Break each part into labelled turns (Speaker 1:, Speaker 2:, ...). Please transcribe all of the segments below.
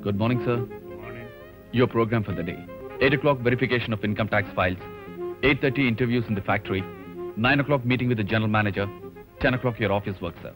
Speaker 1: Good morning, sir. Your program for the day. 8 o'clock verification of income tax files. 8.30 interviews in the factory. 9 o'clock meeting with the general manager. 10 o'clock your office work, sir.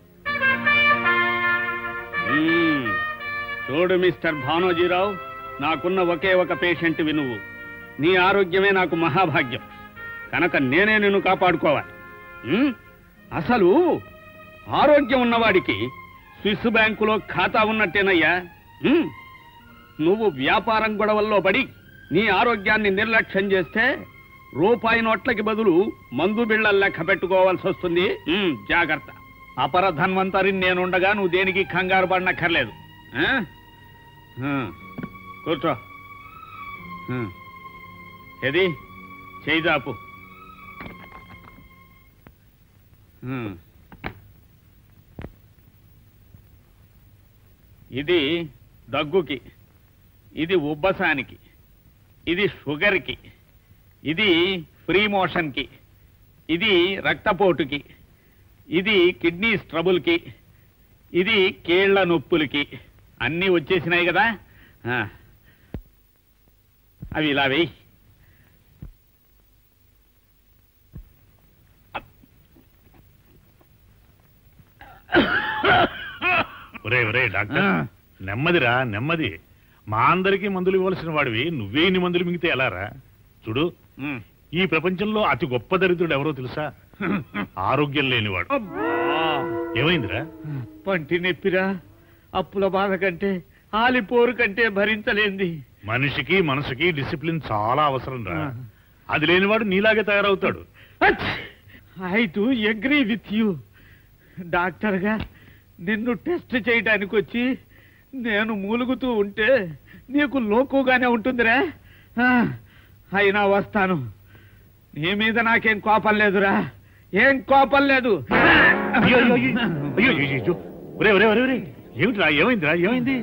Speaker 2: మ్మ్. చూడు mister Bhanojirao నాకున్న ఒకే ఒక patient వినువు నీ ఆరోగ్యమే నాకు మహాభాగ్యం కనుక నేనే నిన్ను కాపాడుకోవాలి మ్మ్? అసలు ఆరోగ్యం ఉన్నవాడికి స్విస్ బ్యాంకులో ఖాతా ఉన్నట్టేనయ్యా మ్మ్? నువ్వు వ్యాపారం గొడవల్లో పడి నీ ఆరోగ్యాన్ని నిర్లక్ష్యం చేస్తే రూపాయి నోట్లకి బదులు మందు బిళ్ళ లెక్క పెట్టుకోవాల్సి వస్తుంది మ్మ్, జాగ్రత్త అపర ధన్వంతరి నేనుండగా నువ్వు దేనికి కంగారు పడనక్కర్లేదు ఆ? ఆ, కూర్చో ఆ. ఏది చేయిదాపు ఇది దగ్గుకి ఇది ఉబ్బసానికి ఇది షుగర్కి ఇది ఫ్రీ మోషన్కి ఇది రక్తపోటుకి ఇది కిడ్నీ ట్రబుల్కి ఇది కీళ్ల నొప్పులకి అన్నీ వచ్చేసినాయి కదా ఆ. అవి ఇలా వెయ్యి
Speaker 3: ఒరే ఒరే డాక్టర్
Speaker 2: ఆ.
Speaker 3: నెమ్మదిరా నెమ్మది మా అందరికీ మందులు ఇవ్వాల్సిన వాడివి నువ్వే ఇన్ని మందులు మింగితే ఎలారా చూడు
Speaker 2: ఉమ్.
Speaker 3: ఈ ప్రపంచంలో అతి గొప్ప దరిద్రుడు ఎవరో తెలుసా ఆరోగ్యం లేనివాడు
Speaker 2: అబ్బా
Speaker 3: ఏమైందిరా
Speaker 2: పంటి నొప్పిరా అప్పుల బాధ కంటే ఆలిపోరు కంటే భరించలేంది
Speaker 3: మనిషికి మనసుకి డిసిప్లిన్ చాలా అవసరం రా
Speaker 2: ఆ.
Speaker 3: అది లేనివాడు నీలాగే తయారవుతాడు
Speaker 2: I too agree with you డాక్టర్గా నిన్ను టెస్ట్ చేయడానికి వచ్చి నేను మూలుగుతూ ఉంటే నీకు లోకుగానే ఉంటుందిరా ఆ, అయినా వస్తాను నీ మీద నాకేం కోపం లేదురా ఏం కోపం లేదు
Speaker 3: అయ్యో అయ్యో అయ్యో అయ్యో అయ్యో, అయ్యో ఒరే ఒరే ఒరే ఒరే ఏమిట్రా ఏమైందిరా ఏమైంది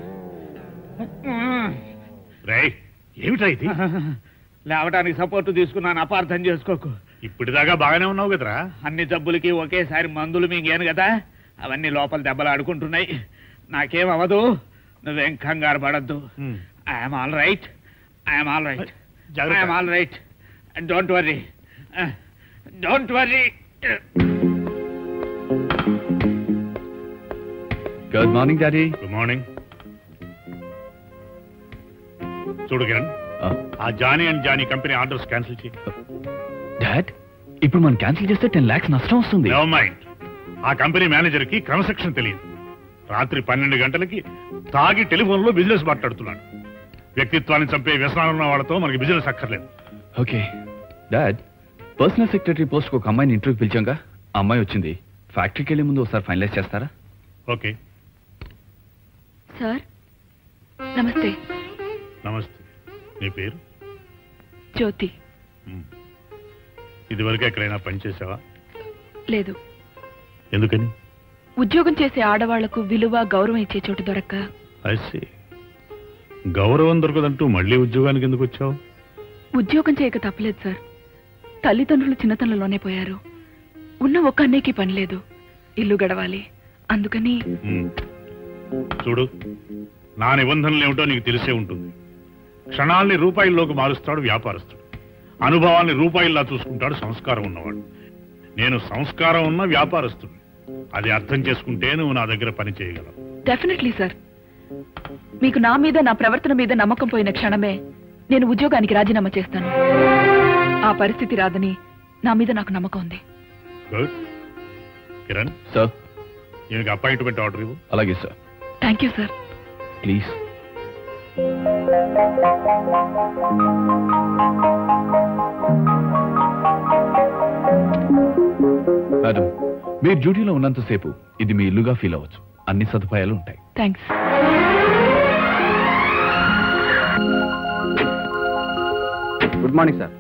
Speaker 3: రేయ్ ఏమిట్రా ఇది
Speaker 2: లేవటానికి సపోర్ట్ తీసుకున్నాను అపార్థం చేసుకోకు
Speaker 3: ఇప్పటిదాకా బాగానే ఉన్నావు కదరా
Speaker 2: అన్ని జబ్బులకి ఒకేసారి మందులు మింగాను కదా అవన్నీ లోపల దెబ్బలు ఆడుకుంటున్నాయి నాకేం అవ్వదు నువ్వేం కంగారు పడద్దు
Speaker 3: hmm.
Speaker 2: I'm all right I'm all right
Speaker 3: జాగ్రత్త.
Speaker 2: I'm all right don't worry don't worry
Speaker 1: Good morning, Daddy.
Speaker 3: Good morning చూడు కిరణ్
Speaker 1: Uh,
Speaker 3: ఆ Johnny and Johnny company orders cancel చేయి
Speaker 1: Dad, ఇప్పుడు మనం క్యాన్సిల్ చేస్తే టెన్ లాక్స్ నష్టం వస్తుంది
Speaker 3: నెవర్ మైండ్ ఆ కంపెనీ మేనేజర్ కి క్రమశిక్షణ తెలియదు రాత్రి పన్నెండు గంటలకి తాగి టెలిఫోన్ లో బిజినెస్ మాట్లాడుతున్నాడు వ్యక్తిత్వాన్ని చంపే వ్యసనాలు ఉన్న వాళ్ళతో మనకి బిజినెస్ అక్కర్లేదు
Speaker 1: okay dad personal secretary post ఒక అమ్మాయిని ఇంటర్వ్యూ పిలిచాంగా ఆ అమ్మాయి వచ్చింది ఫ్యాక్టరీకి వెళ్ళే ముందు ఒకసారి ఫైనలైజ్ చేస్తారా
Speaker 3: ఓకే
Speaker 4: సార్ నమస్తే
Speaker 3: నమస్తే నీ పేరు
Speaker 4: జ్యోతి
Speaker 3: మ్. ఇదివరకు ఎక్కడైనా పనిచేసావా
Speaker 4: లేదు
Speaker 3: ఎందుకని
Speaker 4: ఉద్యోగం చేసే ఆడవాళ్లకు విలువ గౌరవం ఇచ్చే చోటు దొరక్క
Speaker 3: ఐసి గౌరవం దొరకదంటూ మళ్ళీ ఉద్యోగానికి ఎందుకు వచ్చావు
Speaker 4: ఉద్యోగం చేయక తప్పలేదు సార్ తల్లిదండ్రులు చిన్నతనంలోనే పోయారు ఉన్న ఒక్క అన్నయ్యకి పని లేదు ఇల్లు గడవాలి అందుకని
Speaker 3: మ్. చూడు నా నిబంధనలు ఏమిటో నీకు తెలిసే ఉంటుంది క్షణాల్ని రూపాయల్లోకి మారుస్తాడు వ్యాపారస్తుడు అనుభవాల్ని రూపాయల్లా చూసుకుంటాడు సంస్కారం ఉన్నవాడు నేను సంస్కారం ఉన్న వ్యాపారస్తుడు అది అర్థం చేసుకుంటే నువ్వు నా దగ్గర పని చేయగలవు
Speaker 4: డెఫినెట్లీ సార్ మీకు నా మీద నా ప్రవర్తన మీద నమ్మకం పోయిన క్షణమే నేను ఉద్యోగానికి రాజీనామా చేస్తాను ఆ పరిస్థితి రాదని నా మీద నాకు నమ్మకం ఉంది
Speaker 3: గుడ్ కిరణ్
Speaker 1: సార్
Speaker 3: ఈయనకి అపాయింట్మెంట్ ఆర్డర్ ఇవ్వు
Speaker 1: అలాగే sir
Speaker 4: thank you sir
Speaker 1: please madam మీరు డ్యూటీలో ఉన్నంతసేపు ఇది మీ ఇల్లుగా ఫీల్ అవ్వచ్చు అన్ని సదుపాయాలు ఉంటాయి
Speaker 4: థ్యాంక్స్
Speaker 5: గుడ్ మార్నింగ్ సార్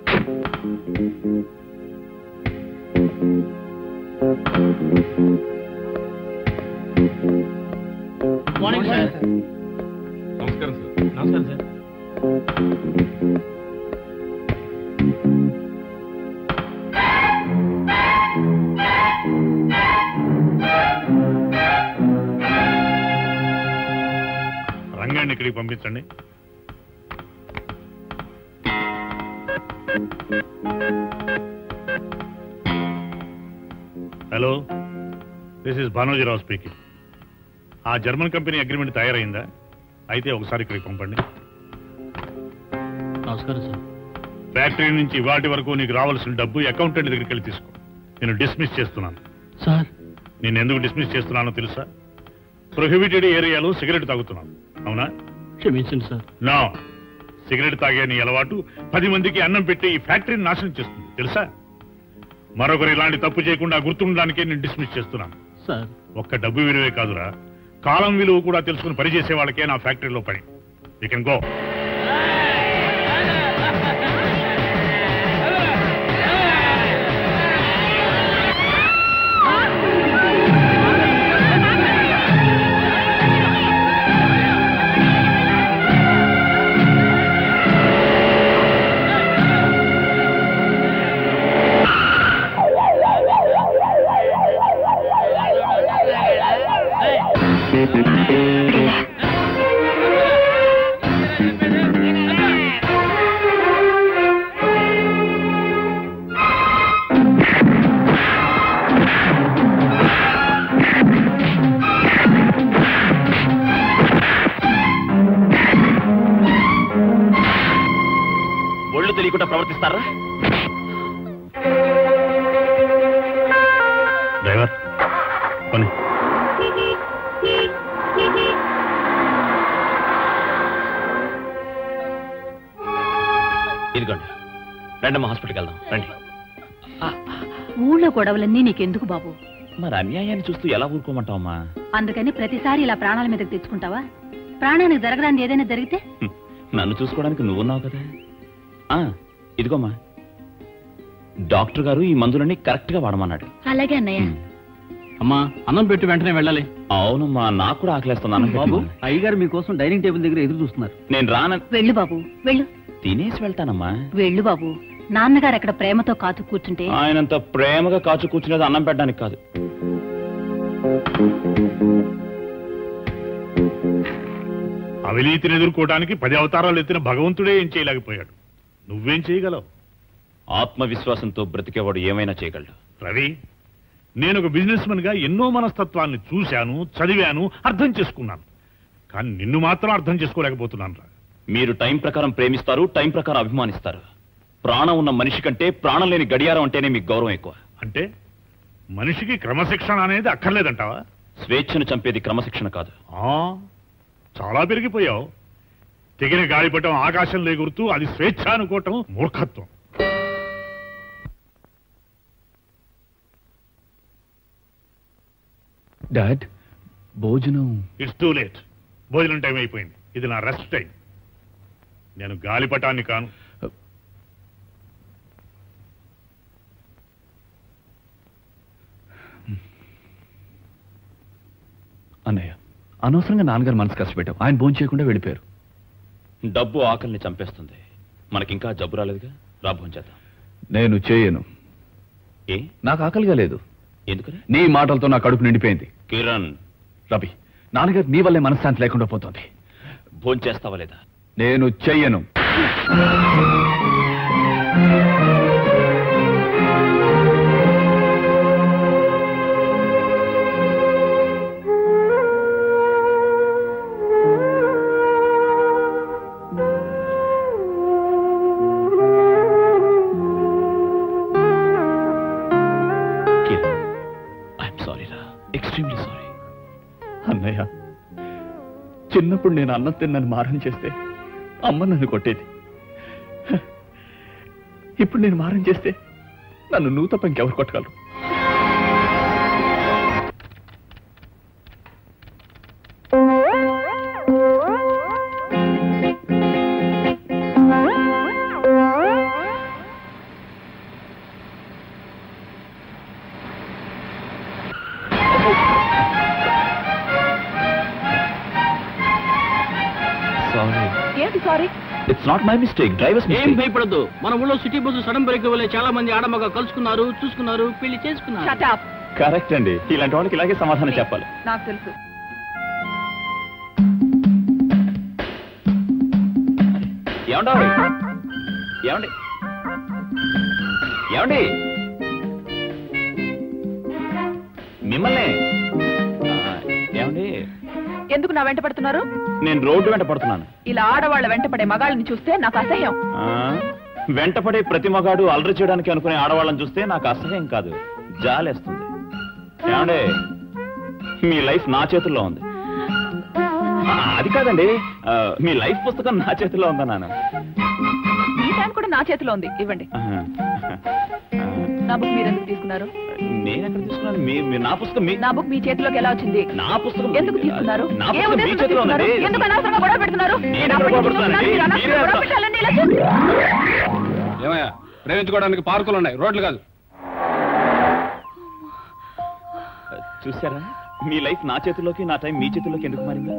Speaker 1: నమస్కారం సార్
Speaker 5: నమస్కారం సార్
Speaker 3: రంగండి డ్రైవర్ని ఇక్కడికి పంపించండి hello this is Bhanojirao speaking ఆ జర్మన్ కంపెనీ అగ్రిమెంట్ తయారైందా అయితే ఒకసారి ఇక్కడికి పంపండి
Speaker 6: నమస్కారం సార్
Speaker 3: ఫ్యాక్టరీ నుంచి వాటి వరకు నీకు రావాల్సిన డబ్బు అకౌంటెంట్ దగ్గరికి వెళ్ళి తీసుకో నేను డిస్మిస్ చేస్తున్నాను
Speaker 6: సార్
Speaker 3: నేను ఎందుకు డిస్మిస్ చేస్తున్నానో తెలుసా ప్రొహిబిటెడ్ ఏరియాలో సిగరెట్ తాగుతున్నాను అవునా
Speaker 6: క్షమించండి సార్
Speaker 3: నా సిగరెట్ తాగే నీ అలవాటు పది మందికి అన్నం పెట్టి ఈ ఫ్యాక్టరీని నాశనం చేస్తుంది తెలుసా మరొకరు ఇలాంటి తప్పు చేయకుండా గుర్తుండడానికే నేను డిస్మిస్ చేస్తున్నాను
Speaker 6: సార్
Speaker 3: ఒక్క డబ్బు విలువే కాదురా కాలం విలువ కూడా తెలుసుకుని పనిచేసే వాళ్ళకే నా ఫ్యాక్టరీలో పని యూ కెన్ గో
Speaker 1: ఒళ్ళు తెలియకుండా ప్రవర్తిస్తారా
Speaker 3: డ్రైవర్ పని
Speaker 1: ఇదిగోండి రండమ్మా హాస్పిటల్కి వెళ్దాం రండి
Speaker 7: ఊళ్ళో గొడవలన్నీ నీకెందుకు బాబు
Speaker 1: మరి అన్యాయాన్ని చూస్తూ ఎలా ఊరుకోమంటావమ్మా
Speaker 7: అందుకని ప్రతిసారి ఇలా ప్రాణాల మీదకి తెచ్చుకుంటావా ప్రాణానికి జరగడానికి ఏదైనా జరిగితే
Speaker 1: హ్మ్. నన్ను చూసుకోవడానికి నువ్వున్నావు కదా ఆ, ఇదిగోమ్మా డాక్టర్ గారు ఈ మందులన్నీ కరెక్ట్ గా వాడమన్నాడు
Speaker 7: అలాగే అన్నయ్య
Speaker 1: హ్మ్.
Speaker 6: అమ్మా అన్నం పెట్టి వెంటనే వెళ్ళాలి
Speaker 1: అవునమ్మా నాకు కూడా ఆకలేస్తున్నాను
Speaker 5: బాబు అయ్యగారు మీకోసం డైనింగ్ టేబుల్ దగ్గర ఎదురు చూస్తున్నారు
Speaker 1: నేను రాన
Speaker 7: వెళ్ళు బాబు వెళ్ళు
Speaker 1: తినేసి వెళ్తానమ్మా
Speaker 7: వెళ్ళు బాబు నాన్నగారు అక్కడ ప్రేమతో కాతు కూర్చుంటే
Speaker 1: ఆయనంత ప్రేమగా కాచు కూర్చునేది అన్నం పెట్టడానికి కాదు
Speaker 3: అవినీతిని ఎదుర్కోవడానికి పది అవతారాలు ఎత్తిన భగవంతుడే ఏం చేయలేకపోయాడు నువ్వేం చేయగలవు
Speaker 1: ఆత్మవిశ్వాసంతో బ్రతికేవాడు ఏమైనా చేయగలడు
Speaker 3: రవి నేను ఒక బిజినెస్ గా ఎన్నో మనస్తత్వాన్ని చూశాను చదివాను అర్థం చేసుకున్నాను కానీ నిన్ను మాత్రం అర్థం చేసుకోలేకపోతున్నాను రా
Speaker 1: మీరు టైం ప్రకారం ప్రేమిస్తారు టైం ప్రకారం అభిమానిస్తారు ప్రాణం ఉన్న మనిషి కంటే ప్రాణం లేని గడియారం అంటేనే మీకు గౌరవం ఎక్కువ
Speaker 3: అంటే మనిషికి క్రమశిక్షణ అనేది అక్కర్లేదంటావా
Speaker 1: స్వేచ్ఛను చంపేది క్రమశిక్షణ కాదు
Speaker 3: ఆ, చాలా పెరిగిపోయావు తెగిన గాలిపటం ఆకాశంలో ఎగురుతూ అది స్వేచ్ఛ అనుకోవటం మూర్ఖత్వం
Speaker 1: డాడ్ భోజనం
Speaker 3: ఇట్స్ టూ లేట్ భోజనం టైం అయిపోయింది ఇది నా రెస్ట్ టైం నేను గాలిపటాన్ని కాను
Speaker 1: అన్నయ్య అనవసరంగా నాన్నగారు మనసు కష్టపెట్టాం ఆయన భోజనం చేయకుండా వెళ్ళిపోయారు డబ్బు ఆకలిని చంపేస్తుంది మనకింకా జబ్బు రాలేదుగా రా భోజనం చేద్దాం నేను చేయను ఏ నాకు ఆకలిగా లేదు ఎందుకని నీ మాటలతో నా కడుపు నిండిపోయింది కిరణ్ రవి నాన్నగారు నీ వల్లే మనశ్శాంతి లేకుండా పోతుంది భోజనం చేస్తావా లేదా నేను చెయ్యను కిరణ్ ఐఎమ్ సారీ రా ఎక్స్ట్రీమ్లీ సారీ అన్నయ్య చిన్నప్పుడు నేను అన్నం తిన్నాను మారం చేస్తే అమ్మ నన్ను కొట్టేది ఇప్పుడు నేను మారం చేస్తే నన్ను నువ్వు తప్ప ఇంకెవరు కొట్టగలరు సారీ
Speaker 4: ఏంటి sorry
Speaker 1: it's not my mistake drivers
Speaker 6: ఏం భయపడద్దు మన ఊళ్ళో సిటీ బస్సు సడన్ బ్రేక్ వల్ల చాలా మంది ఆడమగ కలుసుకున్నారు చూసుకున్నారు పెళ్లి చేసుకున్నారు
Speaker 4: షటప్
Speaker 1: కరెక్ట్ అండి ఇలాంటి వాళ్ళకి ఇలాగే సమాధానం చెప్పాలి
Speaker 4: నాకు తెలుసు
Speaker 1: ఏమండో ఏమండి ఏమండి మిమ్మల్ని ఆ, ఏమండి
Speaker 4: ఎందుకు నా వెంట పడుతున్నారు
Speaker 1: నేను రోడ్డు వెంట పడుతున్నాను
Speaker 4: ఇలా ఆడవాళ్ళ వెంట పడే మగాళ్ళని చూస్తే నాకు అసహ్యం
Speaker 1: ఆ, వెంటపడే ప్రతి మగాడు అలరి చేయడానికి అనుకునే ఆడవాళ్ళని చూస్తే నాకు అసహ్యం కాదు జాలేస్తుంది ఏమండే మీ లైఫ్ నా చేతుల్లో ఉంది ఆ, అది కాదండి ఆ, మీ లైఫ్ పుస్తకం నా చేతిలో ఉందా నాన్న
Speaker 4: ఈ టైం కూడా నా చేతిలో ఉంది ఇవ్వండి
Speaker 1: ఆహా. ఆ,
Speaker 4: నా బుక్ మీరు ఎందుకు తీసుకున్నారు
Speaker 1: నేను ఎక్కడ తీసుకున్నాను మీ మీ- నా పుస్తకం మీ
Speaker 4: నా బుక్ మీ చేతిలోకి ఎలా వచ్చింది
Speaker 1: నా పుస్తకం
Speaker 4: ఎందుకు తీసుకున్నారు
Speaker 1: నా
Speaker 4: ఏ
Speaker 1: పుస్తకం మీ
Speaker 4: ఉద్దేశంతో
Speaker 1: చేతిలో
Speaker 4: తీసుకున్నారు?
Speaker 1: ఉందండి
Speaker 4: ఎందుకు అనవసరంగా గొడవ పెడుతున్నారు
Speaker 1: నేను
Speaker 4: నేను అప్పటి నుంచి
Speaker 1: గొడవ
Speaker 4: చూస్తున్నాను, మీరు
Speaker 1: పెడతానండి.
Speaker 4: అనవసరంగా గొడవ
Speaker 1: మీరే
Speaker 4: పెట్టాలండి, ఇలా చేస్తున్నారు.
Speaker 8: ఏమయ్యా ప్రేమించుకోవడానికి పార్కులు ఉన్నాయి రోడ్లు కాదు
Speaker 1: చూసారా మీ లైఫ్ నా చేతిలోకి నా టైం మీ చేతిలోకి ఎందుకు మారిందా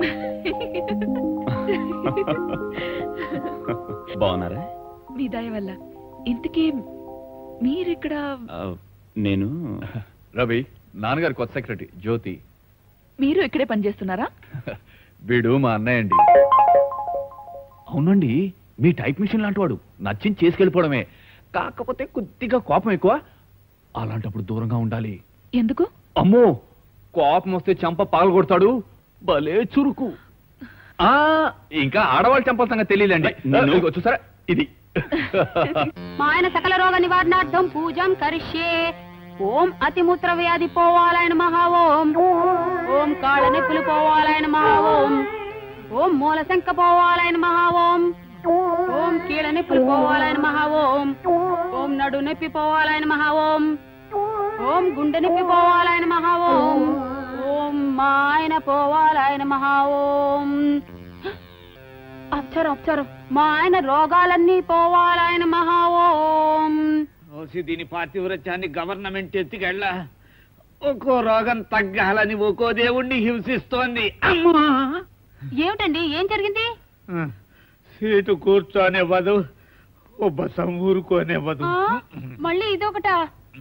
Speaker 1: బాగున్నారా
Speaker 4: మీ దయ వల్ల ఇంతకీ మీరిక్కడ
Speaker 1: ఆ, నేను
Speaker 9: రవి నాన్నగారి కొత్త సెక్రటరీ జ్యోతి
Speaker 4: మీరు ఇక్కడే పనిచేస్తున్నారా
Speaker 9: వీడు మా అన్నయ్య అండి అవునండి మీ టైప్ మిషన్ లాంటి వాడు నచ్చింది చేసుకెళ్ళిపోవడమే కాకపోతే కొద్దిగా కోపం ఎక్కువ అలాంటప్పుడు దూరంగా ఉండాలి
Speaker 4: ఎందుకు
Speaker 9: అమ్మో కోపం వస్తే చంప పగల కొడతాడు భలే చురుకు ఆ ఇంకా ఆడవాళ్ళ చంపల సంగతి తెలియదండి
Speaker 1: నిన్ను-
Speaker 9: ఇదిగో చూసారా ఇది
Speaker 7: మా ఆయన సకల రోగ నివారణార్థం పూజం కరిష్యే ఓం అతిమూత్ర వ్యాధి పోవాలయన మహా ఓం ఓం కాళ్ళ నొప్పులు పోవాలయన మహా ఓం ఓం మూల శంక పోవాలయన మహా ఓం ఓం కీళ్ళ నొప్పులు పోవాలయన మహా ఓం ఓం నడు నొప్పి పోవాలయన మహా ఓం ఓం గుండె నొప్పి పోవాలయన మహా ఓం ఓం మా ఆయన పోవాలయన మహా ఓం అప్చరం అప్చరం మా ఆయన రోగాలన్నీ పోవాలయన మహా ఓం
Speaker 2: ఓసి దీని పాతివ్రత్యాన్ని గవర్నమెంట్ ఎత్తికెళ్ళ ఒక్కో రోగం తగ్గాలని ఒక్కో దేవుణ్ణి హింసిస్తోంది అమ్మా
Speaker 7: ఏమిటండి ఏం జరిగింది
Speaker 2: సీటు కూర్చోనివ్వదు ఉబ్బసం ఊరుకోనివ్వదు
Speaker 7: ఆ, మళ్ళీ ఇదొకటా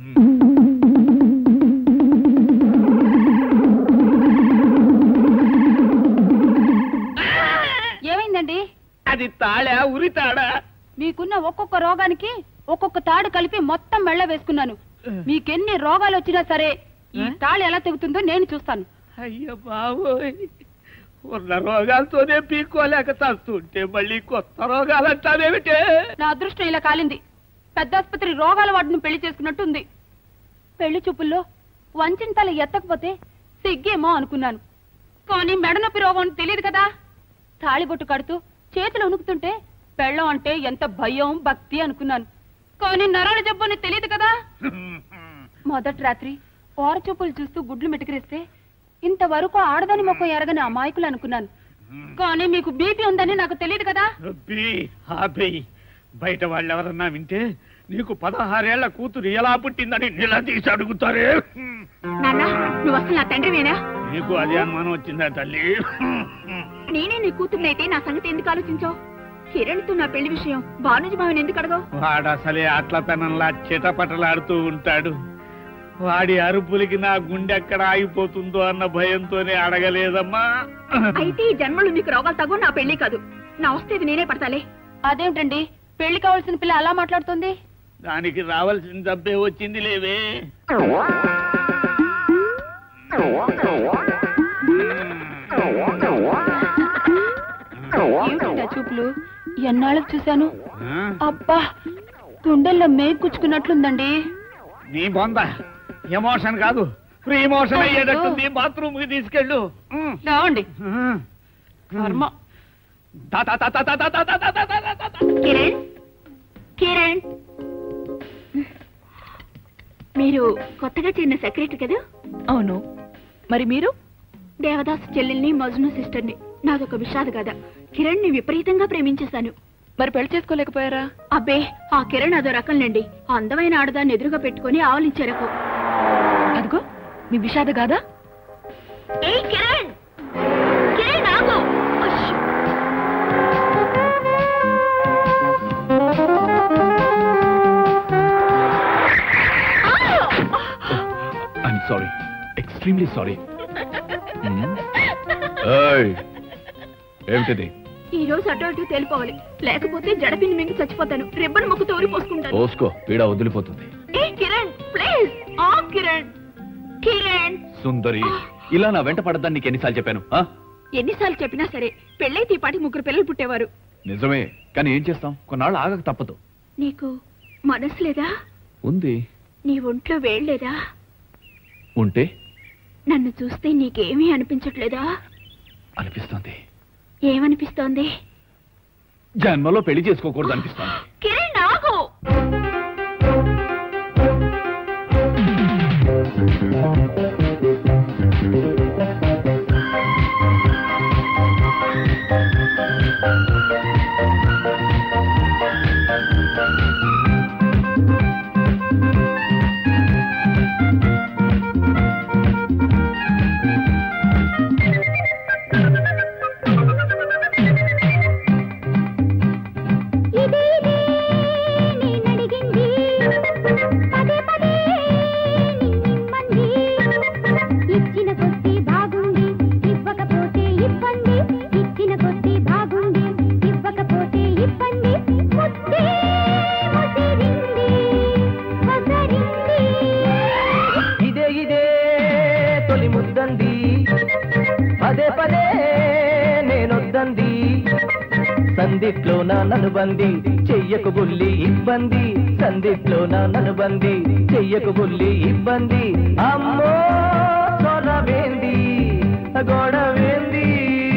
Speaker 7: ఏమైందండి
Speaker 2: అది తాళా ఉరి తాడా
Speaker 7: మీకున్న ఒక్కొక్క రోగానికి ఒక్కొక్క తాడు కలిపి మొత్తం మెళ్ళ వేసుకున్నాను మీకెన్ని రోగాలు వచ్చినా సరే ఈ తాళి ఎలా తెగుతుందో నేను చూస్తాను
Speaker 2: అయ్య బాబోయ్ ఉన్న రోగాలతోనే పీక్కోలేక తస్తుంటే మళ్ళీ కొత్త రోగాలంటావేమిటే
Speaker 7: నా అదృష్టం ఇలా కాలింది పెద్ద ఆసుపత్రి రోగాల వాడిని పెళ్లి చేసుకున్నట్టుంది పెళ్లి చూపుల్లో వంచిన తల ఎత్తకపోతే సిగ్గేమో అనుకున్నాను కానీ మెడ నొప్పి రోగం అని తెలియదు కదా తాళిబొట్టు కడుతూ చేతులు ఉణుకుతుంటే పెళ్ళం అంటే ఎంత భయం భక్తి అనుకున్నాను కానీ నరాల జబ్బు అని తెలియదు కదా మొదటి రాత్రి ఓర చూపులు చూస్తూ గుడ్లు మెటికిరిస్తే ఇంతవరకు ఆడదని మొక్క ఎరగని అమాయకులు అనుకున్నాను కానీ మీకు బీపీ ఉందని నాకు తెలియదు కదా
Speaker 2: రబ్బీ ఆపేయి బయట వాళ్ళు ఎవరన్నా వింటే నీకు పదహారేళ్ల కూతురు ఎలా పుట్టిందని నిలదీసి అడుగుతారే
Speaker 7: నాన్న నువ్వు అసలు నా తండ్రివేనా
Speaker 2: నీకు అదే అనుమానం వచ్చిందా తల్లి
Speaker 7: నేనే నీ కూతుర్నైతే నా సంగతి ఎందుకు ఆలోచించావు కిరణ్తో నా పెళ్లి విషయం భానుజీ మామని ఎందుకు అడగవు
Speaker 2: వాడు అసలే అట్ల పెనంలా చిటపటలాడుతూ ఉంటాడు వాడి అరుపులకి నా గుండె ఎక్కడ ఆగిపోతుందో అన్న భయంతోనే అడగలేదమ్మా
Speaker 7: అయితే ఈ జన్మలు నీకు రోగాలు తగు నా పెళ్లి కాదు నా వస్తే ఇది నేనే పడతాలే అదేమిటండి పెళ్లి కావాల్సిన పిల్ల అలా మాట్లాడుతుంది
Speaker 2: దానికి రావాల్సిన డబ్బే వచ్చింది లేవే
Speaker 7: ఏమిటండి ఆ చూపులు ఎన్నాళ్ళకి చూశాను
Speaker 2: ఆ?
Speaker 7: అబ్బా గుండెల్లో మేకు గుచ్చుకున్నట్లుందండి
Speaker 2: నీ బొంద ఎమోషన్ కాదు ఫ్రీ ఎమోషన్ అయ్యేటట్టుంది బాత్రూమ్ కి తీసుకెళ్ళు ఉమ్.
Speaker 7: రావండి
Speaker 2: ఆ.
Speaker 7: కర్మ
Speaker 2: దా, దా, దా, దా, దా, దా, దా, దా, దా, దా, దా, దా, దా.
Speaker 7: కిరణ్ కిరణ్ మీరు కొత్తగా చేరిన సెక్రటరీ కదా
Speaker 4: అవును మరి మీరు
Speaker 7: దేవదాస్ చెల్లెల్ని మజ్ను సిస్టర్ని నాదొక విషాద కదా కిరణ్ ని విపరీతంగా ప్రేమించేశాను
Speaker 4: మరి పెళ్లి చేసుకోలేకపోయారా
Speaker 7: అబ్బే ఆ కిరణ్ అదో రకంలేండి అందమైన ఆడదాన్ని ఎదురుగా పెట్టుకుని ఆవలించారకు
Speaker 4: అదిగో మీ విషాద కాదా
Speaker 7: ఏయ్ కిరణ్ కిరణ్ ఆగు అశ్శ్.
Speaker 9: ఐఎమ్ సారీ ఎక్స్ట్రీమ్లీ సారీ ఏమిటిది
Speaker 10: ఈ రోజు అటు అటు తేలిపోవాలి లేకపోతే జడపిని మింగి చచ్చిపోతాను రిబ్బన్ ముక్కు తోరి పోసుకుంటాను
Speaker 1: పోసుకో పీడ వదిలిపోతుంది
Speaker 10: ఏ కిరణ్ ప్లీజ్ ఆ కిరణ్ కిరణ్
Speaker 1: సుందరి ఇలా నా వెంట పడద్దని నీకు ఎన్నిసార్లు చెప్పాను ఆ?
Speaker 10: ఎన్నిసార్లు చెప్పినా సరే పెళ్ళైతే ఈ పాటి ముగ్గురు పిల్లలు పుట్టేవారు
Speaker 1: నిజమే కానీ ఏం చేస్తాం కొన్నాళ్ళు ఆగక తప్పదు
Speaker 10: నీకు మనసు లేదా
Speaker 1: ఉంది
Speaker 10: నీ ఒంట్లో వేయలేదా
Speaker 1: ఉంటే
Speaker 10: నన్ను చూస్తే నీకేమీ అనిపించట్లేదా
Speaker 1: అనిపిస్తుంది
Speaker 10: ఏమనిపిస్తోంది
Speaker 1: జన్మలో పెళ్లి చేసుకోకూడదు అనిపిస్తుంది
Speaker 10: కిరణ్ ఆగు
Speaker 11: ఇచ్చిన కొద్దీ బాగుంది ఇవ్వకపోతే ఇబ్బంది ఇచ్చిన కొద్దీ బాగుంది ఇవ్వకపోతే ఇబ్బంది ముద్దే ముసిరింది ముసరింది
Speaker 12: ఇదే ఇదే తొలి ముద్దంది పదే పదే నేనొద్దంది సందిట్లో నా ననుబంది చెయ్యకు బుల్లి ఇబ్బంది సందిట్లో నా ననుబంది చెయ్యకు బుల్లి ఇబ్బంది అమ్మో చొరవేంది గొడవేంది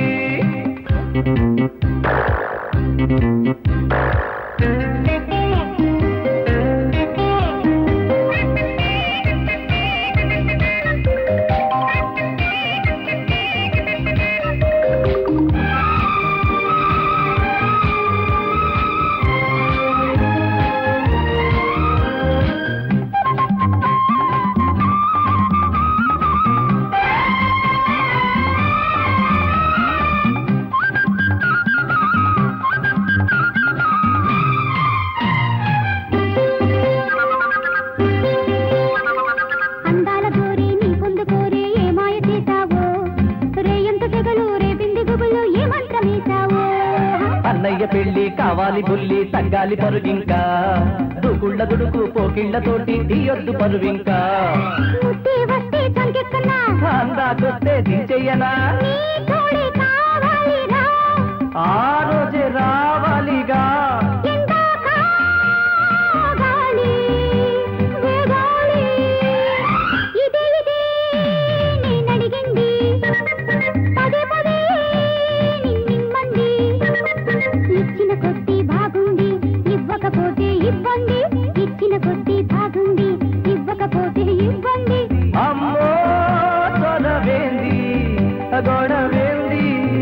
Speaker 11: అందాల గోరి నీ పొందు కోరే ఏ మాయ చేశావో రేయంత తెగలు రే బింది గుబులు ఏ మంత్రమేశావో
Speaker 12: అన్నయ్య పెళ్లి కావాలి బుల్లి తగ్గాలి పరుగింకా దూకుళ్ళ దుడుకు పోకిళ్ళతోటి తీయొద్దు పరువింకా
Speaker 11: ముద్దే వస్తే చంకెక్కన్నా
Speaker 12: అందాకొస్తే దించెయ్యనా
Speaker 11: నీ తోడే కావాలిరా
Speaker 12: ఆ రోజే రావాలిగా
Speaker 11: ఎందాక ఆగాలి, వేగాలి. ఇదే ఇదే నేనడిగింది పదే పదే నిన్నిమ్మంది ఇచ్చిన కొద్దీ బాగుంది ఇవ్వకపోతే ఇబ్బంది ఇచ్చిన కొద్దీ బాగుంది ఇవ్వకపోతే ఇబ్బంది
Speaker 12: అమ్మో చొరవేంది గొడవేంది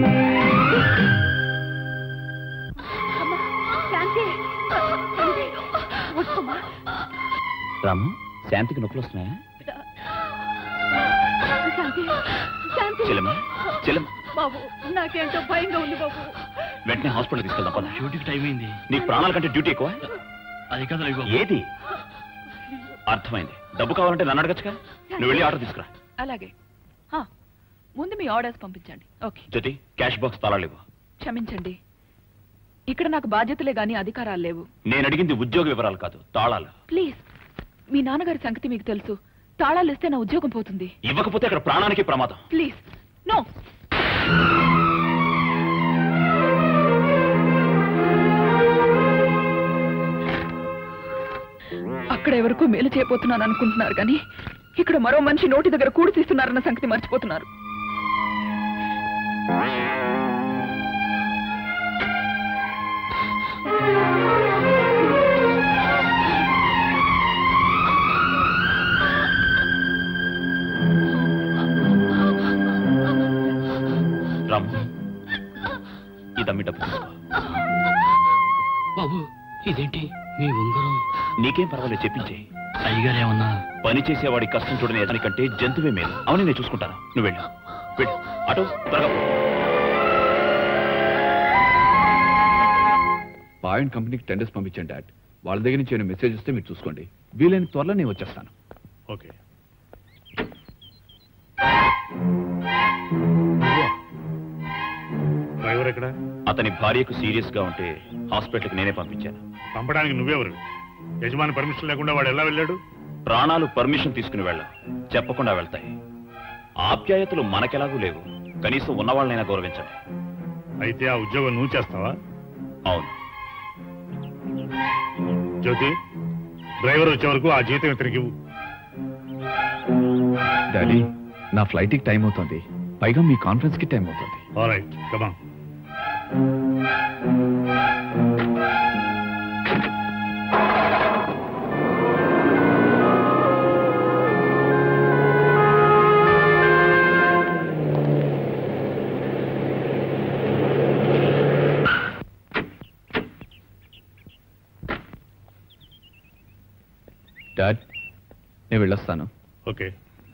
Speaker 10: శాంతి శాంతి, వద్దమ్మా.
Speaker 1: రాము శాంతికి నొప్పులు వస్తున్నాయా
Speaker 10: శాంతి శాంతి
Speaker 1: చెల్లెమ్మ చెల్లెమ్మ
Speaker 10: బాబు నాకేంటో భయంగా ఉంది బాబు
Speaker 1: వెంటనే హాస్పిటల్ తీసుకెళ్దాం పద డ్యూటీకి టైం అయింది నీకు ప్రాణాల కంటే డ్యూటీ ఎక్కువ
Speaker 8: అది కదా
Speaker 1: ఏది అర్థమైంది డబ్బు కావాలంటే నన్ను అడగచ్చుగా నువ్వు వెళ్ళి ఆర్డర్ తీసుకురా
Speaker 4: అలాగే హా, ముందు మీ ఆర్డర్స్ పంపించండి ఓకే
Speaker 1: జ్యోతి క్యాష్ బాక్స్ తాళాలు ఇవ్వు
Speaker 4: క్షమించండి ఇక్కడ నాకు బాధ్యతలే గాని అధికారాలు లేవు
Speaker 1: నేను అడిగింది ఉద్యోగ వివరాలు కాదు తాళాలు
Speaker 4: ప్లీజ్ మీ నాన్నగారి సంగతి మీకు తెలుసు తాళాలు ఇస్తే నా ఉద్యోగం పోతుంది
Speaker 1: ఇవ్వకపోతే అక్కడ ప్రాణానికి ప్రమాదం
Speaker 4: ప్లీజ్ నో అక్కడ ఎవరికో మేలు చేయబోతున్నాను అనుకుంటున్నారు కానీ ఇక్కడ మరో మనిషి నోటి దగ్గర కూడి తీస్తున్నారన్న సంగతి మర్చిపోతున్నారు
Speaker 1: రాము ఇదమ్మి డబ్బు తీసుకో
Speaker 6: బాబు ఇదేంటి మీ ఉంగరం
Speaker 1: నీకేం పర్వాలేదు చెప్పించే
Speaker 6: అయ్యగారు ఏమన్నా
Speaker 1: పని చేసేవాడి కష్టం చూడని యజమాని కంటే జంతువే మేలు అవును నేను చూసుకుంటాను నువ్వు వెళ్ళు వెళ్ళు అటు త్వరగా పో. పాయింట్ కంపెనీకి టెండర్స్ పంపించండి డాడ్ వాళ్ళ దగ్గర నుంచి ఏమైనా మెసేజ్ వస్తే మీరు చూసుకోండి వీలైన త్వరలో నేను వచ్చేస్తాను
Speaker 3: ఓకే డ్రైవర్ డ్రైవర్ ఎక్కడ
Speaker 1: అతని భార్యకు సీరియస్ గా ఉంటే హాస్పిటల్కి నేనే పంపించాను
Speaker 3: పంపడానికి నువ్వెవరు యజమాని పర్మిషన్ లేకుండా వాడు ఎలా వెళ్ళాడు
Speaker 1: ప్రాణాలు పర్మిషన్ తీసుకుని వెళ్ళాం చెప్పకుండా వెళ్తాయి ఆప్యాయతలు మనకెలాగూ లేవు కనీసం ఉన్నవాళ్ళనైనా గౌరవించండి
Speaker 3: అయితే ఆ ఉద్యోగం నువ్వు చేస్తావా
Speaker 1: అవును
Speaker 3: జ్యోతి డ్రైవర్ వచ్చే వరకు ఆ జీతం ఇతనికి ఇవ్వు.
Speaker 9: డాడీ నా ఫ్లైట్కి టైం అవుతుంది పైగా మీ కాన్ఫరెన్స్కి టైం అవుతుంది
Speaker 3: All right, come on.
Speaker 9: Dad నేను వెళ్ళొస్తాను
Speaker 3: ఓకే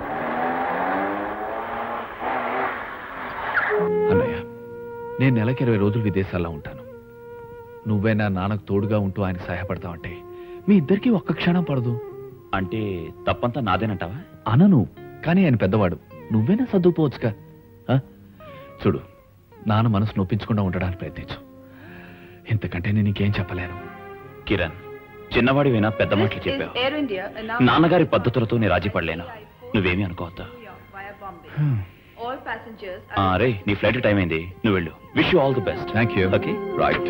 Speaker 9: అన్నయ్య నేను నెలకి ఇరవై రోజులు విదేశాల్లో ఉంటాను నువ్వైనా నాన్నకు తోడుగా ఉంటూ ఆయనకు సహాయపడతావంటే మీ ఇద్దరికి ఒక్క క్షణం పడదు
Speaker 1: అంటే తప్పంతా నాదేనంటావా
Speaker 9: అనను కానీ ఆయన పెద్దవాడు నువ్వైనా సర్దుకుపోవచ్చుగా ఆ? చూడు నాన్న మనసు నొప్పించకుండా ఉండడానికి ప్రయత్నించు ఇంతకంటే నేను ఇంకేం చెప్పలేను
Speaker 1: కిరణ్ చిన్నవాడివైనా పెద్ద మాటలు చెప్పావు
Speaker 4: ఎయిర్ ఇండియా
Speaker 1: నాన్నగారి పద్ధతులతో నేను రాజీ పడలేను నువ్వేమీ అనుకోవద్దా
Speaker 4: ఆల్ ప్యాసింజర్స్
Speaker 1: ఆ, రే నీ ఫ్లైట్ టైం అయింది నువ్వు వెళ్ళు wish you all the best
Speaker 9: thank you
Speaker 1: okay
Speaker 9: right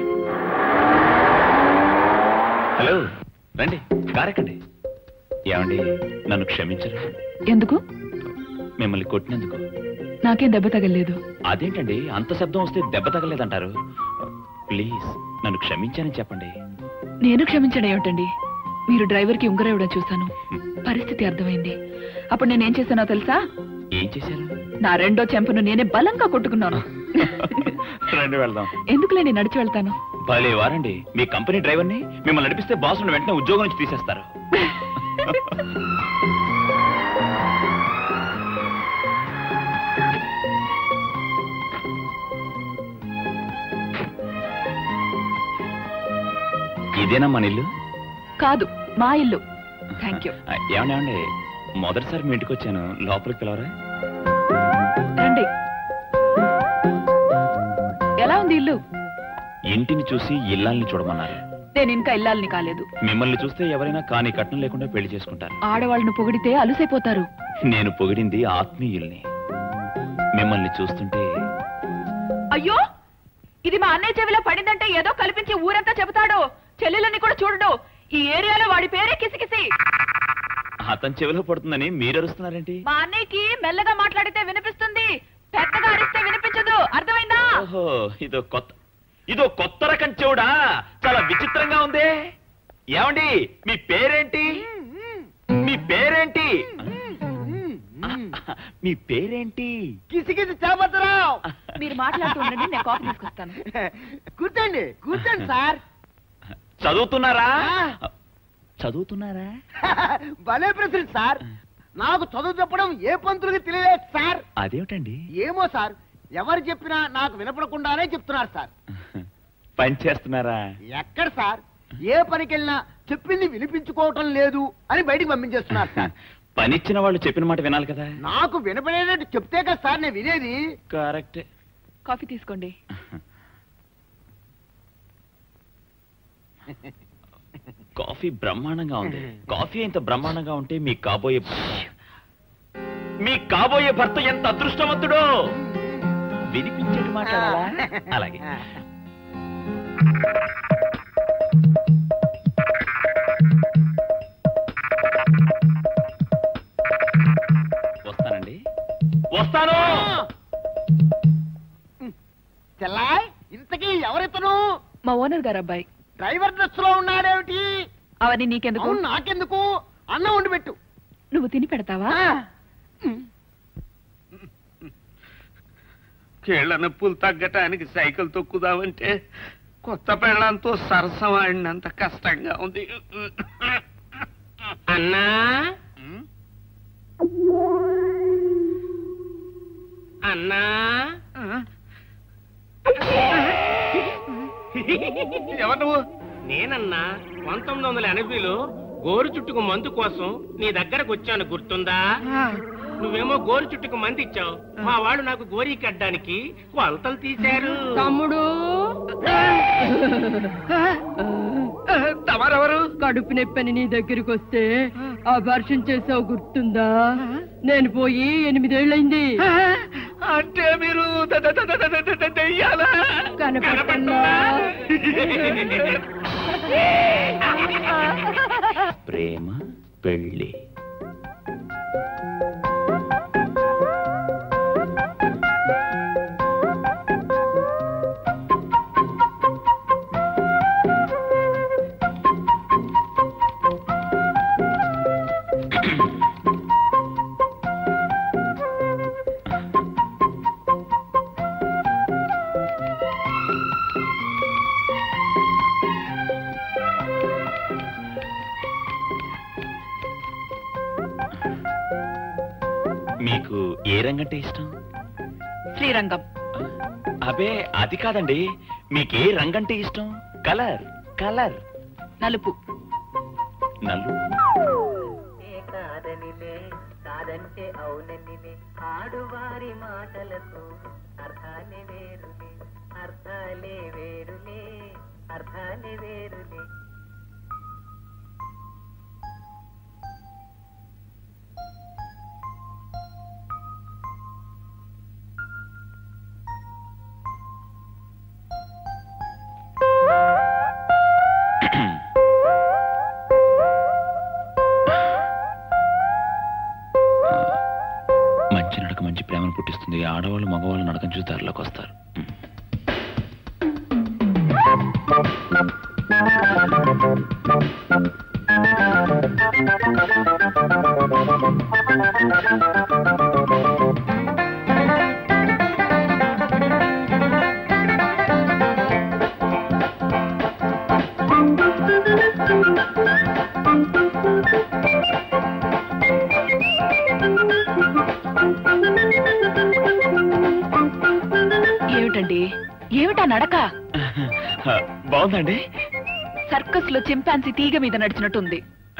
Speaker 1: hello రండి కారెక్కండి ఏమండి నన్ను క్షమించరు
Speaker 4: ఎందుకు
Speaker 1: మిమ్మల్ని కొట్టినందుకు
Speaker 4: నాకేం దెబ్బ తగలేదు
Speaker 1: అదేంటండి అంత శబ్దం వస్తే దెబ్బ తగలేదంటారు ప్లీజ్ నన్ను క్షమించానని చెప్పండి
Speaker 4: నేను క్షమించడం ఏమిటండి మీరు డ్రైవర్కి ఉంగరం ఇవ్వడం చూశాను పరిస్థితి అర్థమైంది అప్పుడు నేనేం చేశానో తెలుసా
Speaker 1: ఏం చేశారు
Speaker 4: నా రెండో చెంపను నేనే బలంగా కొట్టుకున్నాను
Speaker 1: రండి వెళ్దాం
Speaker 4: ఎందుకులే నేను నడిచి వెళ్తాను
Speaker 1: భలే వారండి మీ కంపెనీ డ్రైవర్ని మిమ్మల్ని నడిపిస్తే బాస్ వెంటనే ఉద్యోగం నుంచి తీసేస్తారు ఇదేనా మన ఇల్లు
Speaker 4: కాదు మా ఇల్లు థ్యాంక్ యూ
Speaker 1: ఆ, ఏమండి ఏమండి మొదటిసారి మీ ఇంటికి వచ్చాను లోపలికి పిలవరా
Speaker 4: రండి ఎలా ఉంది ఇల్లు
Speaker 1: ఇంటిని చూసి ఇల్లాల్ని చూడమన్నారు
Speaker 4: నేను ఇంకా ఇల్లాలని కాలేదు
Speaker 1: మిమ్మల్ని చూస్తే ఎవరైనా కాని కట్నం లేకుండా పెళ్లి చేసుకుంటారు
Speaker 4: ఆడవాళ్ళను పొగిడితే అలుసైపోతారు
Speaker 1: నేను పొగిడింది ఆత్మీయుల్ని మిమ్మల్ని చూస్తుంటే
Speaker 4: అయ్యో ఇది మా అన్నయ్య చెవిలో పడిందంటే ఏదో కల్పించి ఊరంతా చెబుతాడు చెల్లెలని కూడా చూడడు ఈ ఏరియాలో వాడి పేరే కిసికిసి
Speaker 1: అతని చెవిలో పడుతుందని మీరు అరుస్తున్నారేంటి
Speaker 4: మా అన్నయ్యకి మెల్లగా మాట్లాడితే వినిపిస్తుంది పెద్దగా అరిస్తే వినిపించదు అర్థమైందా
Speaker 1: ఓహో ఇదో కొత్త ఇదో కొత్త రకం చెవుడా చాలా విచిత్రంగా ఉంది ఏమండి మీ పేరేంటి మీ పేరేంటి మీ పేరేంటి
Speaker 13: కిసికిసి చేపట్టరావు
Speaker 4: మీరు మాట్లాడుతూ ఉండండి నేను కాఫీ తీసుకొస్తాను
Speaker 13: కూర్చోండి కూర్చోండి సార్
Speaker 1: చదువుతున్నారా చదువుతున్నారా
Speaker 13: భలే ప్రశ్న సార్ నాకు చదువు చెప్పడం ఏ పంతులకి తెలియలేదు సార్
Speaker 1: అదేమిటండి
Speaker 13: ఏమో సార్ ఎవరు చెప్పినా నాకు వినపడకుండానే చెప్తున్నారు సార్
Speaker 1: పని చేస్తున్నారా
Speaker 13: ఎక్కడ సార్ ఏ పనికెళ్ళినా చెప్పింది వినిపించుకోవటం లేదు అని బయటికి పంపించేస్తున్నారు సార్
Speaker 1: పనిచ్చిన వాళ్ళు చెప్పిన మాట వినాలి కదా
Speaker 13: నాకు వినపడేటట్టు చెప్తే కదా సార్ నేను వినేది
Speaker 1: కరెక్ట్
Speaker 4: కాఫీ తీసుకోండి
Speaker 1: కాఫీ బ్రహ్మాండంగా ఉంది కాఫీ ఇంత బ్రహ్మాండంగా ఉంటే మీ కాబోయే భర్త మీ కాబోయే భర్త ఎంత అదృష్టవంతుడో వినిపించేటి మాట్లాడాలా అలాగే వస్తానండి వస్తాను
Speaker 13: చెల్లాయ్ ఇంతకీ ఎవరితను
Speaker 4: మా ఓనర్ గారు అబ్బాయి
Speaker 13: డ్రైవర్ డ్రెస్ లో ఉన్నాడేమిటి
Speaker 4: అవన్నీ నీకెందుకు
Speaker 13: అవును నాకెందుకు అన్నం వండి పెట్టు
Speaker 4: నువ్వు తిని పెడతావా
Speaker 2: కీళ్ల నొప్పులు తగ్గటానికి సైకిల్ తొక్కుదామంటే కొత్త పెళ్ళంతో సరసం ఆడినంత కష్టంగా ఉంది
Speaker 6: అన్నా అన్నా
Speaker 2: ఎవరు నువ్వు
Speaker 6: నేనన్నా పంతొమ్మిది వందల ఎనభైలో గోరు చుట్టుకు మందు కోసం నీ దగ్గరకు వచ్చాను గుర్తుందా
Speaker 14: నువ్వేమో గోరు చుట్టుకు మంది ఇచ్చావు మా వాళ్ళు నాకు గోరీ కట్టడానికి కొలతలు తీశారు
Speaker 15: తమ్ముడు
Speaker 14: తమరెవరు
Speaker 15: కడుపు నొప్పని నీ దగ్గరికి వస్తే అబార్షన్ చేసావు గుర్తుందా నేను పోయి ఎనిమిదేళ్ళైంది
Speaker 14: అంటే మీరు ద- ద- ద- ద- ద- ద- ద- దెయ్యాలా?
Speaker 15: కనపడుతుందా
Speaker 1: ప్రేమ పెళ్ళి మీకు ఏ రంగంటే ఇష్టం
Speaker 4: శ్రీరంగం
Speaker 1: అబే అది కాదండి మీకు ఏ రంగంటే ఇష్టం కలర్ కలర్
Speaker 4: నలుపు
Speaker 1: నల్లు
Speaker 16: కాదనిలే కాదంటే అవుననిలే ఆడువారి మాటలకు అర్థాలే వేరులే అర్థాలే వేరులే అర్థాలే వేరులే
Speaker 1: మంచి నడక మంచి ప్రేమను పుట్టిస్తుంది ఆడవాళ్ళు మగవాళ్ళు నడకం చూసి దారిలోకి వస్తారు
Speaker 4: ఏమిటండి ఏమిటా నడక
Speaker 1: బాగుందండి
Speaker 4: సర్కస్ లో చింపాన్సీ తీగ మీద నడిచినట్టుంది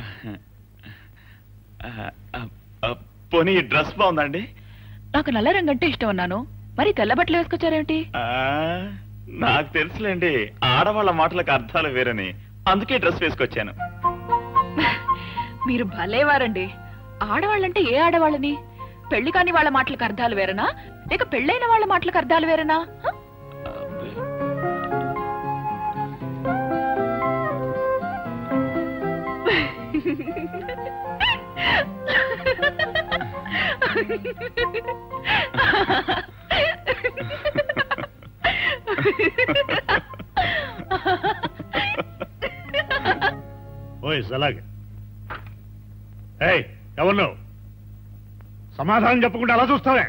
Speaker 1: పోనీ ఈ డ్రెస్ బాగుందండి
Speaker 4: నాకు నల్ల రంగు అంటే ఇష్టం అన్నాను మరి తెల్ల బట్టలు వేసుకొచ్చారేమిటి
Speaker 1: ఆ, నాకు తెలుసులేండి ఆడవాళ్ళ మాటలకు అర్థాలు వేరని అందుకే డ్రెస్ వేసుకొచ్చాను
Speaker 4: మీరు భలేవారండి ఆడవాళ్ళంటే ఏ ఆడవాళ్ళని పెళ్లి కాని వాళ్ళ మాటలకు అర్థాలు వేరనా లేక పెళ్ళైన వాళ్ళ మాటలకు అర్థాలు వేరనా హ?
Speaker 3: ఓయ్ అలాగే ఏయ్ ఎవరు నువ్వు సమాధానం చెప్పకుండా అలా చూస్తావే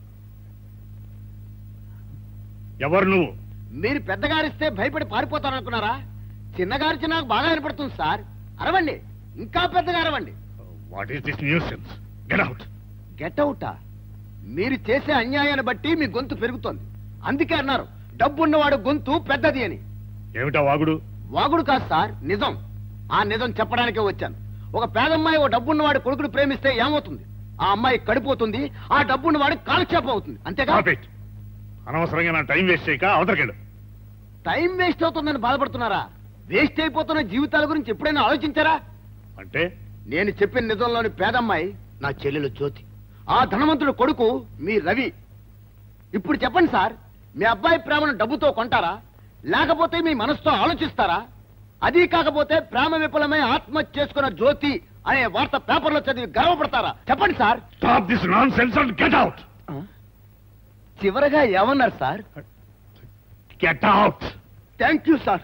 Speaker 3: ఎవరు నువ్వు
Speaker 13: మీరు పెద్దగారిస్తే భయపడి పారిపోతారనుకున్నారా చిన్నగారిచి నాకు బాగా వినపడుతుంది సార్ అరవండి ఇంకా పెద్దగా అరవండి
Speaker 3: what is this nuisance get out
Speaker 13: get అవుటా మీరు చేసే అన్యాయాన్ని బట్టి మీ గొంతు పెరుగుతోంది అందుకే అన్నారు డబ్బున్నవాడు గొంతు పెద్దది అని
Speaker 3: ఏమిటా వాగుడు
Speaker 13: వాగుడు కాదు సార్ నిజం ఆ నిజం చెప్పడానికే వచ్చాను ఒక పేదమ్మాయి ఓ డబ్బున్నవాడు కొడుకును ప్రేమిస్తే ఏమవుతుంది ఆ అమ్మాయి కడిపోతుంది ఆ డబ్బున్నవాడు కాలక్షేపం అవుతుంది అంతేగా
Speaker 3: Stop it. అనవసరంగా నా టైం వేస్ట్ చేయక అవతలకెళ్ళు
Speaker 13: టైం వేస్ట్ అవుతుందని బాధపడుతున్నారా వేస్ట్ అయిపోతున్న జీవితాల గురించి ఎప్పుడైనా ఆలోచించారా
Speaker 3: అంటే
Speaker 13: నేను చెప్పిన నిజంలోని పేదమ్మాయి నా చెల్లెలు జ్యోతి ఆ ధనవంతుడు కొడుకు మీ రవి ఇప్పుడు చెప్పండి సార్ మీ అబ్బాయి ప్రేమను డబ్బుతో కొంటారా లేకపోతే మీ మనసుతో ఆలోచిస్తారా అది కాకపోతే ప్రేమ విఫలమై ఆత్మహత్య చేసుకున్న జ్యోతి అనే వార్త పేపర్లో చదివి గర్వపడతారా చెప్పండి sir
Speaker 3: stop this nonsense and get out
Speaker 13: చివరగా ఏమన్నారు sir
Speaker 3: get out
Speaker 13: thank you sir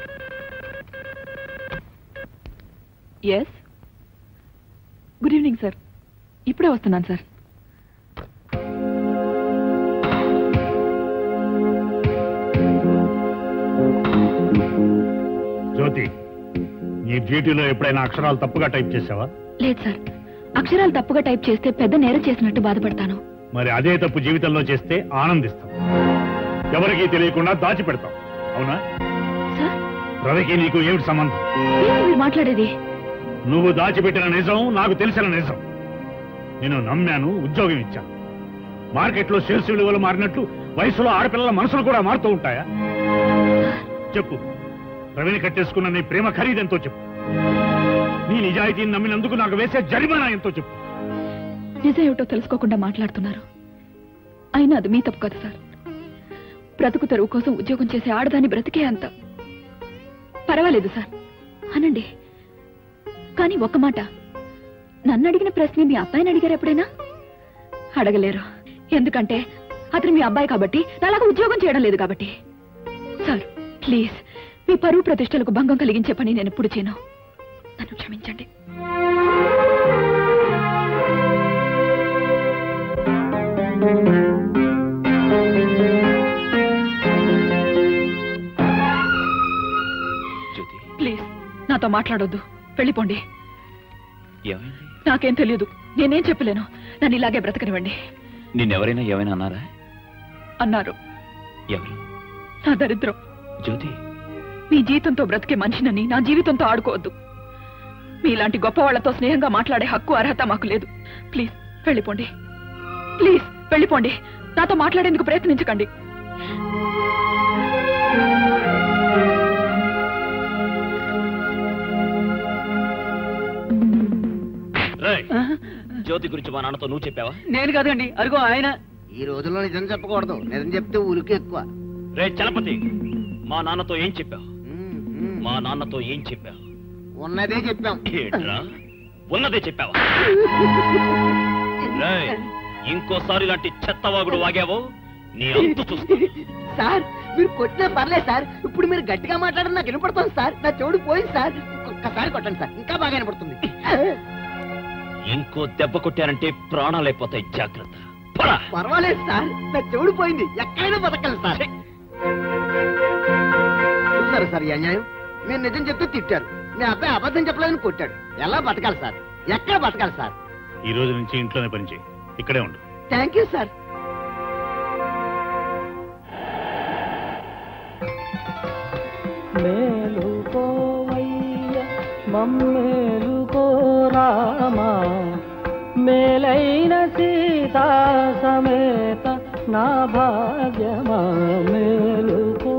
Speaker 4: yes good evening sir ఇప్పుడే వస్తున్నాను సార్
Speaker 3: జ్యోతి నీ డ్యూటీలో ఎప్పుడైనా అక్షరాలు తప్పుగా టైప్ చేసావా
Speaker 4: లేదు సార్ అక్షరాలు తప్పుగా టైప్ చేస్తే పెద్ద నేరం చేసినట్టు బాధపడతాను
Speaker 3: మరి అదే తప్పు జీవితంలో చేస్తే ఆనందిస్తాం ఎవరికీ తెలియకుండా దాచిపెడతాం అవునా
Speaker 4: సార్
Speaker 3: రవికి నీకు ఏమిటి సంబంధం
Speaker 4: ఏంటి మీరు మాట్లాడేది
Speaker 3: నువ్వు దాచిపెట్టిన నిజం నాకు తెలిసిన నిజం నేను నమ్మాను ఉద్యోగం ఇచ్చాను మార్కెట్లో సేల్స్ విలువలు మారినట్లు వయసులో ఆడపిల్లల మనసులు కూడా మారుతూ ఉంటాయా చెప్పు రవిని కట్టేసుకున్న నీ ప్రేమ ఖరీదెంతో చెప్పు నీ నిజాయితీని నమ్మినందుకు నాకు వేసే జరిమానా ఎంతో చెప్పు
Speaker 4: నిజం ఏమిటో తెలుసుకోకుండా మాట్లాడుతున్నారు అయినా అది మీ తప్పు కాదు సార్ బ్రతుకు తెరువు కోసం ఉద్యోగం చేసే ఆడదాని బ్రతికే అంత పర్వాలేదు సార్ అనండి కానీ ఒక్క మాట నన్ను అడిగిన ప్రశ్న మీ అబ్బాయిని అడిగారు ఎప్పుడైనా అడగలేరు ఎందుకంటే అతను మీ అబ్బాయి కాబట్టి నాలాగా ఉద్యోగం చేయడం లేదు కాబట్టి సార్ ప్లీజ్ మీ పరువు ప్రతిష్టలకు భంగం కలిగించే పని నేను ఎప్పుడు చేయను నన్ను క్షమించండి ప్లీజ్ నాతో మాట్లాడొద్దు వెళ్ళిపోండి
Speaker 1: ఏమైంది
Speaker 4: నాకేం తెలియదు నేనేం చెప్పలేను నన్ను ఇలాగే బ్రతకనివ్వండి
Speaker 1: నిన్నెవరైనా ఏమైనా అన్నారా
Speaker 4: అన్నారు
Speaker 1: ఎవరు
Speaker 4: నా దరిద్రం
Speaker 1: జ్యోతి
Speaker 4: మీ జీతంతో బ్రతికే మనిషినని నా జీవితంతో ఆడుకోవద్దు మీలాంటి గొప్ప వాళ్లతో స్నేహంగా మాట్లాడే హక్కు అర్హత మాకు లేదు ప్లీజ్ వెళ్ళిపోండి ప్లీజ్ వెళ్ళిపోండి నాతో మాట్లాడేందుకు ప్రయత్నించకండి
Speaker 1: రేయ్, జ్యోతి గురించి మా నాన్నతో నువ్వు చెప్పావా
Speaker 6: నేను కాదండి అదిగో ఆయన
Speaker 13: ఈ రోజుల్లో నిజం చెప్పకూడదు నిజం చెప్తే ఉరికి ఎక్కువ
Speaker 1: రే చలపతి మా నాన్నతో ఏం చెప్పావు మా నాన్నతో ఏం చెప్పావు
Speaker 13: ఉన్నదే చెప్పాం
Speaker 1: ఏట్రా ఉన్నదే చెప్పావా రేయ్, ఇంకోసారి ఇలాంటి చెత్తవాగుడు వాగావో నీ అంతు చూస్తా
Speaker 13: సార్ మీరు కొట్టినా పర్లేదు సార్ ఇప్పుడు మీరు గట్టిగా మాట్లాడడం నాకు వినపడుతుంది సార్ నా చెవుడు పోయింది సార్ ఒక్కసారి కొట్టండి సార్ ఇంకా బాగా వినపడుతుంది
Speaker 1: ఇంకో దెబ్బ కొట్టారంటే ప్రాణాలైపోతాయి జాగ్రత్త పరా
Speaker 13: పర్వాలేదు సార్ నా చెవుడు పోయింది ఎక్కడైనా బతకగలను సార్ చూసారు సార్ ఈ అన్యాయం మీరు నిజం చెప్తే తిట్టారు మీ అబ్బాయి అబద్ధం చెప్పలేదని కొట్టాడు ఎలా బతకాలి సార్ ఎక్కడ బతకాలి సార్
Speaker 3: ఈ రోజు నుంచి ఇంట్లోనే పనిచేయి ఇక్కడే ఉండు
Speaker 13: థ్యాంక్ యూ సార్
Speaker 12: మేలుకోవయ్య మమ్మేలుకో రామా మేలైన సీతా సమేత నా భాగ్యమా మేలుకో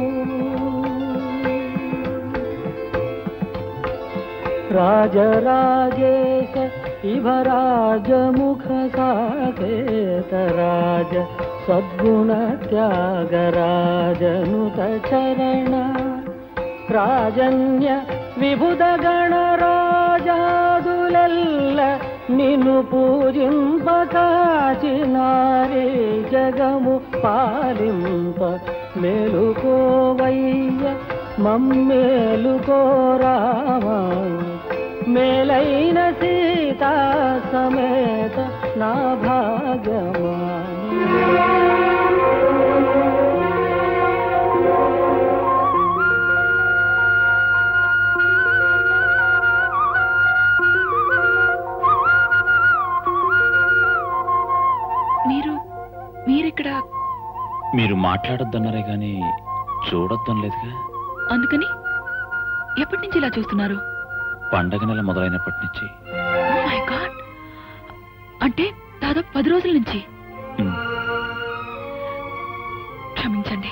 Speaker 12: రాజరాజేశ ఇవ రాజముఖ సాకేత రాజ సద్గుణ త్యాగరాజనుత చరణ రాజన్య విభుద గణరాజాదులెల్ల నిన్ను పూజింపకాచినారే జగము పాలింప మేలుకోవయ్య మమ్మేలుకో రామా మేలైన సీతా సమేత నా భాగమా
Speaker 4: మీరు మీరిక్కడ
Speaker 1: మీరు మాట్లాడొద్దన్నారే గాని చూడొద్దనలేదుగా
Speaker 4: అందుకని ఎప్పటి నుంచి ఇలా చూస్తున్నారు
Speaker 1: పండగ నెల మొదలైనప్పటి నుంచి
Speaker 4: మై గాడ్ అంటే దాదాపు పది రోజుల నుంచి
Speaker 1: ఉమ్.
Speaker 4: క్షమించండి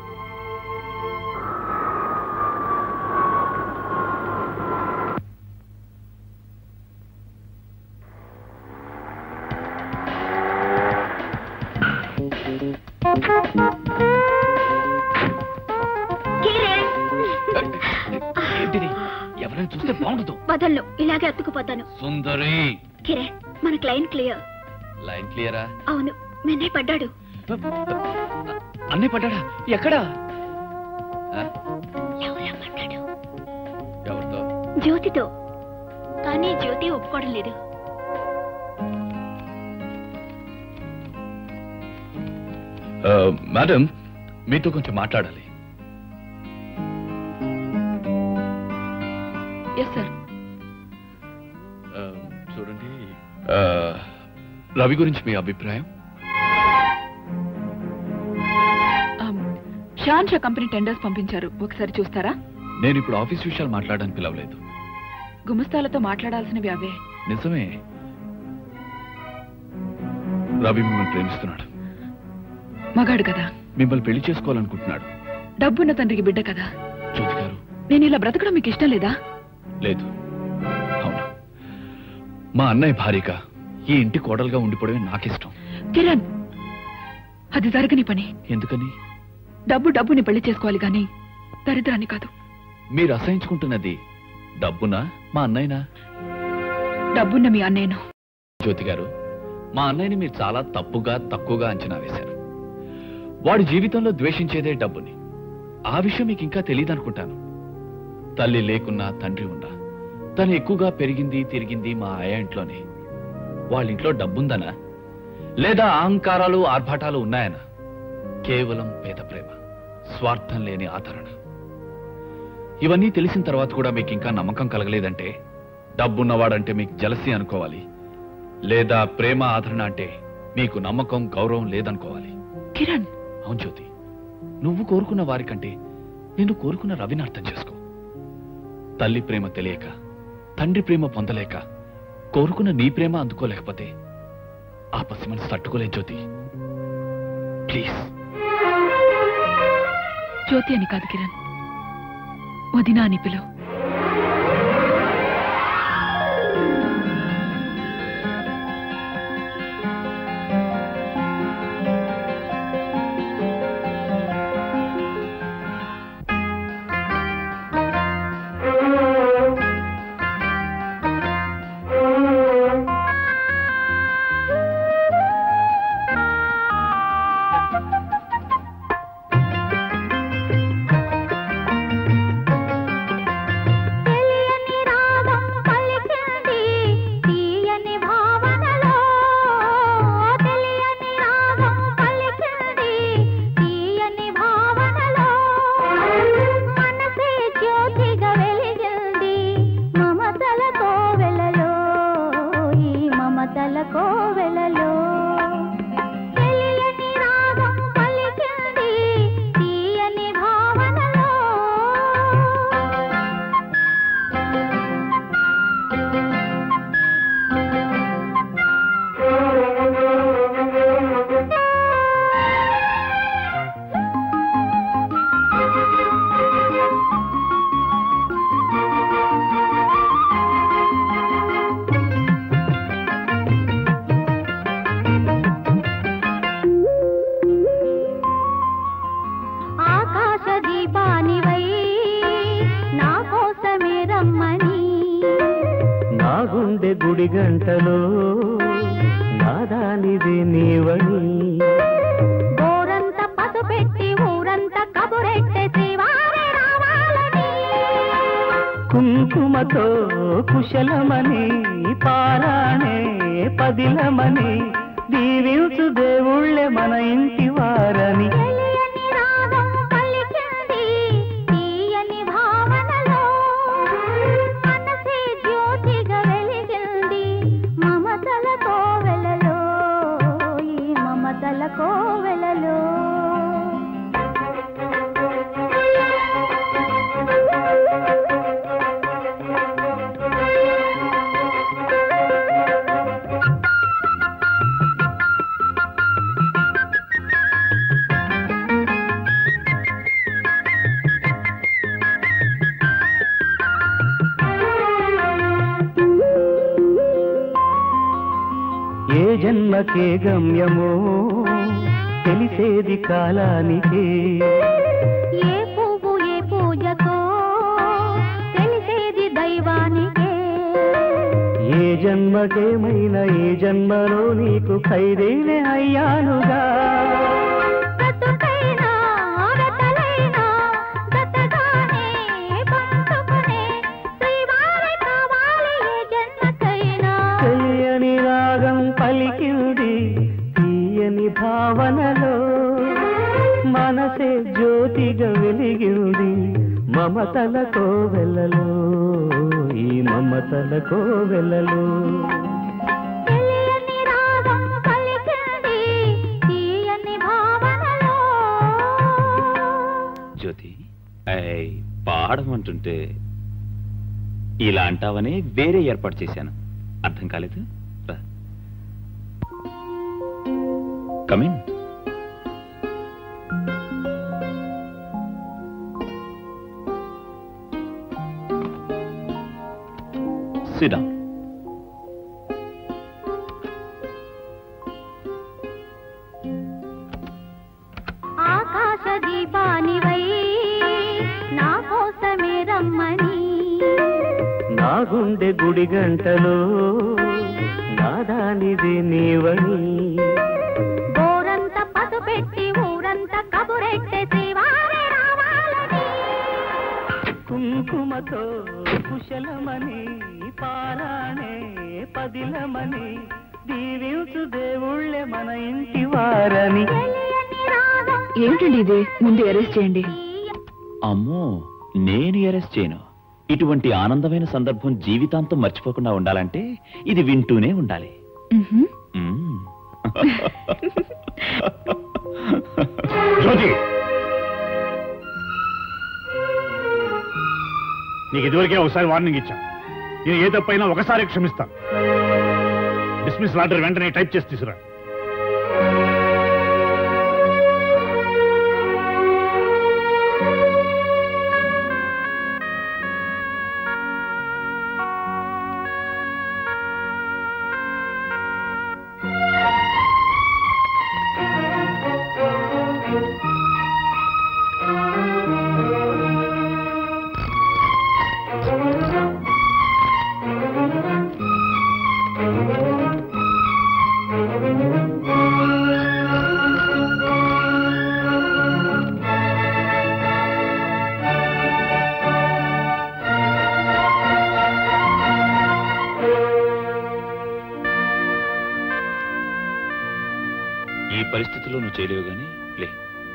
Speaker 9: ఏంటిది ఎవరైనా చూస్తే బాగుండదు
Speaker 10: వదలను ఇలాగే అతుకుపోతాను
Speaker 9: సుందరి
Speaker 10: కిరణ్ మన క్లయింట్ క్లియర్
Speaker 9: లైన్ క్లియరా
Speaker 10: అవును నిన్నే పడ్డాడు
Speaker 9: అన్నీ పడ్డాడా ఎక్కడా ఆ?
Speaker 10: లవ్లో పడ్డాడు
Speaker 9: ఎవరితో
Speaker 10: జ్యోతితో కానీ జ్యోతి ఒప్పుకోవడం లేదు
Speaker 9: ఆ, మేడం మీతో కొంచెం మాట్లాడాలి
Speaker 4: ఎస్ సార్
Speaker 9: ఆ, చూడండి ఆ, రవి గురించి మీ అభిప్రాయం
Speaker 4: షాన్ షా కంపెనీ టెండర్స్ పంపించారు ఒకసారి చూస్తారా
Speaker 9: నేను ఇప్పుడు ఆఫీస్ విషయాలు మాట్లాడడానికి పిలవలేదు
Speaker 4: గుమస్తాలతో మాట్లాడాల్సినవి అవే
Speaker 9: నిజమే రవి మిమ్మల్ని ప్రేమిస్తున్నాడు
Speaker 4: మగాడు కదా
Speaker 9: మిమ్మల్ని పెళ్లి చేసుకోవాలనుకుంటున్నాడు
Speaker 4: డబ్బున్న తండ్రికి బిడ్డ కదా
Speaker 9: జ్యోతి గారు
Speaker 4: నేను ఇలా బ్రతకడం మీకు ఇష్టం లేదా
Speaker 9: లేదు అవును మా అన్నయ్య భార్యగా ఈ ఇంటి కోడలుగా ఉండిపోవడమే నాకిష్టం
Speaker 4: కిరణ్ అది జరగని పని
Speaker 9: ఎందుకని
Speaker 4: డబ్బు డబ్బుని పెళ్లి చేసుకోవాలి గాని దరిద్రాన్ని కాదు
Speaker 9: మీరు అసహించుకుంటున్నది డబ్బునా మా అన్నయ్యనా
Speaker 4: డబ్బున్న మీ అన్నయ్యను
Speaker 9: జ్యోతి గారు మా అన్నయ్యని మీరు చాలా తప్పుగా తక్కువగా అంచనా వేశారు వాడి జీవితంలో ద్వేషించేదే డబ్బుని ఆ విషయం మీకు ఇంకా తెలియదు అనుకుంటాను తల్లి లేకున్నా తండ్రి ఉన్నా తను ఎక్కువగా పెరిగింది తిరిగింది మా ఆయ ఇంట్లోనే వాళ్ళ ఇంట్లో డబ్బుందనా లేదా అహంకారాలు ఆర్భాటాలు ఉన్నాయనా కేవలం పేద ప్రేమ స్వార్థం లేని ఆదరణ ఇవన్నీ తెలిసిన తర్వాత కూడా మీకు ఇంకా నమ్మకం కలగలేదంటే డబ్బున్నవాడంటే మీకు జలసి అనుకోవాలి లేదా ప్రేమ ఆదరణ అంటే మీకు నమ్మకం గౌరవం లేదనుకోవాలి
Speaker 4: కిరణ్
Speaker 9: అవును జ్యోతి నువ్వు కోరుకున్న వారికంటే నేను కోరుకున్న రవిని అర్థం చేసుకో తల్లి ప్రేమ తెలియక తండ్రి ప్రేమ పొందలేక కోరుకున్న నీ ప్రేమ అందుకోలేకపోతే ఆ పసి మనసు తట్టుకోలేదు జ్యోతి ప్లీజ్
Speaker 4: జ్యోతి అని కాదు కిరణ్ వదినా అని పిలువు
Speaker 11: తీయని భావనలో తెలియని రాగం పలికింది తీయని భావనలో మనసే జ్యోతిగా వెలిగింది మమతల కోవెలలో ఈ మమతల కోవెలలో తెలియని రాగం పలికింది తీయని భావనలో ఆకాశ దీపానివై నా కోసమే రమ్మని
Speaker 12: నా గుండె గుడి గంటలో నాదానిది నీవని
Speaker 11: గోరంత పసు పెట్టి ఊరంత కబురెట్టే శ్రీవారి రావాలని
Speaker 12: కుంకుమతో కుశలమని పారాణే పదిలమని దీవించు దేవుళ్ళే మన ఇంటి వారని
Speaker 11: తెలియని రాగం పలికింది తీయని భావనలో మనసే జ్యోతిగా వెలిగింది మమతల కోవెలలో ఈ మమతల కోవెలలో
Speaker 12: ఏ జన్మకే గమ్యమో తెలిసేది కాలానికే
Speaker 11: ఏ పువ్వు ఏ పూజకో తెలిసేది దైవానికే
Speaker 12: ఏ జన్మకేమైనా ఏ జన్మలో నీకు ఖైదేనే అయ్యానుగా
Speaker 11: బ్రతుకైనా ఆడతలైనా గతగానే పంచుకునే శ్రీవారి కావాలి ఏ జన్మకైనా
Speaker 12: తెలియని రాగం పలికింది తీయని భావనలో మనసే జ్యోతిగా వెలిగింది మమతల కోవెలలో ఈ మమతల కోవెలలో
Speaker 11: తెలియని రాగం పలికింది తీయని భావనలో
Speaker 1: జ్యోతి ఐ, పాడమంటుంటే ఇలా అంటావని వేరే ఏర్పాటు చేశాను అర్థం కాలేదు రా. కమిన్ సిడా
Speaker 11: ఆకాశ దీపానివై నా కోసమే రమ్మని
Speaker 12: నా గుండె గుడి గంటలో నాదానిది నీవని
Speaker 11: గోరంత పసు పెట్టి ఊరంత కబురెట్టే శ్రీవారి రావాలని
Speaker 12: కుంకుమతో కుశలమని పారాణే పదిలమని దీవించు దేవుళ్ళే మన ఇంటి వారని
Speaker 4: ఏమిటండి ఇది ముందు అరెస్ట్ చేయండి
Speaker 1: అమ్మో నేను అరెస్ట్ చేయను ఇటువంటి ఆనందమైన సందర్భం జీవితాంతం మర్చిపోకుండా ఉండాలంటే ఇది వింటూనే ఉండాలి
Speaker 4: మ్హూ.
Speaker 1: మ్మ్.
Speaker 3: జ్యోతి నీకు ఇదివరకే ఒకసారి వార్నింగ్ ఇచ్చా నేను ఏ తప్పైనా ఒకసారి క్షమిస్తా డిస్మిస్ లాటర్ వెంటనే టైప్ చేసి తీసుకురా
Speaker 1: ఈ పరిస్థితిలో నువ్వు చేయలేవు గాని లే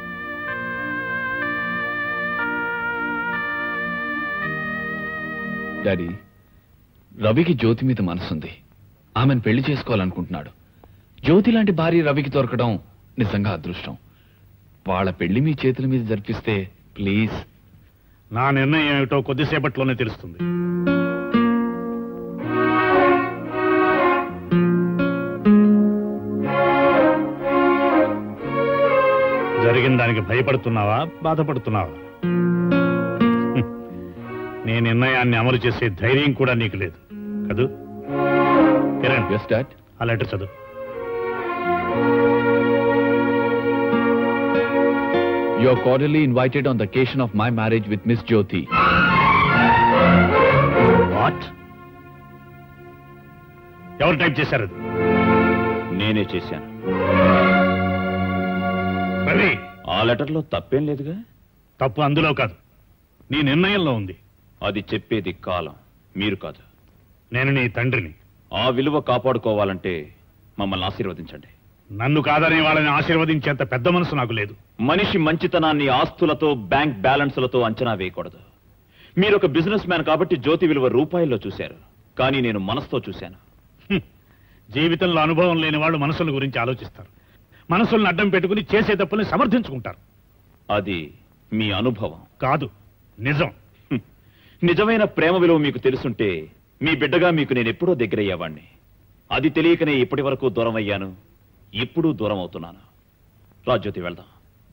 Speaker 9: డాడీ రవికి జ్యోతి మీద మనసుంది ఆమెను పెళ్లి చేసుకోవాలనుకుంటున్నాడు జ్యోతి లాంటి భార్య రవికి దొరకడం నిజంగా అదృష్టం వాళ్ళ పెళ్లి మీ చేతుల మీద జరిపిస్తే ప్లీజ్
Speaker 3: నా నిర్ణయం ఏమిటో కొద్దిసేపట్లోనే తెలుస్తుంది జరిగిన దానికి భయపడుతున్నావా బాధపడుతున్నావా హ్మ్. నీ నిర్ణయాన్ని అమలు చేసే ధైర్యం కూడా నీకు లేదు కదూ కిరణ్ ఆ లెటర్ చదువు
Speaker 9: You are cordially invited on the occasion of my marriage with Miss Jyoti.
Speaker 3: What ఎవరు టైప్ చేశారు అది
Speaker 1: నేనే చేశాను
Speaker 3: రవి
Speaker 1: ఆ లెటర్లో తప్పేం లేదుగా
Speaker 3: తప్పు అందులో కాదు నీ నిర్ణయంలో ఉంది
Speaker 1: అది చెప్పేది కాలం మీరు కాదు
Speaker 3: నేను నీ తండ్రిని
Speaker 1: ఆ విలువ కాపాడుకోవాలంటే మమ్మల్ని ఆశీర్వదించండి
Speaker 3: నన్ను కాదనే వాళ్ళని ఆశీర్వదించేంత పెద్ద మనసు నాకు లేదు
Speaker 1: మనిషి మంచితనాన్ని ఆస్తులతో బ్యాంక్ బ్యాలెన్స్లతో అంచనా వేయకూడదు మీరు ఒక బిజినెస్ మ్యాన్ కాబట్టి జ్యోతి విలువ రూపాయల్లో చూశారు కానీ నేను మనసుతో చూశాను
Speaker 3: హ్మ్. జీవితంలో అనుభవం లేని వాళ్ళు మనసుల గురించి ఆలోచిస్తారు మనసుల్ని అడ్డం పెట్టుకుని చేసే తప్పుల్ని సమర్థించుకుంటారు
Speaker 1: అది మీ అనుభవం
Speaker 3: కాదు నిజం
Speaker 1: హ్మ్. నిజమైన ప్రేమ విలువ మీకు తెలుసుంటే మీ బిడ్డగా మీకు నేను ఎప్పుడో దగ్గరయ్యేవాణ్ణి అది తెలియకనే ఇప్పటి వరకు దూరం అయ్యాను ఇప్పుడు దూరం అవుతున్నాను రాజ్యోతి వెళ్దాం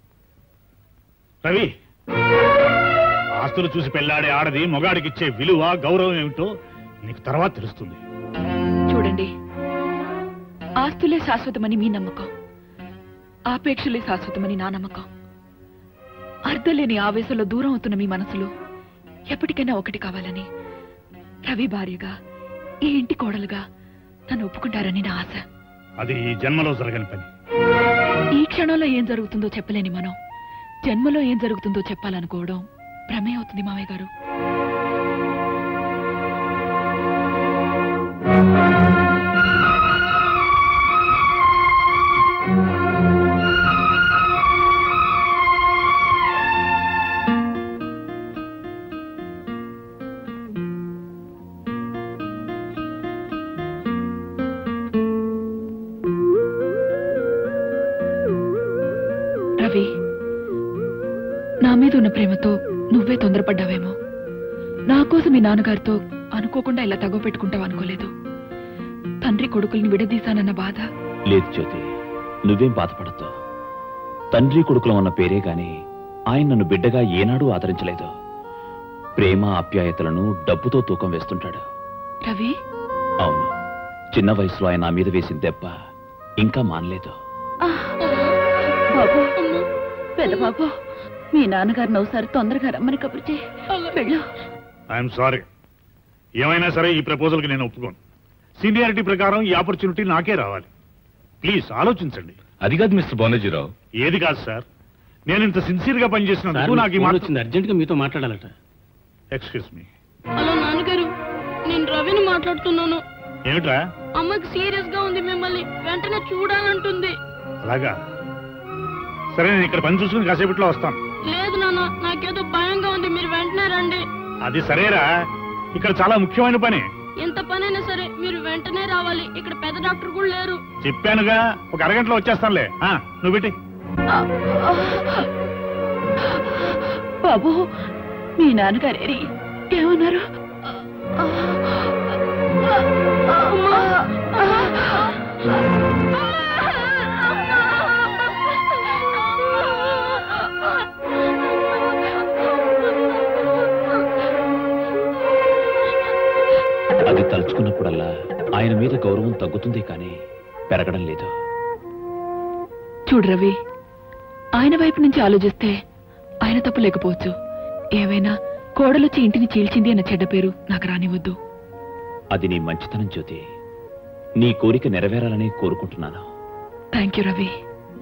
Speaker 3: రవి ఆస్తులు చూసి పెళ్లాడే ఆడది మొగాడికిచ్చే విలువ గౌరవం ఏమిటో నీకు తర్వాత తెలుస్తుంది
Speaker 4: చూడండి ఆస్తులే శాశ్వతమని మీ నమ్మకం ఆపేక్షలే శాశ్వతమని నా నమ్మకం అర్ధలేని ఆవేశంలో దూరం అవుతున్న మీ మనసులో ఎప్పటికైనా ఒకటి కావాలని రవి భార్యగా ఈ ఇంటి కోడలుగా నన్ను ఒప్పుకుంటారని నా ఆశ
Speaker 3: అది ఈ జన్మలో జరగని పని
Speaker 4: ఈ క్షణంలో ఏం జరుగుతుందో చెప్పలేని మనం జన్మలో ఏం జరుగుతుందో చెప్పాలనుకోవడం భ్రమే అవుతుంది మావయ్య గారు రవి నా మీద ఉన్న ప్రేమతో నువ్వే తొందరపడ్డావేమో నా కోసం మీ నాన్నగారితో అనుకోకుండా ఇలా తగవ పెట్టుకుంటావు అనుకోలేదు తండ్రి కొడుకుల్ని విడదీశానన్న బాధ
Speaker 1: లేదు జ్యోతి నువ్వేం బాధపడద్దు తండ్రి కొడుకులం అన్న పేరే గాని ఆయన నన్ను బిడ్డగా ఏనాడూ ఆదరించలేదు ప్రేమ ఆప్యాయతలను డబ్బుతో తూకం వేస్తుంటాడు
Speaker 4: రవి
Speaker 1: అవును చిన్న వయసులో ఆయన నా మీద వేసిన దెబ్బ ఇంకా మానలేదు
Speaker 4: బాబు పెద్ద బాబు మీ నాన్నగారిని ఒకసారి తొందరగా రమ్మని కబురు చేయి వెళ్ళు
Speaker 3: ఐఎమ్ సారీ ఏమైనా సరే ఈ ప్రపోజల్కి నేను ఒప్పుకోను సీనియారిటీ ప్రకారం ఈ ఆపర్చునిటీ నాకే రావాలి ప్లీజ్ ఆలోచించండి
Speaker 9: అది కాదు మిస్టర్ బానర్జీరావు
Speaker 3: ఏది కాదు సార్ నేను ఇంత సిన్సియర్ గా పనిచేసినందుకు నాకు ఈ
Speaker 6: ఫోన్
Speaker 3: మాట
Speaker 6: వచ్చింది అర్జెంట్ గా మీతో మాట్లాడాలట
Speaker 3: ఎక్స్క్యూజ్ మీ
Speaker 17: హలో నాన్నగారు నేను రవిని మాట్లాడుతున్నాను
Speaker 3: ఏమిట్రా
Speaker 17: అమ్మకి సీరియస్ గా ఉంది మిమ్మల్ని వెంటనే చూడాలంటుంది
Speaker 3: అలాగా సరే నేను ఇక్కడ పని చూసుకుని కాసేపట్లో వస్తాను
Speaker 17: లేదు నాన్న నాకేదో భయంగా ఉంది మీరు వెంటనే రండి
Speaker 3: అది సరేరా ఇక్కడ చాలా ముఖ్యమైన పని
Speaker 17: ఎంత పనైనా సరే మీరు వెంటనే రావాలి ఇక్కడ పెద్ద డాక్టర్ కూడా లేరు
Speaker 3: చెప్పానుగా ఒక అరగంటలో వచ్చేస్తానులే ఆ, నువ్వు పెట్టి
Speaker 4: బాబు మీ నాన్నగారు ఏమన్నారు
Speaker 1: అది తలుచుకున్నప్పుడల్లా ఆయన మీద గౌరవం తగ్గుతుంది కానీ పెరగడం లేదు
Speaker 4: చూడు రవి ఆయన వైపు నుంచి ఆలోచిస్తే ఆయన తప్పు లేకపోవచ్చు ఏమైనా కోడలొచ్చి ఇంటిని చీల్చింది అన్న చెడ్డ పేరు నాకు రానివద్దు
Speaker 1: అది నీ మంచితనం జ్యోతి నీ కోరిక నెరవేరాలని కోరుకుంటున్నాను
Speaker 4: థ్యాంక్ యూ రవి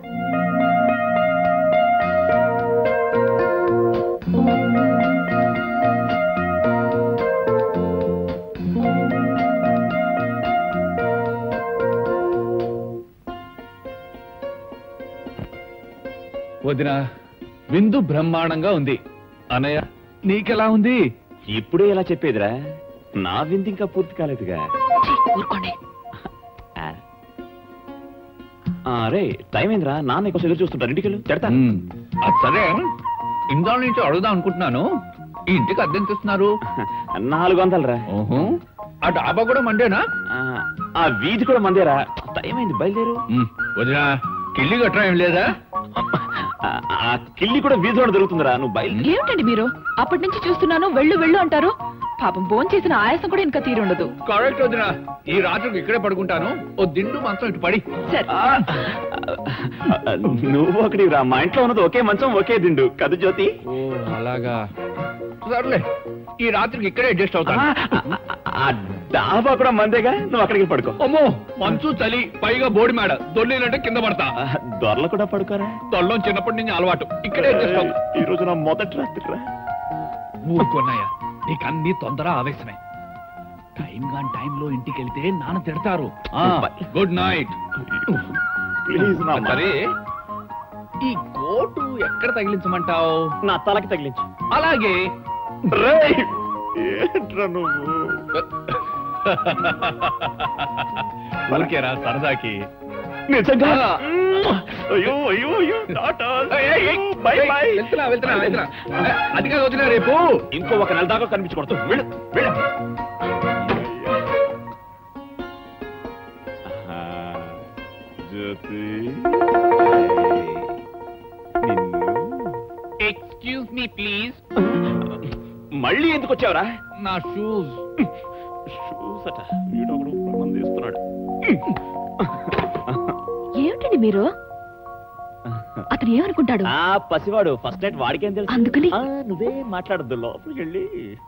Speaker 9: వదిన విందు బ్రహ్మాండంగా ఉంది అన్నయ్య నీకెలా ఉంది
Speaker 1: ఇప్పుడే ఎలా చెప్పేదిరా నా విందు ఇంకా పూర్తి కాలేదుగా
Speaker 4: ఊరుకోండి
Speaker 1: అరే టైం ఏందిరా నాన్న కోసం ఎదురు చూస్తుంటారు ఇంటికెళ్ళు తిడతా
Speaker 9: మ్మ్. అది సరే ఇందాల నుంచి అడుగుదాం అనుకుంటున్నాను ఈ ఇంటికి అద్దెంత ఇస్తున్నారు
Speaker 1: నాలుగు వందలరా
Speaker 9: ఓహో ఆ డాబా కూడా మండేనా
Speaker 1: ఆ వీధి కూడా మందేరా టైం అయింది బయలుదేరు
Speaker 9: వదిన కిల్లి గట్రా ఏం లేదా
Speaker 1: ఆ- ఆ కిల్లి కూడా వీధిలో దొరుకుతుందిరా నువ్వు బయలు
Speaker 4: ఏమిటండి మీరు అప్పటి నుంచి చూస్తున్నాను వెళ్ళు వెళ్ళు అంటారు పాపం భోంచేసిన చేసిన ఆయాసం కూడా ఇంకా తీరుండదు
Speaker 9: కరెక్ట్ వదిన ఈ రాత్రికి ఇక్కడే పడుకుంటాను ఓ దిండు మంచం ఇటు పడి
Speaker 4: సరే
Speaker 1: నువ్వు ఒకటిరా మా ఇంట్లో ఉన్నది ఒకే మంచం ఒకే దిండు కదు జ్యోతి
Speaker 9: ఓ అలాగా సర్లే ఈ రాత్రికి ఇక్కడే అడ్జస్ట్ అవుతాను
Speaker 1: ఆ డాబా కూడా మందేగా నువ్వు అక్కడికి పడుకో
Speaker 9: అమ్మో మంచు చలి పైగా బోడి మేడ దొల్లినంటే కింద పడతా
Speaker 1: దొరలు కూడా పడుకోరా
Speaker 9: దొల్లం చిన్నప్పటి నుంచి అలవాటు ఇక్కడే అడ్జస్ట్ అవుతా
Speaker 1: ఈ రోజు నా మొదటి రాత్రిరా
Speaker 9: ఊరుకున్నాయా నీకు అన్ని తొందర ఆవేశమే టైం గాని టైంలో ఇంటికి వెళ్తే నాన్న తిడతారు గుడ్ నైట్
Speaker 1: ప్లీజ్ నా
Speaker 9: సరే ఈ కోటు ఎక్కడ తగిలించమంటావు
Speaker 1: నా తలకి తగిలించు
Speaker 9: అలాగే
Speaker 1: రేయ్! ఏంట్రా నువ్వు
Speaker 9: ఊరికేరా సరదాకి
Speaker 1: నిజంగా అయ్యో అయ్యో అయ్యో టాటా బై బై
Speaker 9: వెళ్తున్నా వెళ్తున్నా వెళ్తున్నా ఏ, అది కాదు వదినా రేపు
Speaker 1: ఇంకో ఒక నెల దాకా కనిపించకూడదు వెళ్ళు వెళ్ళు జ్యోతి
Speaker 9: ఎక్స్క్యూజ్ మీ ప్లీజ్
Speaker 1: మళ్ళీ ఎందుకు వచ్చావురా
Speaker 9: నా షూస్
Speaker 1: షూస్ అట వీడు ఒకడు ప్రమాణం చేస్తున్నాడు
Speaker 4: ఏమిటండి మీరు అతను ఏమనుకుంటాడు
Speaker 1: ఆ పసివాడు ఫస్ట్ నైట్ వాడికేం తెలుసు
Speaker 4: అందుకని?
Speaker 1: ఆ, నువ్వే మాట్లాడద్దు లోపలికి వెళ్ళి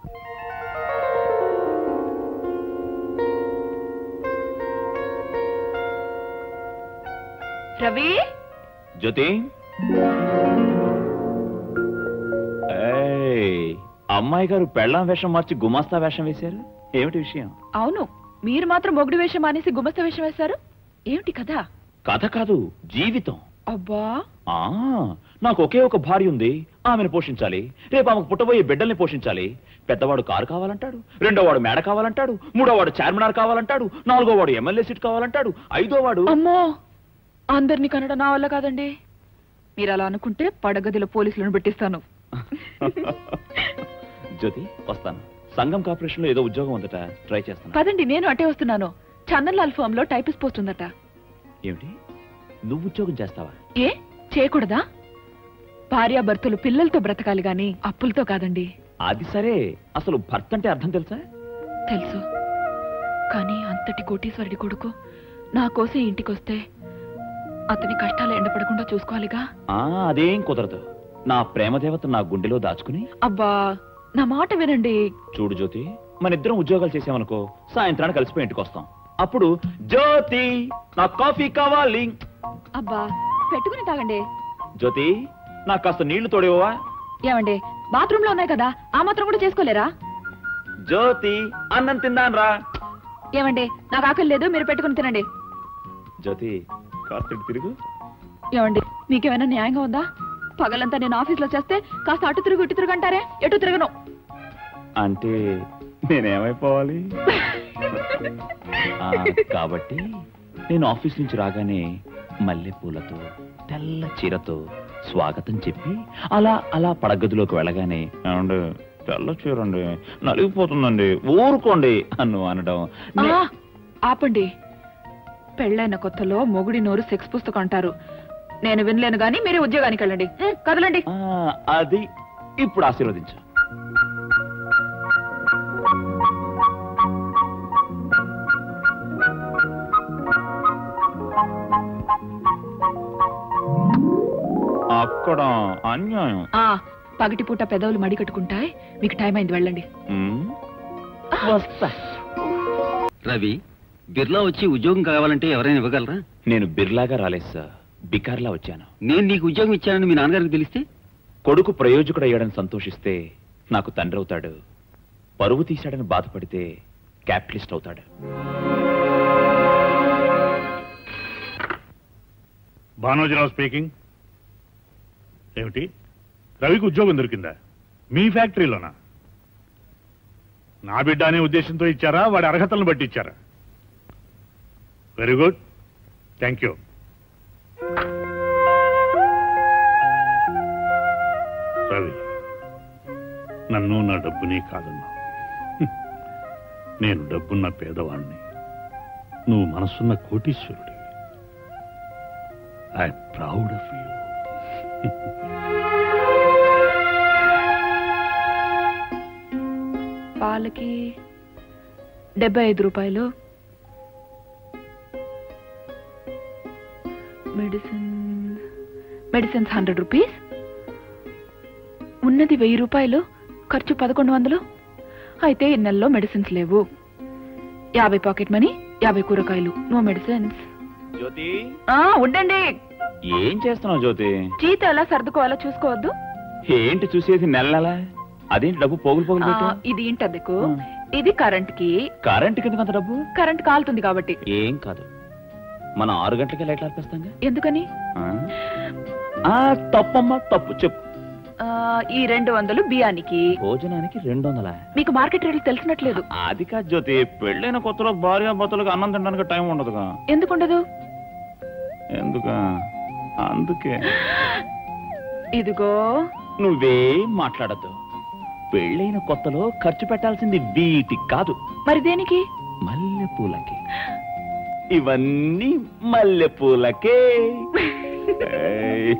Speaker 4: రవి
Speaker 1: జ్యోతి ఏయ్, అమ్మాయి గారు పెళ్ళాం వేషం మార్చి గుమాస్తా వేషం వేశారు ఏమిటి విషయం
Speaker 4: అవును మీరు మాత్రం మొగుడు వేషం మానేసి గుమస్త వేషం వేశారు ఏమిటి కదా
Speaker 1: కథ కాదు జీవితం
Speaker 4: అబ్బా
Speaker 1: ఆ నాకు ఒకే ఒక భార్య ఉంది ఆమెను పోషించాలి రేపు ఆమెకు పుట్టబోయే బిడ్డల్ని పోషించాలి పెద్దవాడు కారు కావాలంటాడు రెండో వాడు మేడ కావాలంటాడు మూడో వాడు చార్మినార్ కావాలంటాడు నాలుగో వాడు ఎమ్మెల్యే సీట్ కావాలంటాడు ఐదో వాడు
Speaker 4: అమ్మో అందరినీ కనడం నా వల్ల కాదండి మీరు అలా అనుకుంటే పడగదిలో పోలీసులను పెట్టిస్తాను
Speaker 1: జ్యోతి వస్తాను సంఘం కార్పొరేషన్ లో ఏదో ఉద్యోగం ఉందట ట్రై చేస్తాను
Speaker 4: పదండి నేను అటే వస్తున్నాను చందన్లాల్ ఫామ్ లో టైపిస్ట్ పోస్ట్ ఉందట
Speaker 1: ఏమిటి నువ్వు ఉద్యోగం చేస్తావా
Speaker 4: ఏ చేయకూడదా భార్యాభర్తలు పిల్లలతో బ్రతకాలి గాని అప్పులతో కాదండి
Speaker 1: అది సరే అసలు భర్త అంటే అర్థం తెలుసా
Speaker 4: తెలుసు కానీ అంతటి కోటీశ్వరుడి కొడుకు నా కోసం ఇంటికొస్తే అతని కష్టాలు ఎండపడకుండా చూసుకోవాలిగా
Speaker 1: ఆ అదేం కుదరదు నా ప్రేమ దేవత నా గుండెలో దాచుకుని
Speaker 4: అబ్బా నా మాట వినండి
Speaker 1: చూడు జ్యోతి మన ఇద్దరం ఉద్యోగాలు చేసామనుకో సాయంత్రానికి కలిసిపోయి ఇంటికి వస్తాం అప్పుడు జ్యోతి నా కాఫీ కావాలి
Speaker 4: అబ్బా పెట్టుకుని తాగండి
Speaker 1: జ్యోతి నాకు కాస్త నీళ్లు తోడేవా
Speaker 4: ఏమండి బాత్రూమ్ లో ఉన్నాయి కదా ఆ మాత్రం కూడా చేసుకోలేరా
Speaker 1: జ్యోతి అన్నం తిందాన్ రా
Speaker 4: ఏమండి నాకు ఆకలి లేదు మీరు పెట్టుకుని తినండి
Speaker 1: జ్యోతి కాస్త ఇటు తిరుగు
Speaker 4: ఏమండి మీకేమైనా న్యాయంగా ఉందా పగలంతా నేను ఆఫీస్ లో చేస్తే కాస్త అటు తిరుగు ఇటు తిరుగు అంటారే ఎటు తిరగను
Speaker 1: అంటే నేనేమైపోవాలి ఆ, కాబట్టి నేను ఆఫీస్ నుంచి రాగానే మల్లెపూలతో తెల్ల చీరతో స్వాగతం చెప్పి అలా అలా పడగదిలోకి వెళ్ళగానే "ఏమండి, తెల్ల చీరండి నలిగిపోతుందండి ఊరుకోండి అన్ను అనడం నే-
Speaker 4: ఆ, ఆపండి పెళ్ళైన కొత్తలో మొగుడి నోరు సెక్స్ పుస్తకం అంటారు నేను వినలేను గానీ మీరే ఉద్యోగానికి వెళ్ళండి ఉం, కదలండి
Speaker 1: ఆ, అది ఇప్పుడు ఆశీర్వదించు అక్కడ అన్యాయం
Speaker 4: ఆ పగటిపూట పెదవులు మడి కట్టుకుంటాయి మీకు టైం అయింది వెళ్ళండి
Speaker 1: ఉమ్, వస్తా
Speaker 5: రవి బిర్లా వచ్చి ఉద్యోగం కావాలంటే ఎవరైనా ఇవ్వగలరా
Speaker 1: నేను బిర్లాగా రాలేదు సార్ బికార్లా వచ్చాను
Speaker 5: నేను నీకు ఉద్యోగం ఇచ్చానని మీ నాన్నగారికి తెలిస్తే
Speaker 1: కొడుకు ప్రయోజకుడు అయ్యాడని సంతోషిస్తే నాకు తండ్రి అవుతాడు పరువు తీశాడని బాధపడితే క్యాపిటలిస్ట్ అవుతాడు
Speaker 3: భానోజీరావు స్పీకింగ్ ఏమిటి రవికి ఉద్యోగం దొరికిందా మీ ఫ్యాక్టరీలోనా నా బిడ్డ అనే ఉద్దేశంతో ఇచ్చారా వాడి అర్హతలను బట్టి ఇచ్చారా very good thank you Ravi నన్ను నా డబ్బుని కాదన్నా నేను డబ్బున్న పేదవాణ్ణి నువ్వు మనసున్న కోటీశ్వరుడి ఐ ప్రౌడ్ ఆఫ్ యూ
Speaker 4: పాలకి డెబ్బై ఐదు రూపాయలు మెడిసిన్ మెడిసిన్స్ హండ్రెడ్ రూపీస్ ఉన్నది వెయ్యి రూపాయలు ఖర్చు పదకొండు వందలు అయితే ఈ నెలలో మెడిసిన్స్ లేవు యాభై పాకెట్ మనీ యాభై కూరగాయలు నో మెడిసిన్స్
Speaker 1: జ్యోతి
Speaker 4: ఆ ఉండండి
Speaker 1: ఏం చేస్తున్నావు జ్యోతి
Speaker 4: జీతం ఎలా సర్దుకోవాలో చూసుకోవద్దు
Speaker 1: ఏంటి చూసేది నెల నెల అదేంటి డబ్బు పోగులు పోగులు
Speaker 4: ఆ,
Speaker 1: పెట్టు
Speaker 4: ఇది ఇంటద్దెకు ఇది కరెంట్ కి
Speaker 1: కరెంట్ కింద అంత డబ్బు
Speaker 4: కరెంట్ కాలుతుంది కాబట్టి
Speaker 1: ఏం కాదు మనం ఆరు గంటలకి లైట్లు ఆర్పేస్తాంగా
Speaker 4: ఎందుకని
Speaker 1: ఆ? ఆ తప్పమ్మా తప్పు చెప్పు
Speaker 4: ఆ, ఈ రెండు వందలు బియ్యానికి
Speaker 1: భోజనానికి రెండు వందల
Speaker 4: మీకు మార్కెట్ రేట్లు తెలిసినట్లేదు
Speaker 1: అది కాదు జ్యోతి పెళ్ళైన కొత్తలో భార్య భర్తలకు అన్నం తినడానికి టైం ఉండదుగా
Speaker 4: ఎందుకుండదు
Speaker 1: ఎందుకా అందుకే
Speaker 4: ఇదిగో
Speaker 1: నువ్వేం మాట్లాడద్దు పెళ్ళైన కొత్తలో ఖర్చు పెట్టాల్సింది వీటికి కాదు
Speaker 4: మరి దేనికి
Speaker 1: మల్లెపూలకి ఇవన్నీ మల్లెపూలకే ఏయ్.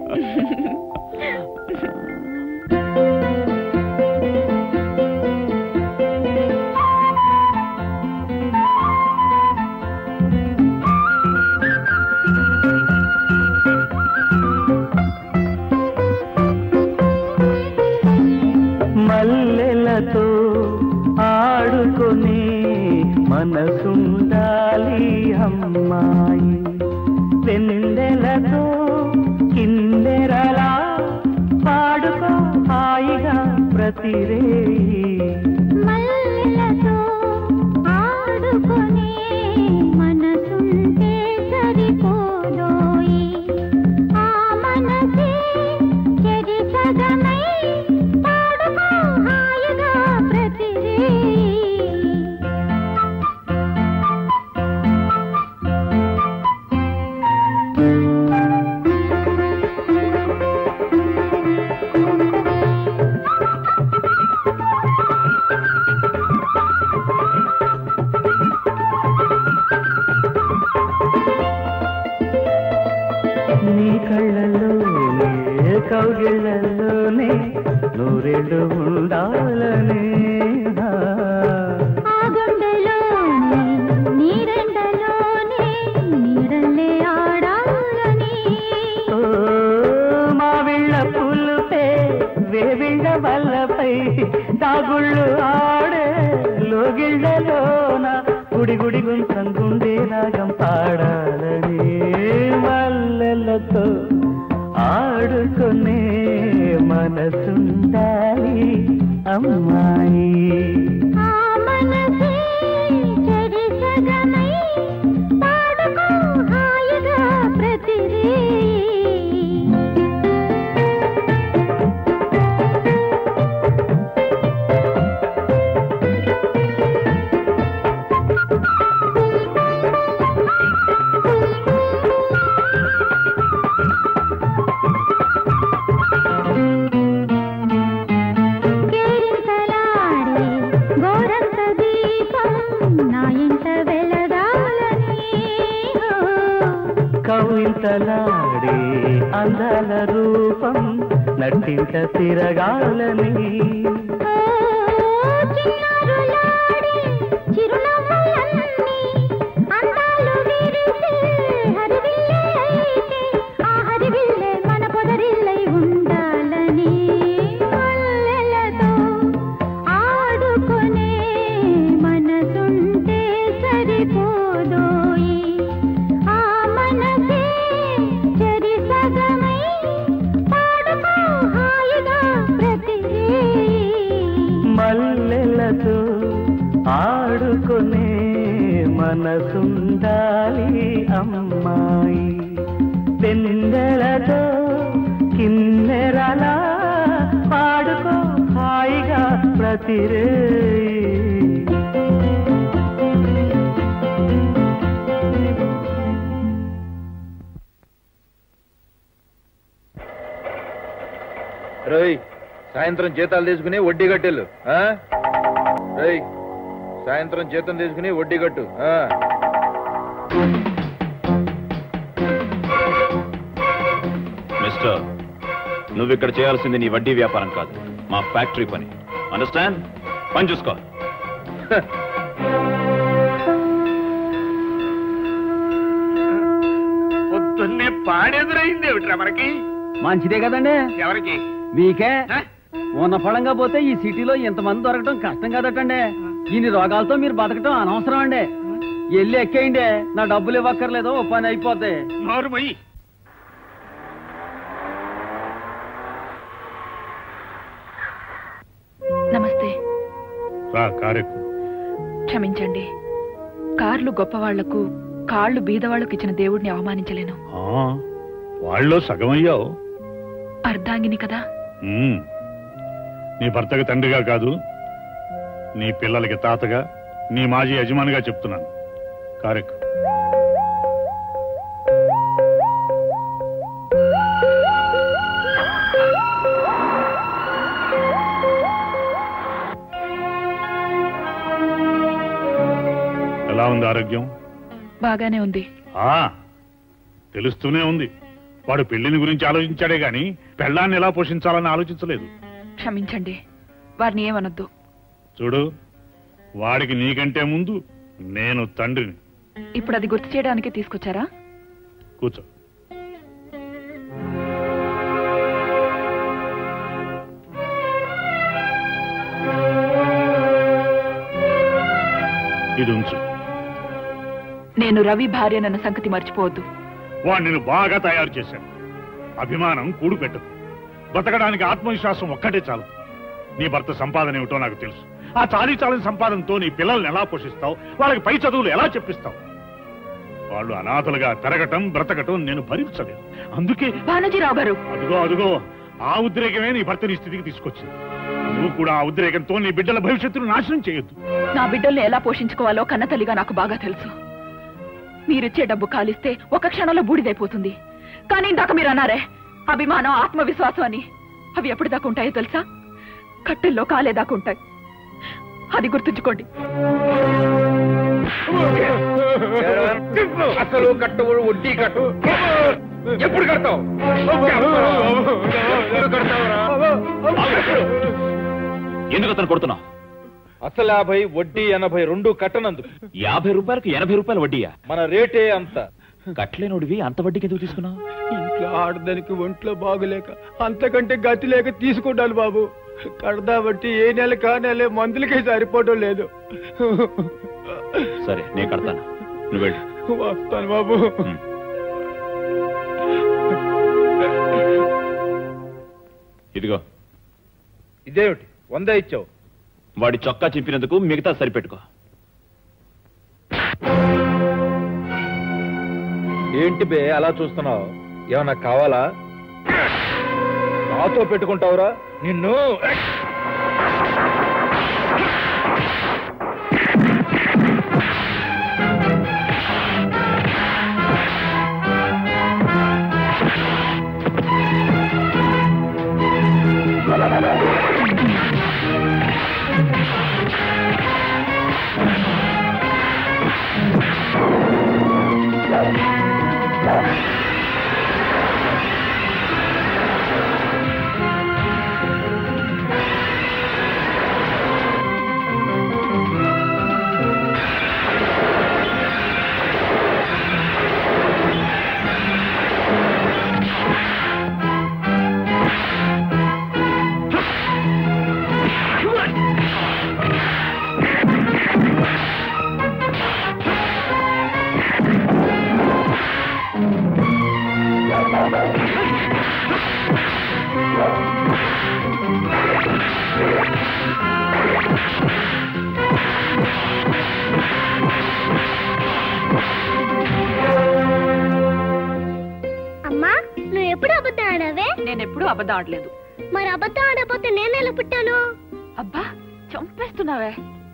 Speaker 12: మల్లెలతో ఆడుకునే మనసుండాలి అమ్మాయి వెన్నెలతో కిందెరలా పాడుకో హాయిగా ప్రతిరేయి
Speaker 11: మల్లెలతో ఆడుకునే మనసుంటే సరిపోదోయి ఆ మనసే చెరి సగమై పాడుకో హాయిగా ప్రతిరేయి
Speaker 12: కౌగిళ్ళలోనే నూరేళ్ళు ఉండాలని
Speaker 11: ఆ గుండెలోనే నీరెండలోనే నీడల్లే ఆడాలని
Speaker 12: ఓ మావిళ్ళ పులుపే వేవిళ్ళ వల్లపై దాగుళ్ళు ఆడే లోగిళ్ళలోన గుడి గుడి గుంసం గుండె రాగం పాడాలని మల్లెలతో ఆడుకునే మనసుండాలి అమ్మాయి
Speaker 11: ఆ మనసే చెరి సగమై పాడుకో హాయిగా ప్రతిదీ కేరింతలాడే గోరంత దీపం నా ఇంట వెలగాలని
Speaker 12: కవింతలాడే అందాల రూపం నటింట తిరగాలని
Speaker 11: చిన్నారులాడే చిరునవ్వులన్నీ అందాలు విరిసే హరివిల్లే అయితే ఆ హరివిల్లే మన పొదరిల్లై ఉండాలని మల్లెలతో ఆడుకునే మనసుంటే సరిపోదోయి ఆ మనసే చెరి సగమై పాడుకో హాయిగా ప్రతి
Speaker 12: మల్లెలతో ఆడుకునే మనసుండాలి అమ్మాయి వెన్నెలతో కిన్నెరలా పాడుకో హాయిగా ప్రతిరే
Speaker 18: రోయ్ సాయంత్రం జీతాలు తీసుకుని వడ్డీ కట్టెళ్ళు ఆ? రోయ్ సాయంత్రం జీతం తీసుకుని వడ్డీ కట్టు ఆ.
Speaker 1: మిస్టర్ నువ్వు ఇక్కడ చేయాల్సింది నీ వడ్డీ వ్యాపారం కాదు మా ఫ్యాక్టరీ పని అండర్స్టాండ్ పని చూసుకో
Speaker 2: పొద్దున్నే పాడెదురైంది ఏమిట్రా మనకి
Speaker 6: మంచిదే కదండి
Speaker 2: ఎవరికి
Speaker 6: మీకే ఉన్న ఫలంగా పోతే ఈ సిటీలో ఇంతమంది దొరకటం కష్టం కదటండి ఇన్ని రోగాలతో మీరు బతకటం అనవసరం అండి వెళ్ళి ఎక్కేయండి నా డబ్బులు ఇవ్వక్కర్లేదు ఓ పని అయిపోద్ది
Speaker 2: నోరు మొయ్యి
Speaker 4: నమస్తే
Speaker 3: రా కారెక్కు
Speaker 4: క్షమించండి కార్లు గొప్పవాళ్లకు కాళ్ళు బీదవాళ్లకు ఇచ్చిన దేవుడిని అవమానించలేను
Speaker 3: ఆ, వాళ్ళలో సగం అయ్యావు
Speaker 4: అర్ధాంగిని కదా
Speaker 3: ఉమ్. నీ భర్తకి తండ్రిగా కాదు నీ పిల్లలకి తాతగా నీ మాజీ యజమానిగా చెప్తున్నాను కారెక్కు ఎలా ఉంది ఆరోగ్యం
Speaker 4: బాగానే ఉంది
Speaker 3: ఆ తెలుస్తూనే ఉంది వాడు పెళ్లిని గురించి ఆలోచించాడే గాని పెళ్ళాన్ని ఎలా పోషించాలని ఆలోచించలేదు
Speaker 4: క్షమించండి వారిని ఏమనొద్దు
Speaker 3: చూడు వాడికి నీకంటే ముందు నేను తండ్రిని
Speaker 4: ఇప్పుడు అది గుర్తు చేయడానికి తీసుకొచ్చారా
Speaker 3: కూర్చో ఇది ఉంచు
Speaker 4: నేను రవి భార్యనన్న సంగతి మర్చిపోవద్దు
Speaker 3: వాడు నిన్ను బాగా తయారు చేశాడు అభిమానం కూడు పెట్టదు బతకడానికి ఆత్మవిశ్వాసం ఒక్కటే చాలు నీ భర్త సంపాదన ఏమిటో నాకు తెలుసు ఆ చాలీ చాలని సంపాదనతో నీ పిల్లల్ని ఎలా పోషిస్తావు వాళ్ళకి పై చదువులు ఎలా చెప్పిస్తావు వాళ్ళు అనాథలుగా పెరగటం బ్రతకటం నేను భరించలేదు అందుకే
Speaker 4: భానుజీరావు గారు
Speaker 3: అదుగో అదుగో ఆ ఉద్రేకమే నీ భర్త నీ స్థితికి తీసుకొచ్చింది నువ్వు కూడా ఆ ఉద్రేకంతో నీ బిడ్డల భవిష్యత్తును నాశనం చేయొద్దు
Speaker 4: నా బిడ్డల్ని ఎలా పోషించుకోవాలో కన్నతల్లిగా నాకు బాగా తెలుసు మీరిచ్చే డబ్బు కాలిస్తే ఒక క్షణంలో బూడిదైపోతుంది కానీ ఇందాక మీరు అన్నారే అభిమానం ఆత్మవిశ్వాసం అని అవి ఎప్పటిదాకా ఉంటాయో తెలుసా కట్టెల్లో కాలేదాకా ఉంటాయి అది గుర్తుంచుకోండి
Speaker 18: అసలు కట్టవు వడ్డీ కట్టు ఎప్పుడు కడతావు
Speaker 1: ఎందుకు అతను కొడుతున్నావు
Speaker 18: అసలు యాభై వడ్డీ ఎనభై రెండు కట్టనందుకు
Speaker 1: యాభై రూపాయలకు ఎనభై రూపాయలు వడ్డీయా
Speaker 18: మన రేటే అంత
Speaker 1: కట్లేనోడివి అంత వడ్డీకి ఎందుకు తీసుకున్నావు
Speaker 19: ఇంట్లో ఆడదానికి ఒంట్లో బాగులేక అంతకంటే గతి లేక తీసుకున్నాను బాబు కడదా బట్టి ఏ నెల కా నెల మందులకే సరిపోవడం లేదు
Speaker 1: సరే నేను కడతాను నువ్వు వెళ్ళు
Speaker 19: వస్తాను బాబు
Speaker 1: ఇదిగో
Speaker 18: ఇదేమిటి వంద ఇచ్చావు
Speaker 1: వాడి చొక్కా చింపినందుకు మిగతా సరిపెట్టుకో
Speaker 18: ఏంటి బే అలా చూస్తున్నావు ఏమన్నా కావాలా నాతో పెట్టుకుంటావురా నిన్ను
Speaker 11: అమ్మా నువ్వు ఎప్పుడు అబద్ధం ఆడావే
Speaker 4: నేను ఎప్పుడూ అబద్ధం ఆడలేదు
Speaker 11: మరి అబద్ధం ఆడకపోతే నేను ఎలా పుట్టాను
Speaker 4: అబ్బా చంపేస్తున్నావే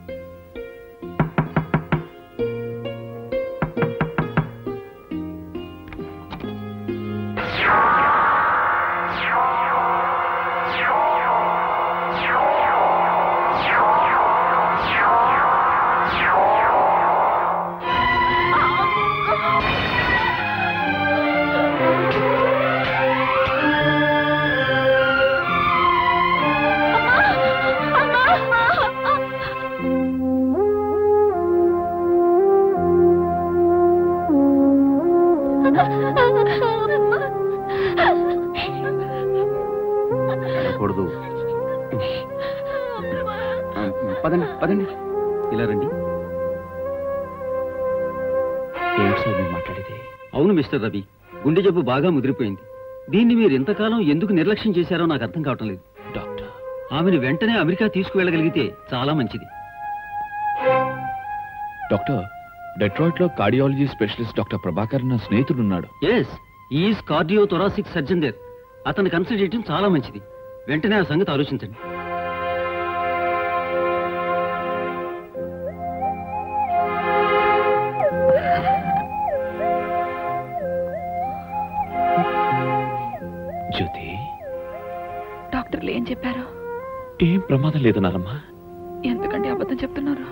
Speaker 5: కూడదు పదండి పదండి ఇలా రండి
Speaker 1: ఏమిటి సార్ మీరు మాట్లాడేది
Speaker 5: అవును మిస్టర్ రవి గుండె జబ్బు బాగా ముదిరిపోయింది దీన్ని మీరు ఇంతకాలం ఎందుకు నిర్లక్ష్యం చేశారో నాకు అర్థం కావటం లేదు
Speaker 1: డాక్టర్
Speaker 5: ఆమెను వెంటనే అమెరికా తీసుకువెళ్ళగలిగితే చాలా మంచిది
Speaker 9: డాక్టర్ డెట్రాయిట్ లో కార్డియాలజీ స్పెషలిస్ట్ డాక్టర్ ప్రభాకర్ నా స్నేహితుడు ఉన్నాడు
Speaker 5: yes is cardio thoracic surgeon there అతను కన్సల్ట్ చేయడం చాలా మంచిది వెంటనే ఆ సంగతి ఆలోచించండి
Speaker 1: జ్యోతి
Speaker 4: డాక్టర్లు ఏం చెప్పారు
Speaker 1: ఏం ప్రమాదం లేదన్నారమ్మా
Speaker 4: ఎందుకంటే అబద్ధం చెప్తున్నారు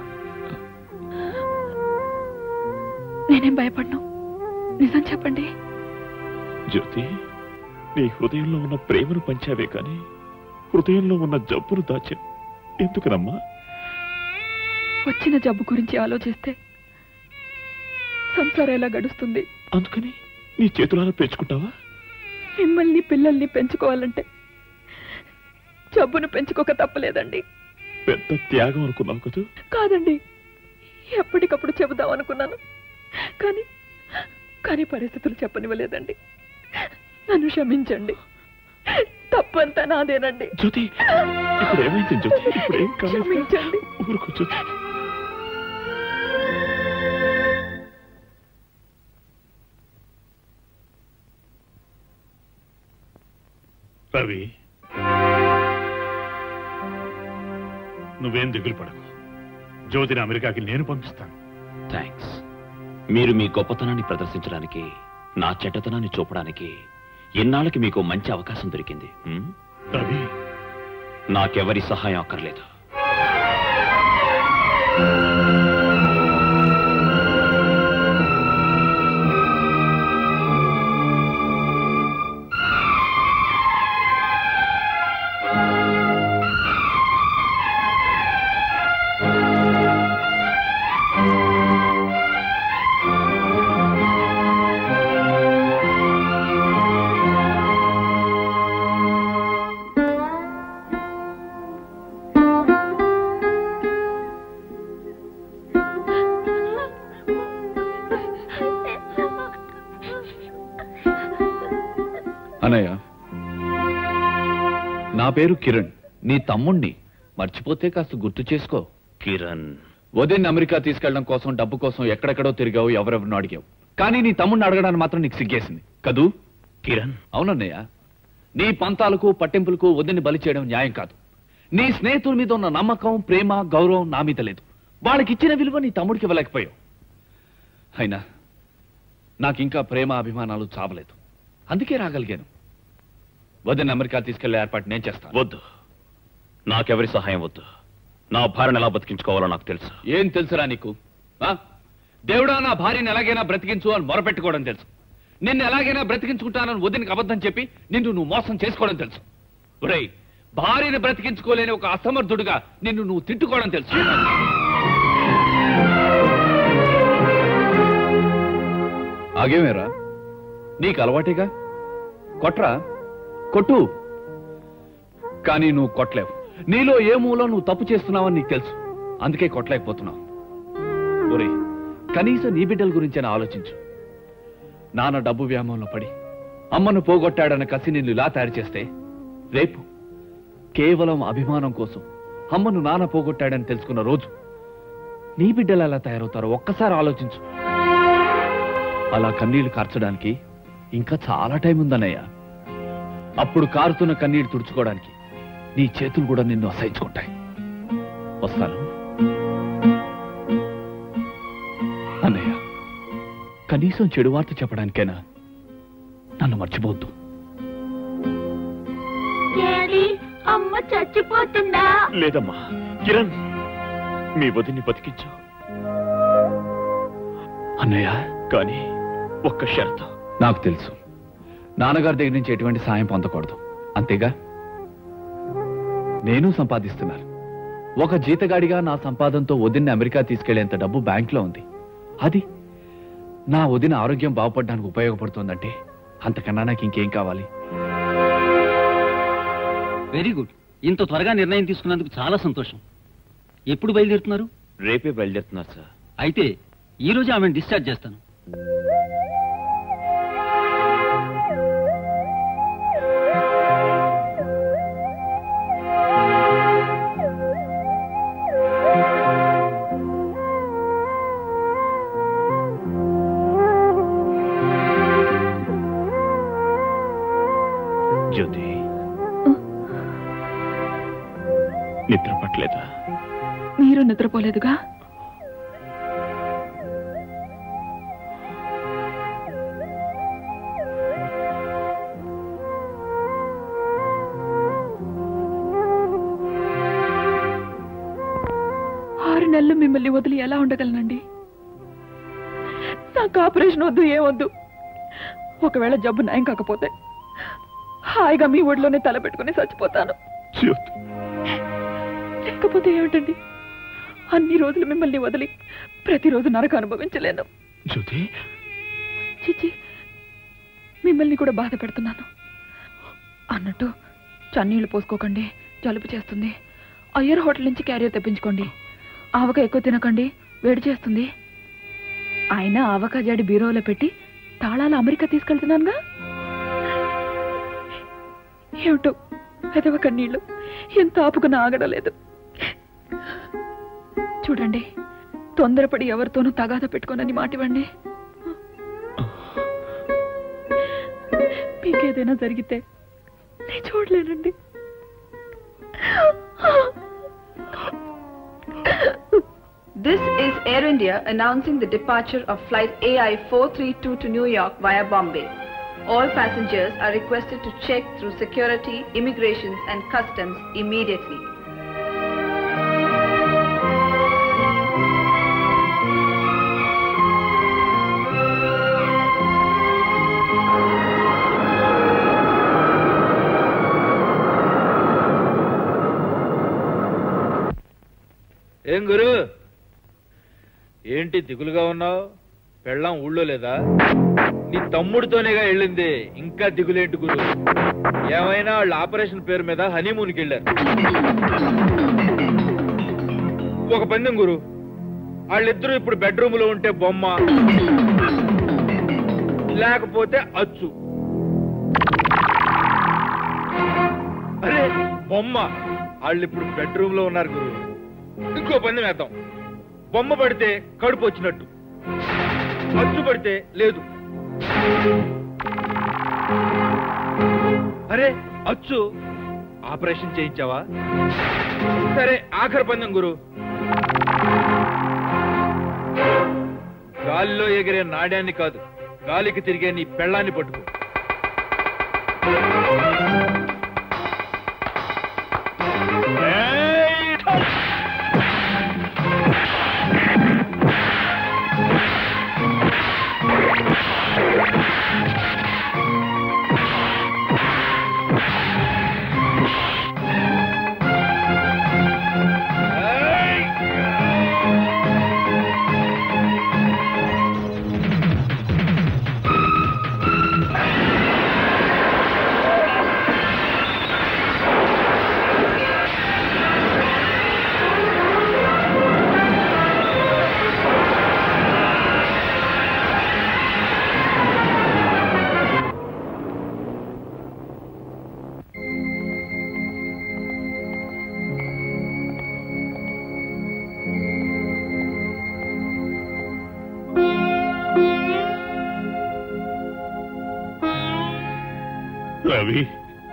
Speaker 4: నేనేం భయపడ్ను నిజం చెప్పండి
Speaker 1: జ్యోతి నీ హృదయంలో ఉన్న ప్రేమను పంచావే కానీ హృదయంలో ఉన్న జబ్బును దాచా ఎందుకనమ్మా
Speaker 4: వచ్చిన జబ్బు గురించి ఆలోచిస్తే సంసారం ఎలా గడుస్తుంది
Speaker 1: అందుకని నీ చేతులారా పెంచుకుంటావా
Speaker 4: మిమ్మల్ని పిల్లల్ని పెంచుకోవాలంటే జబ్బును పెంచుకోక తప్పలేదండి
Speaker 1: పెద్ద త్యాగం అనుకున్నావు కదా
Speaker 4: కాదండి ఎప్పటికప్పుడు చెబుదాం అనుకున్నాను కానీ కానీ పరిస్థితులు చెప్పనివ్వలేదండి నన్ను క్షమించండి తప్పంతా నాదేనండి
Speaker 1: జ్యోతి ఇప్పుడు ఏమైంది జ్యోతి ఇప్పుడు ఏం కాలేదు
Speaker 4: క్షమించండి
Speaker 1: ఊరుకో జ్యోతి
Speaker 3: రవి నువ్వేం దిగులు పడకు జ్యోతిని అమెరికాకి నేను పంపిస్తాను
Speaker 1: థ్యాంక్స్ మీరు మీ గొప్పతనాన్ని ప్రదర్శించడానికి నా చెడ్డతనాన్ని చూపడానికి ఎన్నాళ్ళకి మీకు మంచి అవకాశం దొరికింది ఉం?
Speaker 3: రవి
Speaker 1: నాకెవరి సహాయం అక్కర్లేదు
Speaker 9: నా పేరు కిరణ్ నీ తమ్ముణ్ణి మర్చిపోతే కాస్త గుర్తు చేసుకో
Speaker 1: కిరణ్
Speaker 9: వదిన్ అమెరికా తీసుకెళ్ళడం కోసం డబ్బు కోసం ఎక్కడెక్కడో తిరిగావు ఎవరెవరినో అడిగావు కానీ నీ తమ్ముడిని అడగడానికి మాత్రం నీకు సిగ్గేసింది కదూ
Speaker 1: కిరణ్
Speaker 9: అవునన్నయ్య నీ పంతాలకు పట్టింపులకు వదిని బలి చేయడం న్యాయం కాదు నీ స్నేహితుల మీద ఉన్న నమ్మకం ప్రేమ గౌరవం నా మీద లేదు వాళ్ళకి ఇచ్చిన విలువ నీ తమ్ముడికి ఇవ్వలేకపోయావు అయినా నాకింకా ప్రేమ అభిమానాలు చావలేదు అందుకే రాగలిగాను వదిన అమెరికా తీసుకెళ్లే ఏర్పాటు నేను చేస్తాను
Speaker 1: వద్దు నాకెవరి సహాయం వద్దు నా భార్యను ఎలా బతికించుకోవాలో నాకు తెలుసు
Speaker 9: ఏం తెలుసురా నీకు ఆ? దేవుడా నా భార్యను ఎలాగైనా బ్రతికించు అని మొరపెట్టుకోవడం తెలుసు నిన్ను ఎలాగైనా బ్రతికించుకుంటానని వదినకి అబద్ధం చెప్పి నిన్ను నువ్వు మోసం చేసుకోవడం తెలుసు ఒరేయ్ భార్యను బ్రతికించుకోలేని ఒక అసమర్థుడుగా నిన్ను నువ్వు తిట్టుకోవడం తెలుసు ఆగేమేరా నీకు అలవాటేగా కొట్రా కొట్టు కానీ నువ్వు కొట్టలేవు నీలో ఏ మూలో నువ్వు తప్పు చేస్తున్నావని నీకు తెలుసు అందుకే కొట్టలేకపోతున్నావు ఒరే కనీసం నీ బిడ్డల గురించైనా ఆలోచించు నాన్న డబ్బు వ్యామోహంలో పడి అమ్మను పోగొట్టాడన్న కసి నిన్ను ఇలా తయారు చేస్తే రేపు కేవలం అభిమానం కోసం అమ్మను నాన్న పోగొట్టాడని తెలుసుకున్న రోజు నీ బిడ్డలు ఎలా తయారవుతారో ఒక్కసారి ఆలోచించు అలా కన్నీళ్లు కార్చడానికి ఇంకా చాలా టైం ఉందన్నయ్య అప్పుడు కారుతున్న కన్నీళ్లు తుడుచుకోవడానికి నీ చేతులు కూడా నిన్ను అసహించుకుంటాయి వస్తాను అన్నయ్య కనీసం చెడు వార్త చెప్పడానికైనా నన్ను మర్చిపోవద్దు
Speaker 11: డాడీ అమ్మ చచ్చిపోతుందా
Speaker 1: లేదమ్మా కిరణ్ మీ వదిని బతికించు
Speaker 9: అన్నయ్య
Speaker 1: కానీ ఒక్క షరతు
Speaker 9: నాకు తెలుసు నాన్నగారి దగ్గర నుంచి ఎటువంటి సాయం పొందకూడదు అంతేగా నేను సంపాదిస్తున్నాను ఒక జీతగాడిగా నా సంపాదనతో వదిన్ని అమెరికా తీసుకెళ్లేంత డబ్బు బ్యాంక్లో ఉంది అది నా వదిన ఆరోగ్యం బాగుపడడానికి ఉపయోగపడుతుందంటే అంతకన్నా నాకు ఇంకేం కావాలి
Speaker 5: వెరీ గుడ్ ఇంత త్వరగా నిర్ణయం తీసుకున్నందుకు చాలా సంతోషం ఎప్పుడు బయలుదేరుతున్నారు
Speaker 1: రేపే బయలుదేరుతున్నారు సార్
Speaker 5: అయితే ఈ రోజు ఆమెను డిశ్చార్జ్ చేస్తాను
Speaker 1: జ్యోతి నిద్ర పట్టలేదా
Speaker 4: మీరు నిద్రపోలేదుగా ఆరు నెలలు మిమ్మల్ని వదిలి ఎలా ఉండగలనండి నాకు ఆపరేషన్ వద్దు ఏమొద్దు ఒకవేళ జబ్బు నయం కాకపోతే హాయిగా మీ ఒడిలోనే తల పెట్టుకుని చచ్చిపోతాను లేకపోతే ఏమిటండి అన్ని రోజులు మిమ్మల్ని వదిలి ప్రతిరోజు నరక అనుభవించలేను
Speaker 1: జ్యోతి
Speaker 4: చిచి మిమ్మల్ని కూడా బాధ పెడుతున్నాను అన్నట్టు చన్నీళ్లు పోసుకోకండి జలుబు చేస్తుంది అయ్యర్ హోటల్ నుంచి క్యారియర్ తెప్పించుకోండి ఆవక ఎక్కువ తినకండి వేడి చేస్తుంది ఆయన ఆవక జడి బీరోలో పెట్టి తాళాలు అమెరికా తీసుకెళ్తున్నానుగా ఏమిటో పెదవ కన్నీళ్ళు ఎంత ఆపుకున్నా ఆగడలేదు చూడండి తొందరపడి ఎవరితోనూ తగాద పెట్టుకోనని మాటివ్వండి మీకేదైనా జరిగితే నేను చూడలేనండి
Speaker 20: This is Air India announcing the departure of flight AI 432 to New York via Bombay. All passengers are requested to check through security, immigrations and customs immediately.
Speaker 18: ఏం గురు ఏంటి దిగులుగా ఉన్నావు పెళ్ళాం ఊళ్ళో లేదా నీ తమ్ముడితోనేగా వెళ్ళింది ఇంకా దిగులేంటి గురు ఏమైనా వాళ్ళ ఆపరేషన్ పేరు మీద హనీమూన్కి వెళ్ళారు ఒక పందెం గురు వాళ్ళిద్దరూ ఇప్పుడు బెడ్రూమ్ లో ఉంటే బొమ్మ లేకపోతే అచ్చు అరే బొమ్మ వాళ్ళు ఇప్పుడు బెడ్రూమ్ లో ఉన్నారు గురు ఇంకో పందెం వేద్దాం బొమ్మ పడితే కడుపు వచ్చినట్టు అచ్చు పడితే లేదు అరే అచ్చు ఆపరేషన్ చేయించావా సరే ఆఖరి పందెం గురు గాలిలో ఎగిరే నాడ్యాన్ని కాదు గాలికి తిరిగే నీ పెళ్ళాన్ని పట్టుకో
Speaker 3: రవి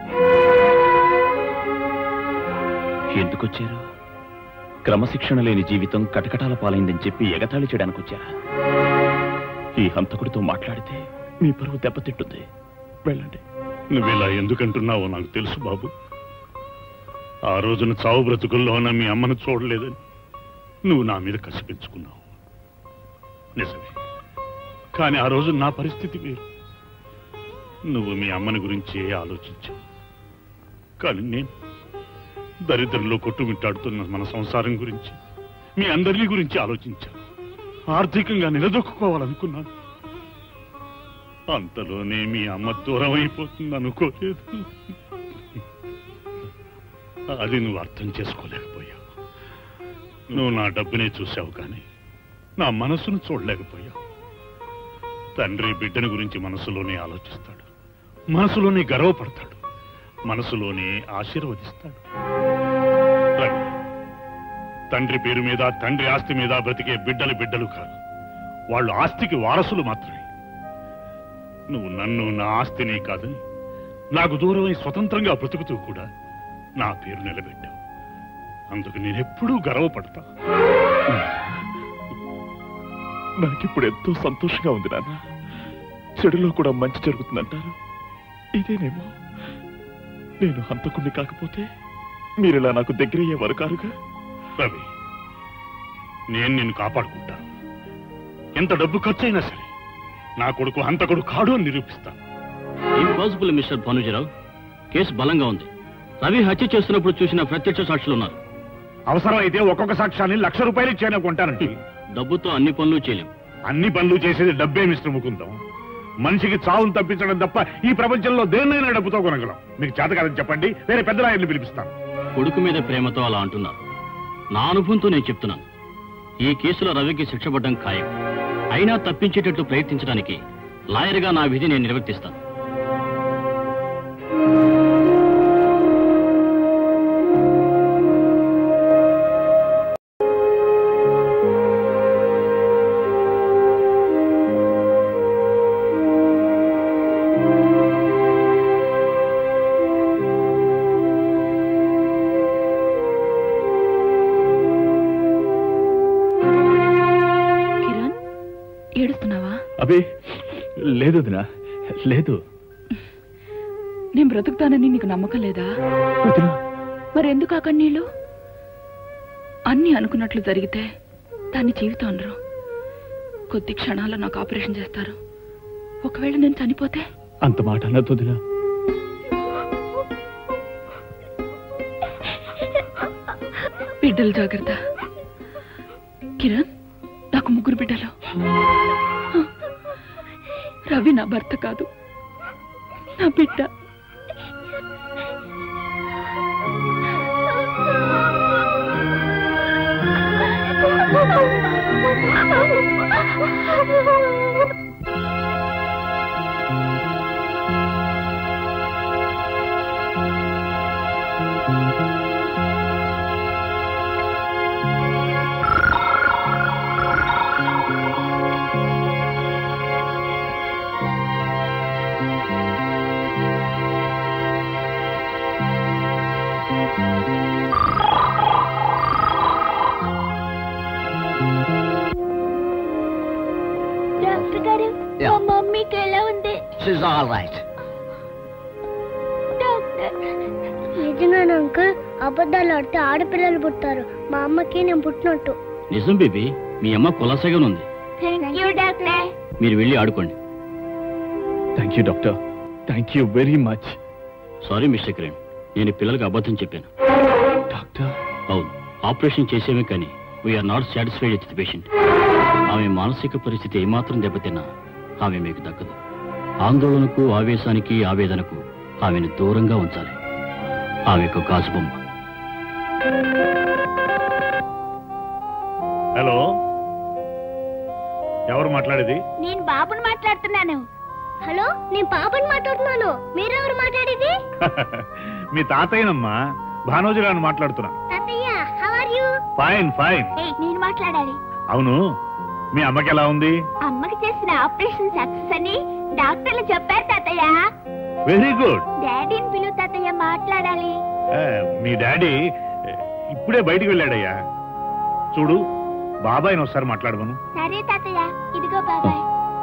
Speaker 1: ఎందుకొచ్చారు క్రమశిక్షణ లేని జీవితం కటకటాల పాలైందని చెప్పి ఎగతాళి చేయడానికి వచ్చారా ఈ హంతకుడితో మాట్లాడితే మీ పరువు దెబ్బతింటుంది వెళ్ళండి
Speaker 3: నువ్వు ఇలా ఎందుకంటున్నావో నాకు తెలుసు బాబు ఆ రోజున చావు బ్రతుకుల్లో ఉన్న మీ అమ్మను చూడలేదని నువ్వు నా మీద కసి పెంచుకున్నావు నిజమే కానీ ఆ రోజు నా పరిస్థితి వేరు నువ్వు మీ అమ్మని గురించి ఆలోచించావు కానీ నేను దరిద్రంలో కొట్టుమిట్టాడుతున్న మన సంసారం గురించి మీ అందరినీ గురించి ఆలోచించాను ఆర్థికంగా నిలదొక్కుకోవాలనుకున్నాను అంతలోనే మీ అమ్మ దూరం అయిపోతుంది అనుకోలేదు అది నువ్వు అర్థం చేసుకోలేకపోయావు నువ్వు నా డబ్బునే చూసావు కానీ నా మనసును చూడలేకపోయావు తండ్రి బిడ్డని గురించి మనసులోనే ఆలోచిస్తాడు మనసులోనే గర్వపడతాడు మనసులోనే ఆశీర్వదిస్తాడు రవి, తండ్రి పేరు మీద తండ్రి ఆస్తి మీద బ్రతికే బిడ్డలు బిడ్డలు కాదు వాళ్ళు ఆస్తికి వారసులు మాత్రమే నువ్వు నన్ను నా ఆస్తిని కాదని నాకు దూరమై స్వతంత్రంగా బ్రతుకుతూ కూడా నా పేరు నిలబెట్టావు అందుకు నేనెప్పుడూ గర్వపడతా
Speaker 9: నాకిప్పుడు ఎంతో సంతోషంగా ఉంది నాన్న చెడులో కూడా మంచి జరుగుతుందంటారు ఇదేనేమో నేను హంతకుణ్ణి కాకపోతే మీరిలా నాకు దగ్గరయ్యేవారు కారుగా
Speaker 3: రవి నేను నిన్ను కాపాడుకుంటాను ఎంత డబ్బు ఖర్చైనా సరే నా కొడుకు హంతకుడు కాడు అని నిరూపిస్తాను
Speaker 5: ఇంపాసిబుల్ మిస్టర్ భానుజీరావు కేసు బలంగా ఉంది రవి హత్య చేస్తున్నప్పుడు చూసిన ప్రత్యక్ష సాక్షులు ఉన్నారు
Speaker 3: అవసరమైతే ఒక్కొక్క సాక్ష్యాన్ని లక్ష రూపాయలు ఇచ్చాను కొంటానండి
Speaker 5: డబ్బుతో అన్ని పనులు చేయలేం
Speaker 3: అన్ని పనులు చేసేది డబ్బే మిస్టర్ ముకుందం మనిషికి చావును తప్పించడం తప్ప ఈ ప్రపంచంలో దేన్నైనా డబ్బుతో కొనగలం మీకు చేత కాదని చెప్పండి వేరే పెద్ద రాయర్ని పిలిపిస్తాను
Speaker 5: కొడుకు మీద ప్రేమతో అలా అంటున్నారు నా అనుభవంతో నేను చెప్తున్నాను ఈ కేసులో రవికి శిక్ష పడ్డం ఖాయం అయినా తప్పించేటట్లు ప్రయత్నించడానికి లాయర్గా నా విధి నేను నిర్వర్తిస్తాను
Speaker 4: కిరణ్ ఏడుస్తున్నావా
Speaker 9: అబే లేదు వదినా లేదు
Speaker 4: నేను బ్రతుకుతానని నీకు నమ్మకం లేదా మరెందుకు ఆ కన్నీళ్ళు అన్నీ అనుకున్నట్లు జరిగితే దాన్ని జీవితం అనరు కొద్ది క్షణాల్లో నాకు ఆపరేషన్ చేస్తారు ఒకవేళ నేను చనిపోతే
Speaker 9: అంత మాట అన్నది వదినా
Speaker 4: బిడ్డలు జాగ్రత్త కిరణ్ నాకు ముగ్గురు బిడ్డలు రవి నా భర్త కాదు నా బిడ్డ
Speaker 11: డాక్టర్ గారు మా మమ్మీకి ఎలా ఉంది
Speaker 13: షీజ్ ఆల్ రైట్
Speaker 11: డాక్టర్ నిజంగానే అంకుల్ అబద్ధాలు ఆడితే ఆడపిల్లలు పుట్టారు మా అమ్మకి నేను పుట్టినట్టు
Speaker 5: నిజం బేబీ మీ అమ్మ కులాసగా ఉంది
Speaker 11: థ్యాంక్ యూ డాక్టర్
Speaker 5: మీరు వెళ్ళి ఆడుకోండి
Speaker 9: thank you doctor thank you very much
Speaker 5: sorry mister Kiran నేను పిల్లలకు అబద్ధం చెప్పాను
Speaker 9: డాక్టర్
Speaker 5: అవును ఆపరేషన్ చేసేమే కానీ we are not satisfied with the patient ఆమె మానసిక పరిస్థితి ఏమాత్రం దెబ్బతిన్నా ఆమె మీకు దక్కదు ఆందోళనకు ఆవేశానికి ఆవేదనకు ఆమెను దూరంగా ఉంచాలి ఆమెకు గాజు బొమ్మ
Speaker 3: హలో ఎవరు మాట్లాడేది
Speaker 11: నేను బాబుని మాట్లాడుతున్నాను హలో నేను పాపని మాట్లాడుతున్నాను మీరెవరు మాట్లాడేది
Speaker 3: మీ తాతయ్యనమ్మా భానోజీరావు మాట్లాడుతున్నా
Speaker 11: తాతయ్య how are you
Speaker 3: fine fine
Speaker 11: నేను మాట్లాడాలి
Speaker 3: అవును మీ అమ్మకి ఎలా ఉంది
Speaker 11: అమ్మకి చేసిన ఆపరేషన్ సక్సెస్ అని డాక్టర్లు చెప్పారు తాతయ్య
Speaker 3: వెరీ గుడ్
Speaker 11: డాడీని పిలువు తాతయ్య మాట్లాడాలి
Speaker 3: మీ డాడీ ఏ, ఇప్పుడే బయటికి వెళ్ళాడయ్యా చూడు బాబాయ్ని ఒకసారి మాట్లాడమను
Speaker 11: సరే తాతయ్య ఇదిగో బాబాయ్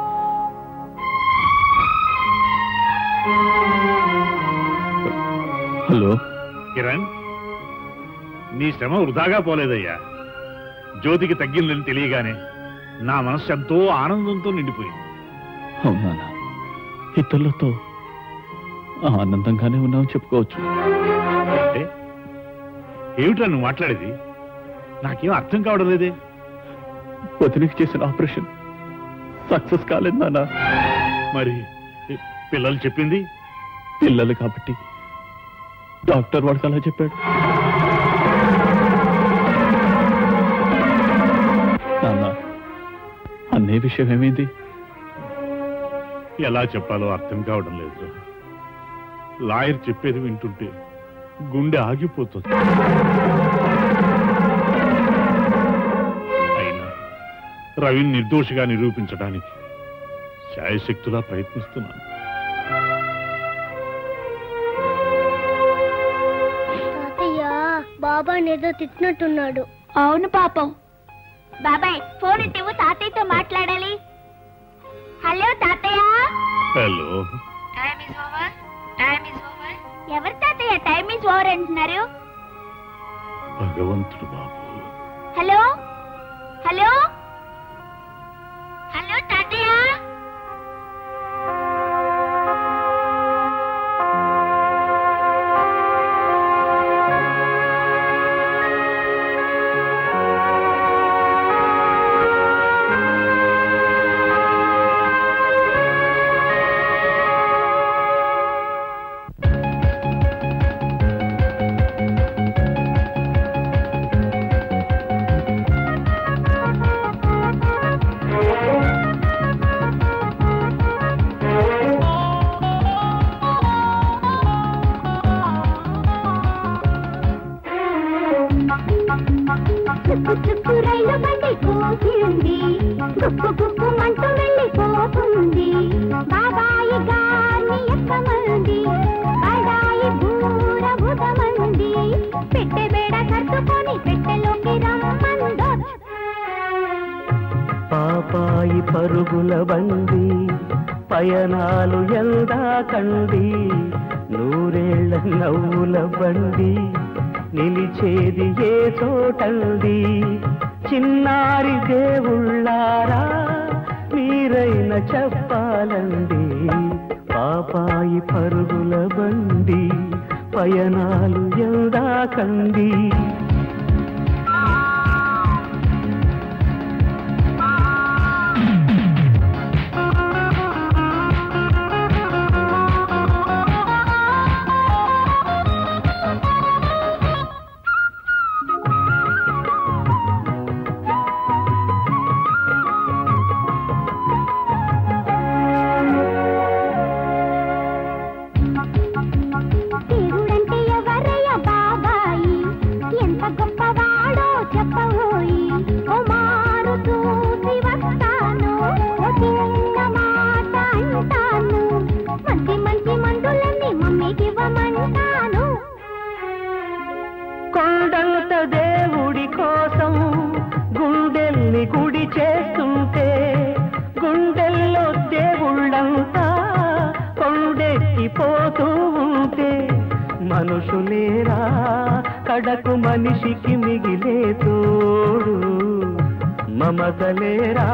Speaker 9: హలో
Speaker 3: కిరణ్ నీ శ్రమ వృధాగా పోలేదయ్యా జ్యోతికి తగ్గిందని తెలియగానే నా మనసు ఎంతో ఆనందంతో నిండిపోయింది
Speaker 9: అవునా ఇతరులతో ఆనందంగానే ఉన్నామని చెప్పుకోవచ్చు
Speaker 3: అంటే ఏమిట్రా నువ్వు మాట్లాడేది నాకేం అర్థం కావడం లేదే
Speaker 9: వదిలికి చేసిన ఆపరేషన్ సక్సెస్ కాలేదు నాన్న
Speaker 3: మరి పిల్లలు చెప్పింది
Speaker 9: పిల్లలు కాబట్టి డాక్టర్ వాడికి అలా చెప్పాడు నాన్న అన్నే విషయం ఏమైంది
Speaker 3: ఎలా చెప్పాలో అర్థం కావడం లేదు లాయర్ చెప్పేది వింటుంటే గుండె ఆగిపోతుంది అయినా రవిని నిర్దోషిగా నిరూపించడానికి శాయశక్తులా ప్రయత్నిస్తున్నాను
Speaker 11: తాతయ్య బాబాని ఏదో తిట్టినట్టున్నాడు అవును పాపం బాబాయ్ ఫోన్ ఇవ్వు తాతయ్యతో మాట్లాడాలి హలో తాతయ్య
Speaker 3: hello
Speaker 11: time is over time is over ఎవరు తాతయ్య టైమ్ ఇస్ ఓవర్ అంటున్నారు
Speaker 3: భగవంతుడు బాబు
Speaker 11: హలో హలో హలో తాతయ్య చుక్కు చుక్కు రైలు బండి కూసింది గుప్పు గుప్పు మంటూ వెళ్ళిపోతుంది బాబాయి గారిని ఎక్కమంది బడాయి బూర బుధమంది పెట్టె బేడ కట్టుకొని పెట్టెలోకి రమ్మందో
Speaker 12: పాపాయి పరుగుల బండి పయనాలు ఎందా కండి నూరేళ్ల నవ్వుల బండి నిలిచేది ఏ చోటండి చిన్నారి దేవుళ్ళారా మీరైన చెప్పాలండి పాపాయి పరుగుల బండి పయనాలు ఎందా కండి
Speaker 11: దేవుడంటే ఎవరయ్య బాబాయి
Speaker 12: లేరా కడకు మనిషికి మిగిలే తోడు మమతలేరా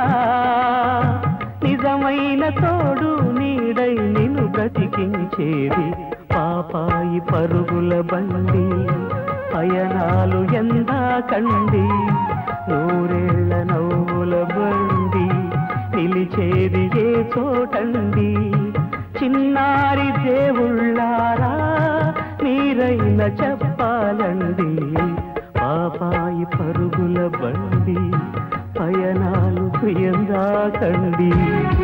Speaker 12: నిజమైన తోడు నీడై నిన్ను బ్రతికించేది పాపాయి పరుగుల బండి పయనాలు ఎందా కండి నూరేళ్ల నవ్వుల బండి నిలిచేది ఏ చోటండి చిన్నారి దేవుళ్ళారా మీరైన చెప్పాలండి పాపాయి పరుగుల బండి పయనాలు ప్రియంగా కండి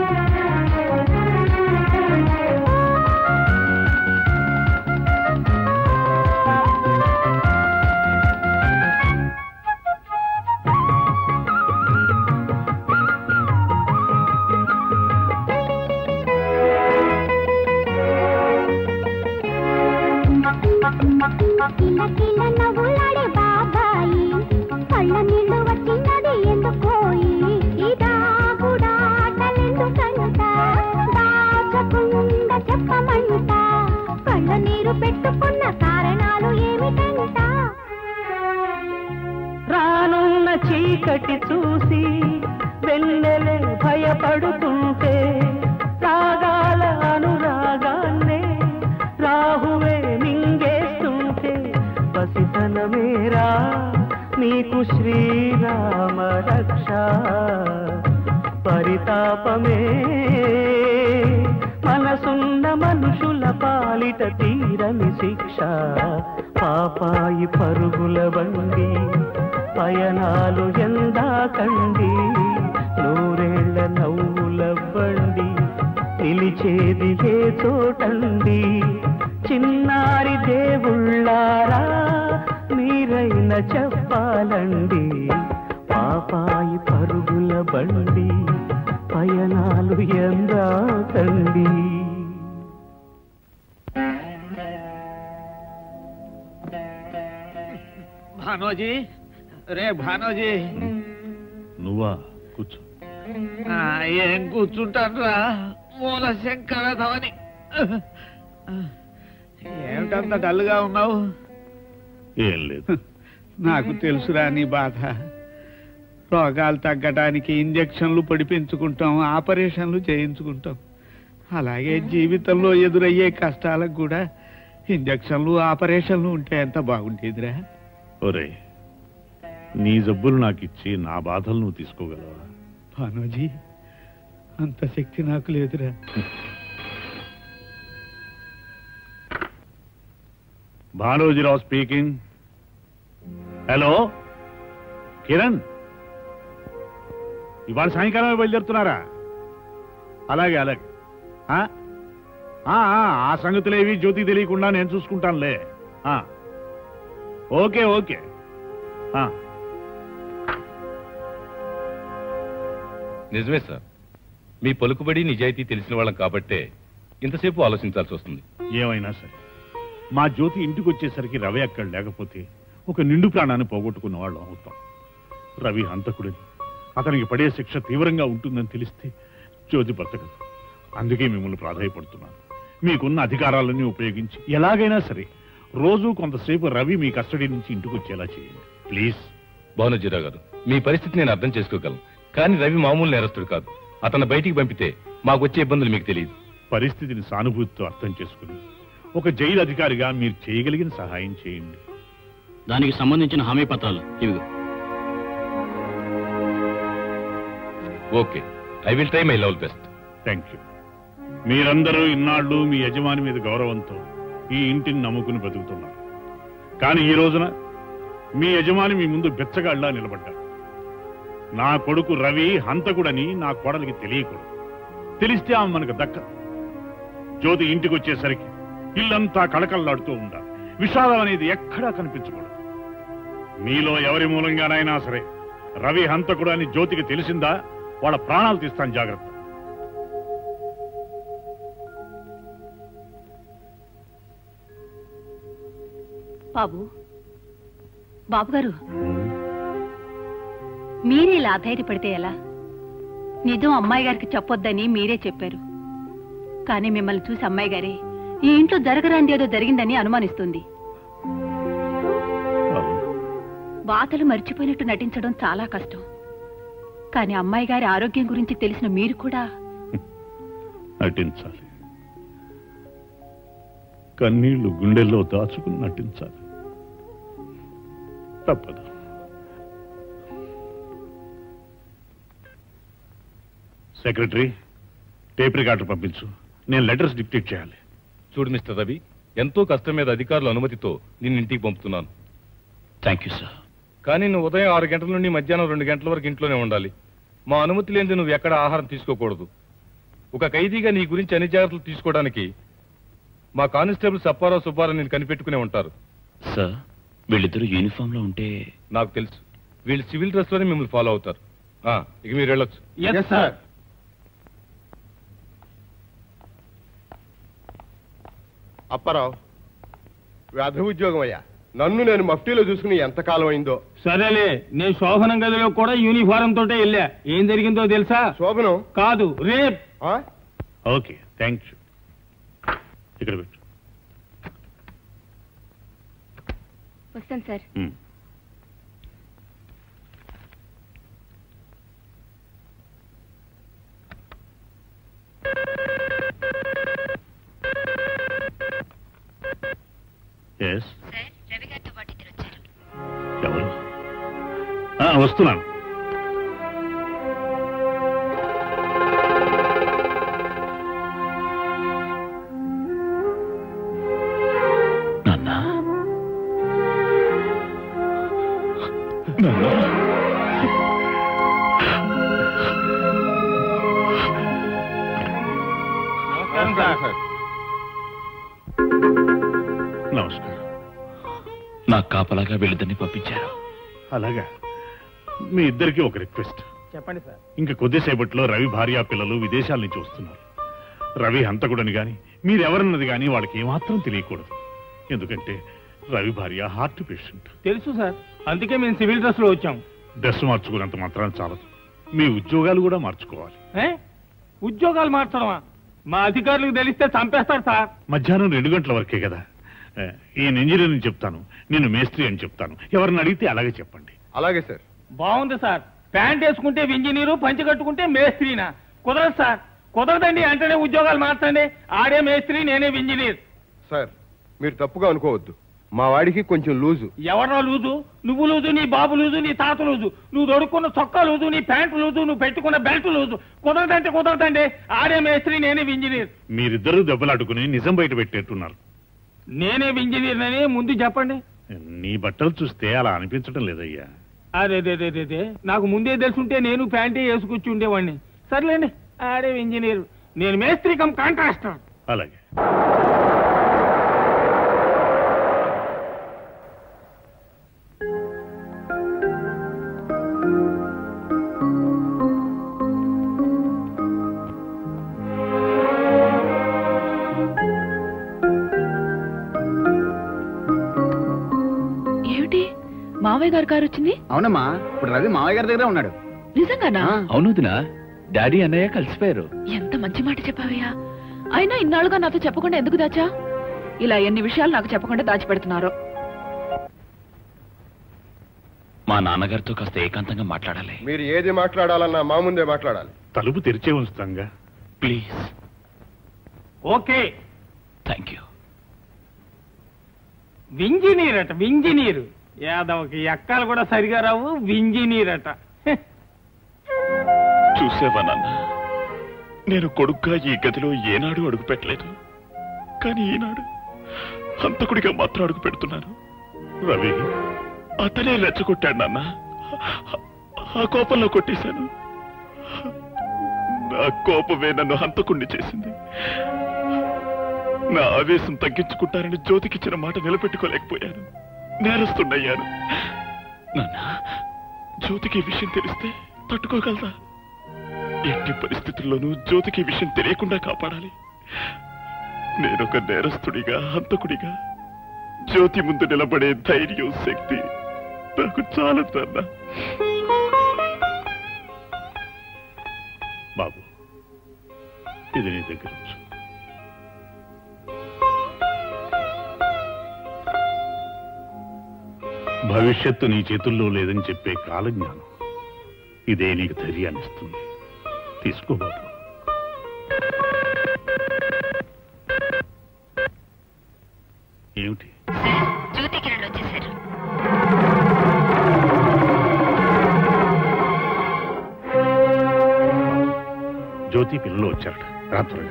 Speaker 11: కిల కిల నవ్వులాడే బాబాయి కళ్ళ నీళ్ళు వచ్చినది ఎందుకోయి ఈ దాగుడాటలెందుకంట దాచకుండా చెప్పమంట కళ్ళ నీరు పెట్టుకున్న కారణాలు ఏమిటంట
Speaker 12: రానున్న చీకటి చూసి వెన్నెలే భయపడుతుంటే రాగాల అనురాగాన్నే రాహువే మింగేస్తుంటే పసితనమేరా నీకు శ్రీరామ రక్ష పరితాపమే మనసున్న మనుషుల పాలిట తీరని శిక్ష పాపాయి పరుగుల బండి పయనాలు ఎందా కండి నూరేళ్ల నవ్వుల బండి నిలిచేది ఏ చోటండి చిన్నారి దేవుళ్ళారా మీరైన చెప్పాలండి పాపాయి పరుగుల బండి పయనాలు ఎందా కండి
Speaker 2: భానోజీ రే భానోజీ
Speaker 3: నువ్వా కూర్చో
Speaker 2: ఆ, ఏం కూర్చుంటాన్రా మూల శంకరధవని ఏమిటంత డల్గా ఉన్నావు
Speaker 3: ఏం లేదు
Speaker 2: నాకు తెలుసురా నీ బాధ రోగాలు తగ్గడానికి ఇంజక్షన్లు పడిపించుకుంటాం ఆపరేషన్లు చేయించుకుంటాం అలాగే జీవితంలో ఎదురయ్యే కష్టాలకు కూడా ఇంజక్షన్లు ఆపరేషన్లు ఉంటే ఎంత బాగుండేదిరా
Speaker 3: ఒరే నీ జబ్బులు నాకు ఇచ్చి నా బాధలు నువ్వు తీసుకోగలవా
Speaker 2: భానోజీ అంత శక్తి నాకు లేదురా
Speaker 3: భానోజీరావు స్పీకింగ్ హలో కిరణ్ ఇవాళ సాయంకాలమే బయలుదేరుతున్నారా అలాగే అలాగే ఆ? ఆ, ఆ, ఆ సంగతులేవి జ్యోతి తెలియకుండా నేను చూసుకుంటానులే ఆ. ఓకే ఓకే ఆ.
Speaker 21: నిజమే సార్ మీ పలుకుబడి నిజాయితీ తెలిసిన వాళ్ళం కాబట్టే ఇంతసేపు ఆలోచించాల్సి వస్తుంది
Speaker 3: ఏమైనా సరే మా జ్యోతి ఇంటికి వచ్చేసరికి రవి అక్కడ లేకపోతే ఒక నిండు ప్రాణాన్ని పోగొట్టుకున్న వాళ్ళం అవుతాం రవి హంతకుడిని అతనికి పడే శిక్ష తీవ్రంగా ఉంటుందని తెలిస్తే జ్యోతి బ్రతకదు అందుకే మిమ్మల్ని ప్రాధాయపడుతున్నాను మీకున్న అధికారాలన్నీ ఉపయోగించి ఎలాగైనా సరే రోజు కొంతసేపు రవి మీ కస్టడీ నుంచి ఇంటికి వచ్చేలా చేయండి ప్లీజ్
Speaker 21: భానుజీరావు గారు మీ పరిస్థితి నేను అర్థం చేసుకోగలను కానీ రవి మామూలు నేరస్తుడు కాదు అతను బయటికి పంపితే మాకు వచ్చే ఇబ్బందులు మీకు తెలియదు
Speaker 3: పరిస్థితిని సానుభూతితో అర్థం చేసుకుని ఒక జైలు అధికారిగా మీరు చేయగలిగిన సహాయం చేయండి
Speaker 5: దానికి సంబంధించిన హామీ పత్రాలు ఇవిగో
Speaker 21: okay I will try my level best
Speaker 3: thank you మీరందరూ ఇన్నాళ్ళు మీ యజమాని మీద గౌరవంతో ఈ ఇంటిని నమ్ముకుని బతుకుతున్నారు కానీ ఈ రోజున మీ యజమాని మీ ముందు బెచ్చగాళ్ళ నిలబడ్డారు నా కొడుకు రవి హంతకుడని నా కోడలికి తెలియకూడదు తెలిస్తే ఆమె మనకు దక్క జ్యోతి ఇంటికి వచ్చేసరికి ఇల్లంతా కళకళలాడుతూ ఉండాలి విషాదం అనేది ఎక్కడా కనిపించకూడదు మీలో ఎవరి మూలంగానైనా సరే రవి హంతకుడు అని జ్యోతికి తెలిసిందా వాళ్ళ ప్రాణాలు తీస్తాను జాగ్రత్త
Speaker 22: బాబు బాబు గారు మీరే ఇలా అధైర్యపడితే ఎలా నిజం అమ్మాయి గారికి చెప్పొద్దని మీరే చెప్పారు కానీ మిమ్మల్ని చూసి అమ్మాయి గారే ఈ ఇంట్లో జరగరాంది ఏదో జరిగిందని అనుమానిస్తుంది బాధలు మర్చిపోయినట్టు నటించడం చాలా కష్టం కానీ అమ్మాయి గారి ఆరోగ్యం గురించి తెలిసిన మీరు కూడా
Speaker 3: నటించాలి కన్నీళ్లు గుండెల్లో దాచుకుని నటించాలి తప్పదు సెక్రటరీ టేప్ రికార్డర్ పంపించు నేను లెటర్స్ డిక్టేట్ చేయాలి
Speaker 21: చూడు మిస్టర్ రవి ఎంతో కష్టం మీద అధికారుల అనుమతితో నిన్ను ఇంటికి పంపుతున్నాను
Speaker 1: థ్యాంక్ యూ సార్
Speaker 21: కానీ నువ్వు ఉదయం ఆరు గంటల నుండి మధ్యాహ్నం రెండు గంటల వరకు ఇంట్లోనే ఉండాలి మా అనుమతి లేనిది నువ్వు ఎక్కడ ఆహారం తీసుకోకూడదు ఒక ఖైదీగా నీ గురించి అన్ని జాగ్రత్తలు తీసుకోవడానికి మా కానిస్టేబుల్ సప్పారావు సుబ్బారావు నేను కనిపెట్టుకునే ఉంటారు
Speaker 1: సార్ వీళ్ళిద్దరూ యూనిఫామ్ లో ఉంటే
Speaker 21: నాకు తెలుసు వీళ్ళు సివిల్ డ్రెస్ లోనే మిమ్మల్ని ఫాలో అవుతారు ఆ, ఇక మీరు వెళ్ళొచ్చు
Speaker 19: సార్
Speaker 7: అప్పారావు వ్యాధ ఉద్యోగం అయ్యా నన్ను నేను మఫ్టీలో చూసుకుని ఎంతకాలం అయిందో
Speaker 19: సరేలే నేను శోభనం గదిలో కూడా యూనిఫారం తోటే వెళ్ళా ఏం జరిగిందో తెలుసా
Speaker 7: శోభనం
Speaker 19: కాదు రేప్
Speaker 3: ఓకే థ్యాంక్ యూ ఇక్కడ పెట్టు
Speaker 8: వస్తాను సార్
Speaker 3: Hmm. ఎస్ ఎవరు ఆ, వస్తున్నాను నమస్కారం
Speaker 1: నా కాపలాగా వీళ్ళిద్దరిని పంపించారు
Speaker 3: అలాగా మీ ఇద్దరికి ఒక రిక్వెస్ట్
Speaker 19: చెప్పండి సార్
Speaker 3: ఇంక కొద్దిసేపట్లో రవి భార్య పిల్లలు విదేశాల నుంచి వస్తున్నారు రవి హంతకుడని గాని మీరెవరన్నది గాని వాళ్ళకి ఏమాత్రం తెలియకూడదు ఎందుకంటే రవి భార్య హార్ట్ పేషెంట్
Speaker 19: తెలుసు సార్ అందుకే మేము సివిల్ డ్రెస్ లో వచ్చాం
Speaker 3: డ్రెస్ మార్చుకున్నంత మాత్రం చాలదు మీ ఉద్యోగాలు కూడా మార్చుకోవాలి
Speaker 19: ఏ? ఉద్యోగాలు మార్చడమా మా అధికారులకు తెలిస్తే చంపేస్తారు సార్
Speaker 3: మధ్యాహ్నం రెండు గంటల వరకే కదా ఏ, ఈయన ఇంజనీరింగ్ చెప్తాను నేను మేస్త్రి అని చెప్తాను ఎవరిని అడిగితే అలాగే చెప్పండి
Speaker 7: అలాగే సార్
Speaker 19: బాగుంది సార్ ప్యాంట్ వేసుకుంటే ఇంజనీరు పంచి కట్టుకుంటే మేస్త్రీనా కుదరదు సార్ కుదరదండి అంటేనే ఉద్యోగాలు మార్చండి ఆడే మేస్త్రి నేనే ఇంజనీర్
Speaker 7: సార్ మీరు తప్పుగా అనుకోవద్దు మా వాడికి కొంచెం లూజు
Speaker 19: ఎవరో లూజు నువ్వు లూజు నీ బాబు లూజు నీ తాత లూజు నువ్వు దొడుక్కున్న చొక్కా లూజు నీ ప్యాంటు లూజు నువ్వు పెట్టుకున్న బెల్ట్ లూజు కుదరదంటే కుదరదండి ఆడే మేస్త్రి నేనే ఇంజనీర్
Speaker 3: మీరిద్దరూ దెబ్బలాడుకుని నిజం బయట పెట్టేట్టున్నారు
Speaker 19: నేనే ఇంజనీర్ అని ముందు చెప్పండి
Speaker 3: నీ బట్టలు చూస్తే అలా అనిపించడం లేదయ్యా
Speaker 19: అదే అదే అదే అదే, అదే నాకు ముందే తెలుసుంటే నేను ప్యాంటే వేసుకొచ్చి ఉండేవాడిని సర్లేండి ఆడే ఇంజనీర్ నేను మేస్త్రి కమ్ కాంట్రాక్టర్
Speaker 3: అలాగే
Speaker 4: ఏమిటి మావయ్య గారి కారు వచ్చింది
Speaker 13: అవునమ్మా ఇప్పుడు రవి మావయ్య గారి దగ్గరే ఉన్నాడు
Speaker 4: నిజంగానా
Speaker 9: అవును వదినా డాడీ అన్నయ్య కలిసిపోయారు
Speaker 4: ఎంత మంచి మాట చెప్పావయ్యా అయినా ఇన్నాళ్ళుగా నాతో చెప్పకుండా ఎందుకు దాచా ఇలా ఎన్ని విషయాలు నాకు చెప్పకుండా దాచిపెడుతున్నారు
Speaker 1: మా నాన్నగారితో కాస్త ఏకాంతంగా మాట్లాడాలి
Speaker 7: మీరు ఏది మాట్లాడాలన్నా మా ముందే మాట్లాడాలి
Speaker 3: తలుపు తెరిచే ఉంచుతాంగా
Speaker 1: please
Speaker 19: okay
Speaker 1: thank you
Speaker 19: engineer అట వింజనీర్ యాదవకి ఎక్కాలు కూడా సరిగా రావు వింజనీర్ అట
Speaker 1: చూసావా నాన్న నేను కొడుగ్గా ఈ గదిలో ఏనాడు అడుగు పెట్టలేదు కానీ ఈనాడు హంతకుడిగా మాత్రం అడుగు పెడుతున్నాను
Speaker 3: రవి
Speaker 1: అతనే రెచ్చగొట్టాడు నాన్న ఆ కోపంలో కొట్టేశాను నా కోపమే నన్ను హంతకుణ్ణి చేసింది నా ఆవేశం తగ్గించుకుంటానని జ్యోతికిచ్చిన మాట నిలబెట్టుకోలేకపోయాను నేరస్తున్నయ్యాను నాన్న జ్యోతికి ఈ విషయం తెలిస్తే తట్టుకోగలదా ఎట్టి పరిస్థితుల్లోనూ జ్యోతికి ఈ విషయం తెలియకుండా కాపాడాలి నేనొక నేరస్తుడిగా హంతకుడిగా జ్యోతి ముందు నిలబడే ధైర్యం శక్తి నాకు చాలదు నాన్న
Speaker 3: బాబు ఇది నీ దగ్గర ఉంచు భవిష్యత్తు నీ చేతుల్లో లేదని చెప్పే కాలజ్ఞానం ఇదే నీకు ధైర్యాన్ని ఇస్తుంది తీసుకో బాబు ఏమిటి
Speaker 11: జ్యోతి కిరణ్ వచ్చేసారు
Speaker 3: జ్యోతి పిల్లలు వచ్చారట రా త్వరగా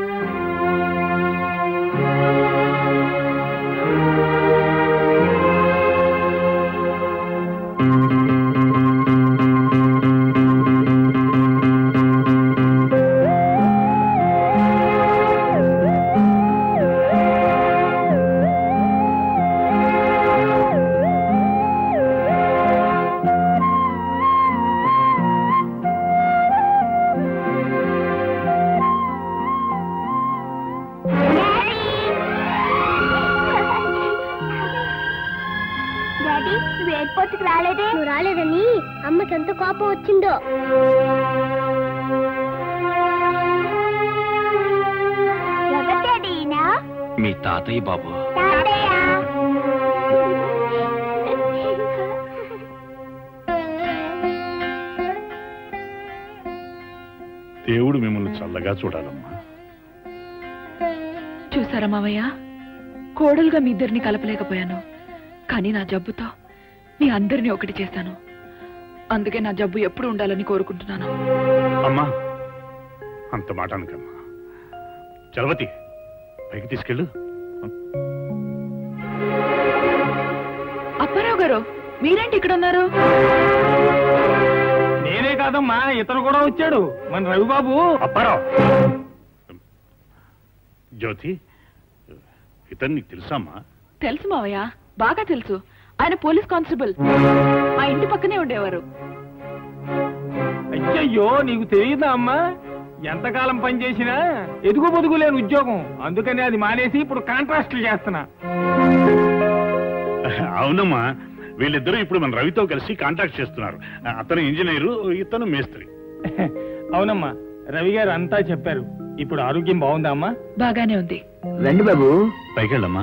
Speaker 11: డాడీ నువ్వు ఎయిర్పోర్ట్కి రాలేదే నువ్వు రాలేదని అమ్మకి ఎంత కోపం వచ్చిందో ఎవరు డాడీ ఈయన?
Speaker 9: మీ తాతయ్య బాబు
Speaker 11: తాతయ్య.
Speaker 3: దేవుడు మిమ్మల్ని చల్లగా చూడాలమ్మా
Speaker 4: చూసారా మావయ్య కోడలుగా మీ ఇద్దరిని కలపలేకపోయాను కానీ నా జబ్బుతో మీ అందరినీ ఒకటి చేశాను అందుకే నా జబ్బు ఎప్పుడు ఉండాలని కోరుకుంటున్నాను
Speaker 3: అమ్మా అంత మాట అనకమ్మా చలవతి పైకి తీసుకెళ్ళు
Speaker 4: అప్పారావు గారు మీరేంటి ఇక్కడ ఉన్నారు
Speaker 19: నేనే కాదమ్మా ఇతను కూడా వచ్చాడు మన రవిబాబు
Speaker 3: అప్పారావు జ్యోతి ఇతను నీకు తెలుసమ్మా
Speaker 4: తెలుసు మావయ్య బాగా తెలుసు ఆయన పోలీస్ కానిస్టేబుల్ మా ఇంటి పక్కనే ఉండేవారు
Speaker 19: అయ్యయ్యో నీకు తెలియదా అమ్మా ఎంతకాలం పనిచేసినా ఎదుగు పొదుగు లేని ఉద్యోగం అందుకని అది మానేసి ఇప్పుడు కాంట్రాక్ట్లు చేస్తున్నా
Speaker 3: అవునమ్మా వీళ్ళిద్దరూ ఇప్పుడు మన రవితో కలిసి కాంటాక్ట్ చేస్తున్నారు అతను ఇంజనీరు ఇతను మేస్త్రి
Speaker 19: అవునమ్మా రవి గారు అంతా చెప్పారు ఇప్పుడు ఆరోగ్యం బాగుందా అమ్మా
Speaker 4: బాగానే ఉంది
Speaker 13: రండి బాబు
Speaker 3: పైకెళ్ళమ్మా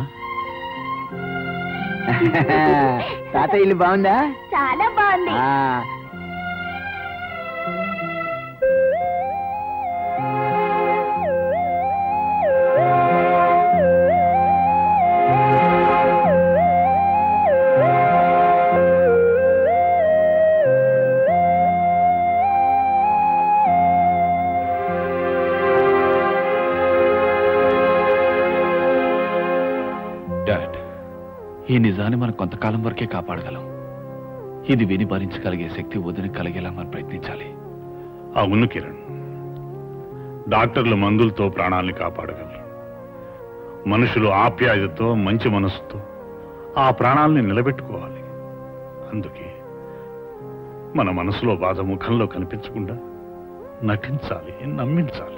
Speaker 13: తాత ఇల్లు బాగుందా
Speaker 11: చాలా బాగుంది
Speaker 13: ఆ,
Speaker 9: డాడ్ ఈ నిజాన్ని మనం కొంతకాలం వరకే కాపాడగలం ఇది విని భరించగలిగే శక్తి వదిన కలిగేలా మనం ప్రయత్నించాలి
Speaker 3: అవును కిరణ్ డాక్టర్లు మందులతో ప్రాణాల్ని కాపాడగలరు మనుషులు ఆప్యాయతతో మంచి మనసుతో ఆ ప్రాణాల్ని నిలబెట్టుకోవాలి అందుకే మన మనసులో బాధ ముఖంలో కనిపించకుండా నటించాలి నమ్మించాలి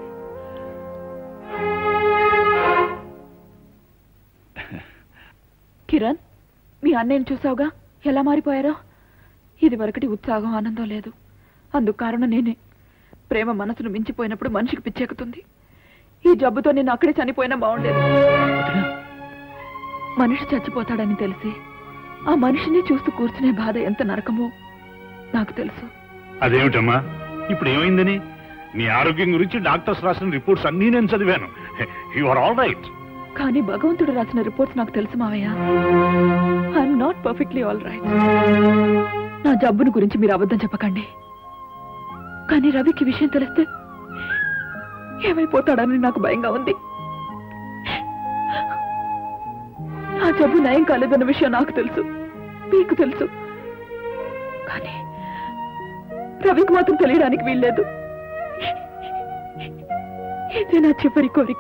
Speaker 4: కిరణ్ మీ అన్నయ్యని చూసావుగా ఎలా మారిపోయారో ఇది వరకటి ఉత్సాహం ఆనందం లేదు అందుకు కారణం నేనే ప్రేమ మనసును మించిపోయినప్పుడు మనిషికి పిచ్చెక్కుతుంది ఈ జబ్బుతో నేను అక్కడే చనిపోయినా బాగుండేది మనిషి చచ్చిపోతాడని తెలిసి ఆ మనిషిని చూస్తూ కూర్చునే బాధ ఎంత నరకమో నాకు తెలుసు
Speaker 3: అదేమిటమ్మా ఇప్పుడు ఏమైందని నీ ఆరోగ్యం గురించి డాక్టర్స్ రాసిన రిపోర్ట్స్ అన్నీ నేను చదివాను యు ఆర్ ఆల్ రైట్
Speaker 4: కానీ భగవంతుడు రాసిన రిపోర్ట్స్ నాకు తెలుసు మావయ్య I'm not perfectly all right నా జబ్బును గురించి మీరు అబద్ధం చెప్పకండి కానీ రవికి విషయం తెలిస్తే ఏమైపోతాడని నాకు భయంగా ఉంది నా జబ్బు నయం కాలేదన్న విషయం నాకు తెలుసు మీకు తెలుసు కానీ రవికి మాత్రం తెలియడానికి వీల్లేదు ఇదే నా చివరి కోరిక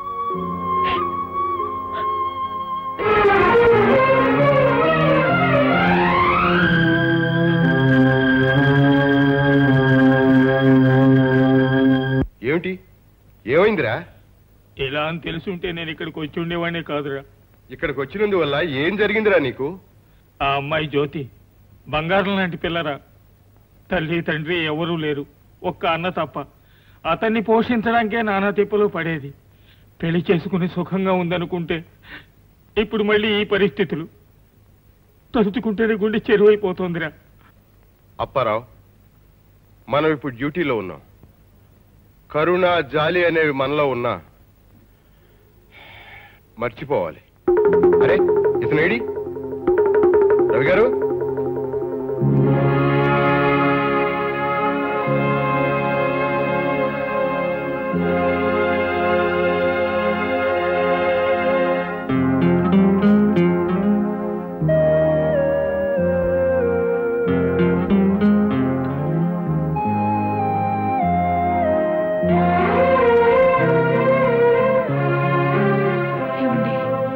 Speaker 7: ఏమిటి ఏమైందిరా
Speaker 19: ఇలా అని తెలుసుంటే నేను ఇక్కడికి వచ్చి ఉండేవాడినే కాదురా
Speaker 7: ఇక్కడికి వచ్చినందువల్ల ఏం జరిగిందిరా నీకు
Speaker 19: ఆ అమ్మాయి జ్యోతి బంగారం లాంటి పిల్లరా తల్లి తండ్రి ఎవరూ లేరు ఒక్క అన్న తప్ప అతన్ని పోషించడానికే నానా తిప్పలు పడేది పెళ్లి చేసుకుని సుఖంగా ఉందనుకుంటే ఇప్పుడు మళ్ళీ ఈ పరిస్థితులు తలుచుకుంటేనే గుండె చెరువైపోతోందిరా
Speaker 7: అప్పారావు మనం ఇప్పుడు డ్యూటీలో ఉన్నాం కరుణ జాలి అనేవి మనలో ఉన్నా మర్చిపోవాలి అరే ఇతను ఏడి రవి గారు
Speaker 4: ఏమండి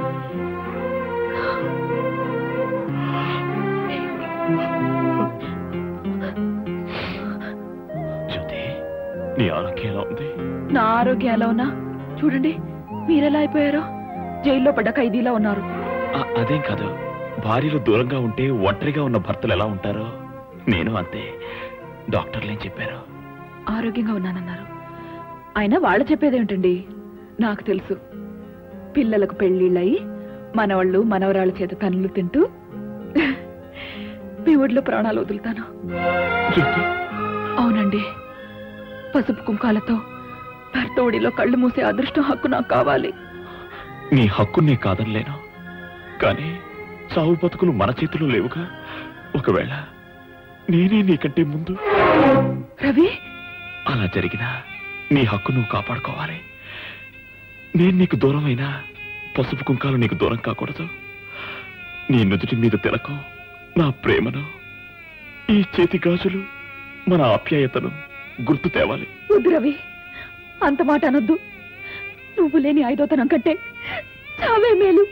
Speaker 1: నీ ఆరోగ్యం ఎలా ఉంది
Speaker 4: నా ఆరోగ్యం ఎలా ఉన్నా చూడండి మీరెలా అయిపోయారో జైల్లో పడ్డ ఖైదీలా ఉన్నారు
Speaker 1: ఆ, అదేం కాదు భార్యలు దూరంగా ఉంటే ఒంటరిగా ఉన్న భర్తలు ఎలా ఉంటారో నేను అంతే డాక్టర్లు ఏం చెప్పారు
Speaker 4: ఆరోగ్యంగా ఉన్నానన్నారు అయినా వాళ్ళు చెప్పేదేమిటండి నాకు తెలుసు పిల్లలకు పెళ్లిళ్ళయి మనవాళ్ళు మనవరాళ్ళ చేత తన్నులు తింటూ మీ ఒడిలో ప్రాణాలు వదులుతాను అవునండి పసుపు కుంకాలతో భర్త ఒడిలో కళ్ళు మూసే అదృష్టం హక్కు నాకు కావాలి
Speaker 1: నీ హక్కుని కాదనలేను కానీ చావు బతుకులు మన చేతిలో లేవుగా ఒకవేళ నేనే నీకంటే ముందు
Speaker 4: రవి
Speaker 1: అలా జరిగినా నీ హక్కు నువ్వు కాపాడుకోవాలి నేను నీకు దూరమైనా పసుపు కుంకాలు నీకు దూరం కాకూడదు నీ నుదుటి మీద తిలకం నా ప్రేమను ఈ చేతి గాజులు మన ఆప్యాయతను గుర్తు తేవాలి
Speaker 4: వద్దు రవి అంత మాట అనొద్దు నువ్వు లేని ఐదోతనం కంటే చావే మేలు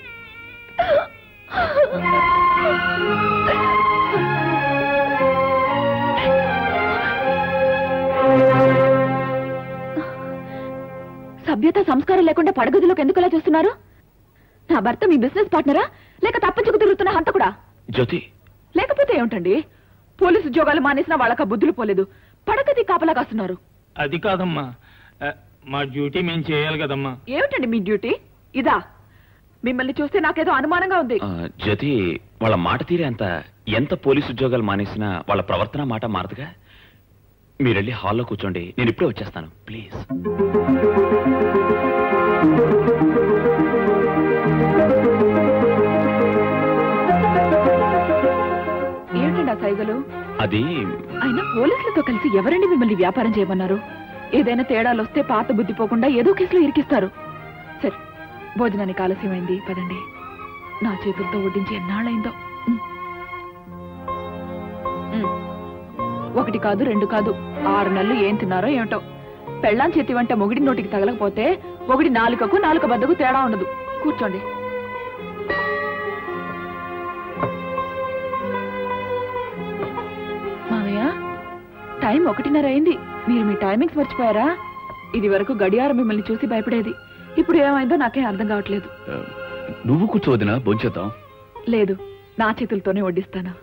Speaker 4: సభ్యత సంస్కారం లేకుండా పడగదిలోకి ఎందుకు అలా చేస్తున్నారు నా భర్త మీ బిజినెస్ పార్ట్నరా లేక తప్పించుకు తిరుగుతున్న హంతకుడా
Speaker 1: జ్యోతి
Speaker 4: లేకపోతే ఏమిటండి పోలీసు ఉద్యోగాలు మానేసినా వాళ్ళక బుద్ధులు పోలేదు పడగది కాపలా కాస్తున్నారు
Speaker 19: అది కాదమ్మా ఆ, మా డ్యూటీ మేము చేయాలి కదమ్మా
Speaker 4: ఏమిటండి మీ డ్యూటీ ఇదా మిమ్మల్ని చూస్తే నాకేదో అనుమానంగా ఉంది
Speaker 1: ఆ, జ్యోతి వాళ్ళ మాట తీరే అంత ఎంత పోలీసు ఉద్యోగాలు మానేసినా వాళ్ళ ప్రవర్తన మాట మారదుగా మీరెళ్ళి హాల్లో కూర్చోండి నేను ఇప్పుడే వచ్చేస్తాను ప్లీజ్
Speaker 4: ఏమిటండి ఆ సైగలు
Speaker 1: అది
Speaker 4: అయినా పోలీసులతో కలిసి ఎవరండి మిమ్మల్ని వ్యాపారం చేయమన్నారు ఏదైనా తేడాలు వస్తే పాత బుద్ధి పోకుండా ఏదో కేసులో ఇరికిస్తారు సరే భోజనానికి ఆలస్యమైంది పదండి నా చేతులతో వడ్డించి ఎన్నాళ్ళైందో ఉమ్. ఉమ్. ఒకటి కాదు రెండు కాదు ఆరు నెలలు ఏం తిన్నారో ఏమిటో పెళ్ళాం చేతి వంట మొగిడి నోటికి తగలకపోతే ఒకటి నాలుకకు నాలుక బద్దకు తేడా ఉండదు కూర్చోండి మామయ్య టైం ఒకటిన్నర అయింది మీరు మీ టైమింగ్స్ మర్చిపోయారా ఇది వరకు గడియారం మిమ్మల్ని చూసి భయపడేది ఇప్పుడు ఏమైందో నాకేం అర్థం కావట్లేదు
Speaker 9: ఆ, నువ్వు కూర్చోవదినా భోంచేద్దాం
Speaker 4: లేదు నా చేతులతోనే వడ్డిస్తాను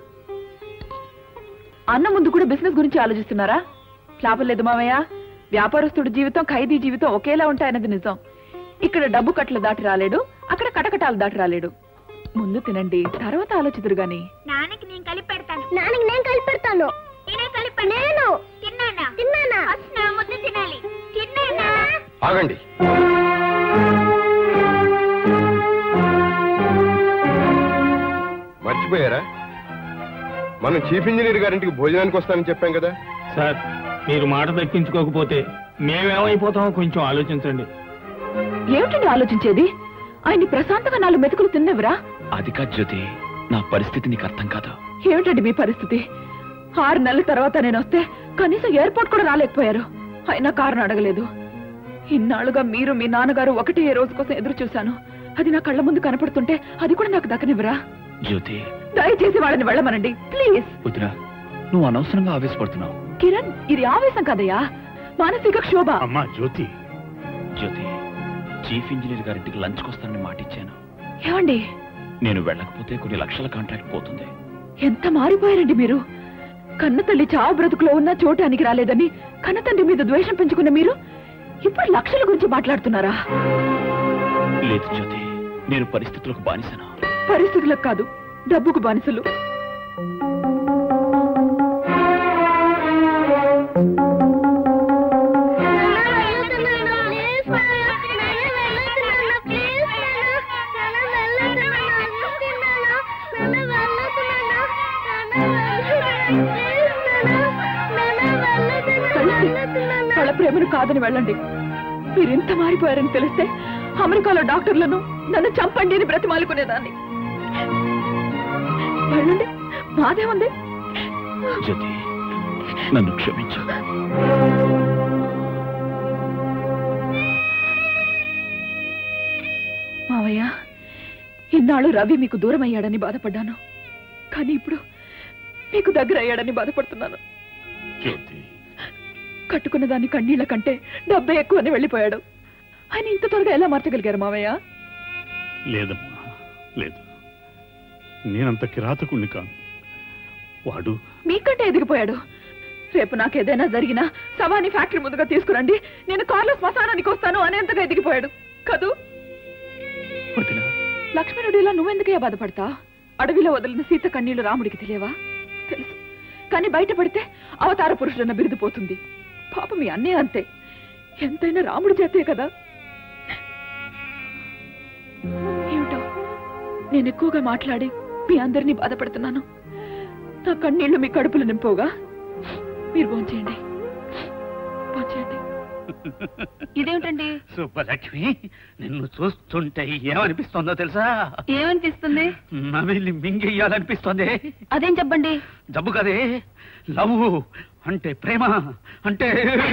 Speaker 4: అన్న ముందు కూడా బిజినెస్ గురించి ఆలోచిస్తున్నారా లాభం లేదు మామయ్య వ్యాపారస్తుడి జీవితం ఖైదీ జీవితం ఒకేలా ఉంటాయన్నది నిజం ఇక్కడ డబ్బు కట్టలు దాటి రాలేడు అక్కడ కటకటాలు దాటి రాలేడు ముందు తినండి తర్వాత ఆలోచిదురు గాని
Speaker 11: నాన్నకి నేను కలిపి పెడతాను నాన్నకి నేను కలిపి పెడతాను నేనే కలిపి నేను తిన్నానా తిన్నానా ఫస్ట్ నా ముద్ద తినాలి తిన్నానా
Speaker 7: ఆగండి మర్చిపోయారా మనం చీఫ్ ఇంజనీర్ గారింటికి భోజనానికి వస్తానని చెప్పాం కదా
Speaker 19: సార్ మీరు మాట దక్కించుకోకపోతే మేమేమైపోతామో కొంచెం ఆలోచించండి
Speaker 4: ఏమిటండి ఆలోచించేది ఆయన్ని ప్రశాంతంగా నాలుగు మెతుకులు తిన్నవరా
Speaker 1: అది కాదు జ్యోతి నా పరిస్థితి నీకు అర్థం కాదు
Speaker 4: ఏమిటండి మీ పరిస్థితి ఆరు నెలల తర్వాత నేను వస్తే కనీసం ఎయిర్పోర్ట్ కూడా రాలేకపోయారు అయినా కారణం అడగలేదు ఇన్నాళ్ళుగా మీరు మీ నాన్నగారు ఒకటే ఏ రోజు కోసం ఎదురు చూశాను అది నా కళ్ళ ముందు కనపడుతుంటే అది కూడా నాకు దక్కనివ్వరా
Speaker 1: జ్యోతి
Speaker 4: దయచేసి వాళ్ళని వెళ్ళమనండి ప్లీజ్
Speaker 9: వదినా నువ్వు అనవసరంగా ఆవేశపడుతున్నావు
Speaker 4: కిరణ్ ఇది ఆవేశం కదయ్యా మానసిక క్షోభ
Speaker 3: అమ్మా జ్యోతి
Speaker 1: జ్యోతి చీఫ్ ఇంజనీర్ గారింటికి లంచ్కి వస్తానని మాట ఇచ్చాను
Speaker 4: ఏమండి
Speaker 1: నేను వెళ్ళకపోతే కొన్ని లక్షల కాంట్రాక్ట్ పోతుంది
Speaker 4: ఎంత మారిపోయారండి మీరు కన్న తల్లి చావు బ్రతుకులో ఉన్న చూడటానికి రాలేదని కన్న తండ్రి మీద ద్వేషం పెంచుకున్న మీరు ఇప్పుడు లక్షల గురించి మాట్లాడుతున్నారా
Speaker 1: లేదు జ్యోతి నేను పరిస్థితులకు బానిసను
Speaker 4: పరిస్థితులకు కాదు డబ్బుకు బానిసలు కలిసి వాళ్ళ ప్రేమను కాదని వెళ్ళండి మీరు ఇంత మారిపోయారని తెలిస్తే అమెరికాలో డాక్టర్లను నన్ను చంపండి అని బ్రతిమాలుకునేదాన్ని వెళ్ళండి బాధేముంది
Speaker 1: జ్యోతి నన్ను క్షమించు
Speaker 4: మావయ్య ఇన్నాళ్ళు రవి మీకు దూరం అయ్యాడని బాధపడ్డాను కానీ ఇప్పుడు మీకు దగ్గర అయ్యాడని బాధపడుతున్నాను
Speaker 1: జ్యోతి
Speaker 4: కట్టుకున్న దాని కన్నీళ్ల కంటే డబ్బే ఎక్కువ అని వెళ్ళిపోయాడు ఆయన ఇంత త్వరగా ఎలా మార్చగలిగారు మావయ్య
Speaker 3: లేదమ్మా లేదు నేనంత కిరాతకుణ్ణి కాను వాడు
Speaker 4: మీకంటే ఎదిగిపోయాడు రేపు నాకేదైనా జరిగినా శవాన్ని ఫ్యాక్టరీ ముందుగా తీసుకురండి నేను కార్లో శ్మశానానికి వస్తాను అనేంతగా ఎదిగిపోయాడు కదూ లక్ష్మణుడు ఇలా నువ్వెందుకే బాధపడతా అడవిలో వదిలిన సీత కన్నీళ్లు రాముడికి తెలియవా తెలుసు కానీ బయటపడితే అవతార పురుషుడన్న బిరుదు పోతుంది పాప మీ అన్నే అంతే ఎంతైనా రాముడి చేతే కదా ఏమిటో నేను ఎక్కువగా మాట్లాడి మీ అందరినీ బాధపడుతున్నాను నా కన్నీళ్లు మీ కడుపులు నింపోగా మీరు భోంచేయండి భోంచేయండి
Speaker 2: ఇదేమిటండి సుబ్బలక్ష్మి నిన్ను చూస్తుంటే ఏమనిపిస్తుందో తెలుసా
Speaker 20: ఏమనిపిస్తుంది
Speaker 2: నవిలి మింగెయ్యాలనిపిస్తోంది
Speaker 20: అదేం చెప్పండి
Speaker 2: జబ్బు కదే లవ్ అంటే ప్రేమ అంటే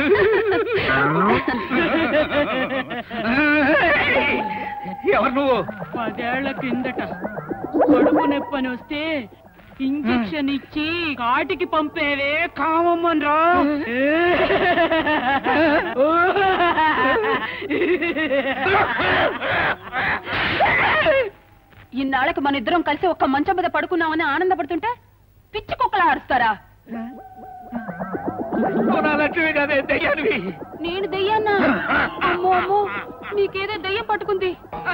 Speaker 2: ఎవరు నువ్వు
Speaker 14: పదేళ్ల కిందట కడుపు నొప్పని వస్తే ఇంజెక్షన్ ఇచ్చి కాటికి పంపేవే కామమ్మన్రా
Speaker 22: ఇన్నాళ్ళకి మన ఇద్దరం కలిసి ఒక్క మంచం మీద పడుకున్నామని ఆనందపడుతుంటే పిచ్చి కుక్కలా అరుస్తారా
Speaker 2: లక్ష్మి కదే దెయ్యానివి
Speaker 22: నేను దెయ్యాన్నా అమ్మో అమ్మో మీకేదో దెయ్యం పట్టుకుంది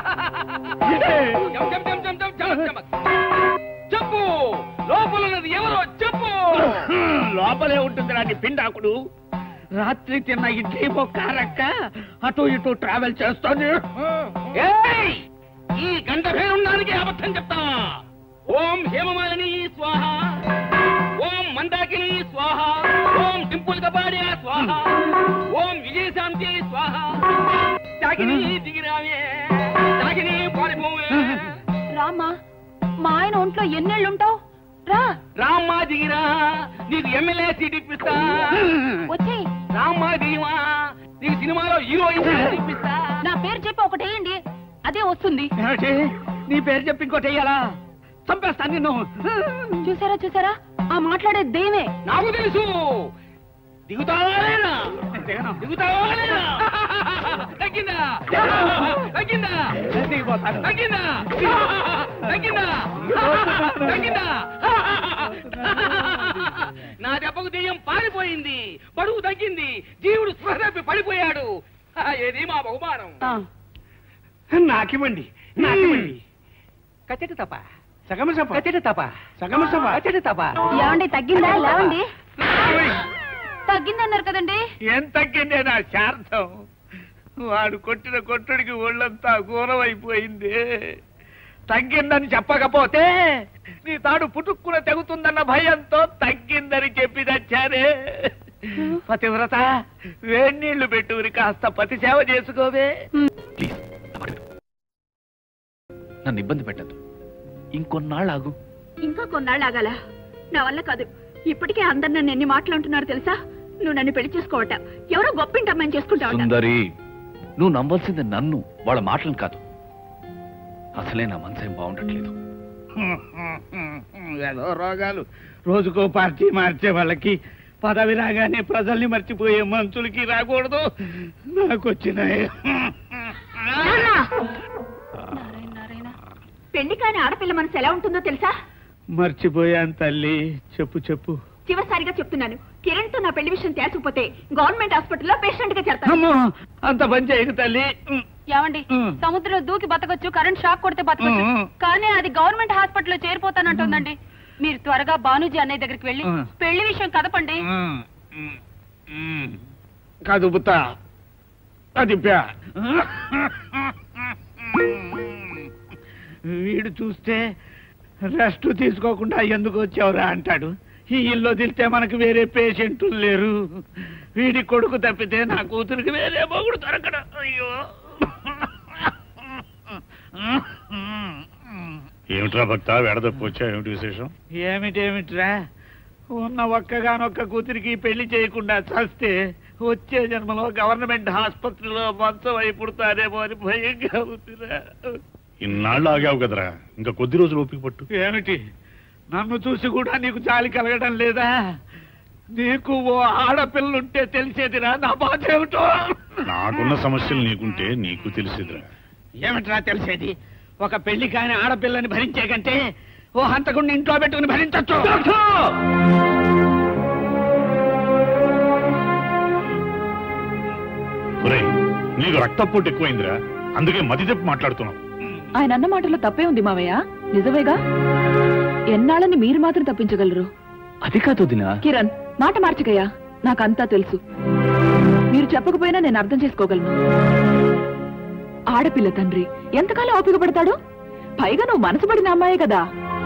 Speaker 2: చెప్పు లోపల ఉన్నది ఎవరో చెప్పు లోపలే ఉంటుంది రాని పిండాకుడు రాత్రి తిన్న ఇడ్లీ కారక్క అటు ఇటు ట్రావెల్ చేస్తోంది ఏయ్! ఈ గంట పేరుండానికి అబద్ధం చెప్తా ఓం హేమమాలిని స్వాహ ఓం మందాకిని స్వాహ ఓం డింపుల్ కపాడియా స్వాహ ఓం విజయశాంతి స్వాహ తాకిని దిగిరావే తాకిని పారిపోవే
Speaker 22: రామా మా ఆయన ఒంట్లో ఎన్నేళ్ళుంటావు రా
Speaker 2: రామ్మా దిగిరా నీకు ఎమ్మెల్యే సీట్ ఇప్పిస్తా
Speaker 22: వచ్చేయ్
Speaker 2: రామ్మా దిగివా నీకు సినిమాలో హీరోయిన్ ఇప్పిస్తా
Speaker 22: నా పేరు చెప్పి ఒకటి వేయండి అదే వస్తుంది
Speaker 2: ఏమిటి? నీ పేరు చెప్పి ఇంకోటి వెయ్యాలా చంపేస్తా నిన్ను
Speaker 22: చూసారా చూసారా ఆ మాట్లాడే దేవే
Speaker 2: నాకు తెలుసు దిగుతావా లేదా దిగను. దిగుతావా లేదా తగ్గిందా తగ్గిందా దిగిపోతాను తగ్గిందా తగ్గిందా తగ్గిందా నా దెబ్బకు దెయ్యం పారిపోయింది బడుగు తగ్గింది జీవుడు స్పృహ తప్పి పడిపోయాడు ఆ, ఏది మా బహుమానం నాకివ్వండి నాకివ్వండి కచ్చటి తప్ప సగమ సప కచ్చటి తప్ప సగమ సప కచ్చటి తప్ప
Speaker 22: ఏమండి తగ్గిందా లేవండి తగ్గిందన్నారు కదండి
Speaker 2: ఏం తగ్గిందే నా శార్థం వాడు కొట్టిన కొట్టుడికి ఒళ్ళంతా ఘోరం అయిపోయింది తగ్గిందని చెప్పకపోతే నీ తాడు పుట్టుక్కున తెగుతుందన్న భయంతో తగ్గిందని చెప్పి తెచ్చారే పతివ్రత వేడి నీళ్లు పెట్టుకుని కాస్త పతి సేవ చేసుకోవే
Speaker 1: నన్ను ఇబ్బంది పెట్టద్దు ఇంకొన్నాళ్ళు ఆగు
Speaker 10: ఇంకా కొన్నాళ్ళు ఆగాల నా వల్ల కాదు ఇప్పటికే అందరు నన్ను ఎన్ని మాటలు అంటున్నారు తెలుసా నువ్వు నన్ను పెళ్లి చేసుకోవట ఎవరో గొప్పింటి అమ్మాయిని చేసుకుంటావట
Speaker 1: సుందరి నువ్వు నమ్మాల్సింది నన్ను వాళ్ళ మాటలను కాదు అసలే నా మనసేం బాగుండట్లేదు
Speaker 2: ఏదో రోగాలు రోజుకో పార్టీ మార్చే వాళ్ళకి పదవి రాగానే ప్రజల్ని మర్చిపోయే మనుషులకి రాకూడదు నాకు వచ్చినాయి
Speaker 10: పెళ్లి కాని ఆడపిల్ల మనసు ఎలా ఉంటుందో తెలుసా
Speaker 2: మర్చిపోయాను తల్లి చెప్పు చెప్పు
Speaker 10: చివరిసారిగా చెప్తున్నాను కిరణ్ తో నా పెళ్లి విషయం తేల్చకపోతే గవర్నమెంట్ హాస్పిటల్లో పేషెంట్ గా చేస్తాను
Speaker 2: అమ్మో అంత పని చేయకు తల్లి
Speaker 17: ఏమండి సముద్రంలో దూకి బతకొచ్చు కరెంట్ షాక్ కొడితే బతకొచ్చు
Speaker 2: మ్మ్.
Speaker 17: కానీ అది గవర్నమెంట్ హాస్పిటల్లో చేరిపోతానంటుందండి మీరు త్వరగా బానూజీ అన్నయ్య దగ్గరికి వెళ్ళి
Speaker 2: మ్మ్.
Speaker 17: పెళ్లి విషయం కదపండి
Speaker 2: కదుపుతా అది ప్యా వీడు చూస్తే రెస్ట్ తీసుకోకుండా ఎందుకు వచ్చావురా అంటాడు ఈ ఇల్లు వదిలితే మనకు వేరే పేషెంట్లు లేరు వీడి కొడుకు తప్పితే నా కూతురికి వేరే మొగుడు దొరకడం అయ్యో
Speaker 3: ఏమిట్రా భక్త వెడదప్పు వచ్చా ఏమిటి విశేషం
Speaker 2: ఏమిటేమిట్రా ఉన్న ఒక్కగానొక్క కూతురికి పెళ్లి చేయకుండా చస్తే వచ్చే జన్మలో గవర్నమెంట్ ఆసుపత్రిలో మంచం అయి పుడతారేమో అని భయంగా ఉందిరా
Speaker 3: ఇన్నాళ్ళు ఆగావు కదరా ఇంకా కొద్ది రోజులు ఓపిక పట్టు
Speaker 2: ఏమిటి నన్ను చూసి కూడా నీకు జాలి కలగడం లేదా నీకు ఓ ఆడపిల్లుంటే తెలిసేదిరా నా బాధ ఏమిటో
Speaker 3: నాకున్న సమస్యలు నీకుంటే నీకు తెలిసేదిరా
Speaker 2: ఏమిట్రా తెలిసేది ఒక పెళ్లి కాని ఆడపిల్లని భరించే కంటే ఓ హంతకుండా ఇంట్లో పెట్టుకుని భరించచ్చు
Speaker 3: ఒరేయ్, నీకు రక్తపోటు ఎక్కువైందిరా అందుకే మతి చెప్పి మాట్లాడుతున్నావు
Speaker 4: ఆయన అన్న మాటలో తప్పే ఉంది మావయ్య నిజమేగా ఎన్నాళ్ళని మీరు మాత్రం తప్పించగలరు
Speaker 1: అది కాదు వదినా
Speaker 4: కిరణ్ మాట మార్చకయ్యా నాకంతా తెలుసు మీరు చెప్పకపోయినా నేను అర్థం చేసుకోగలను ఆడపిల్ల తండ్రి ఎంతకాలం ఓపిక పడతాడు పైగా నువ్వు మనసు పడిన అమ్మాయే కదా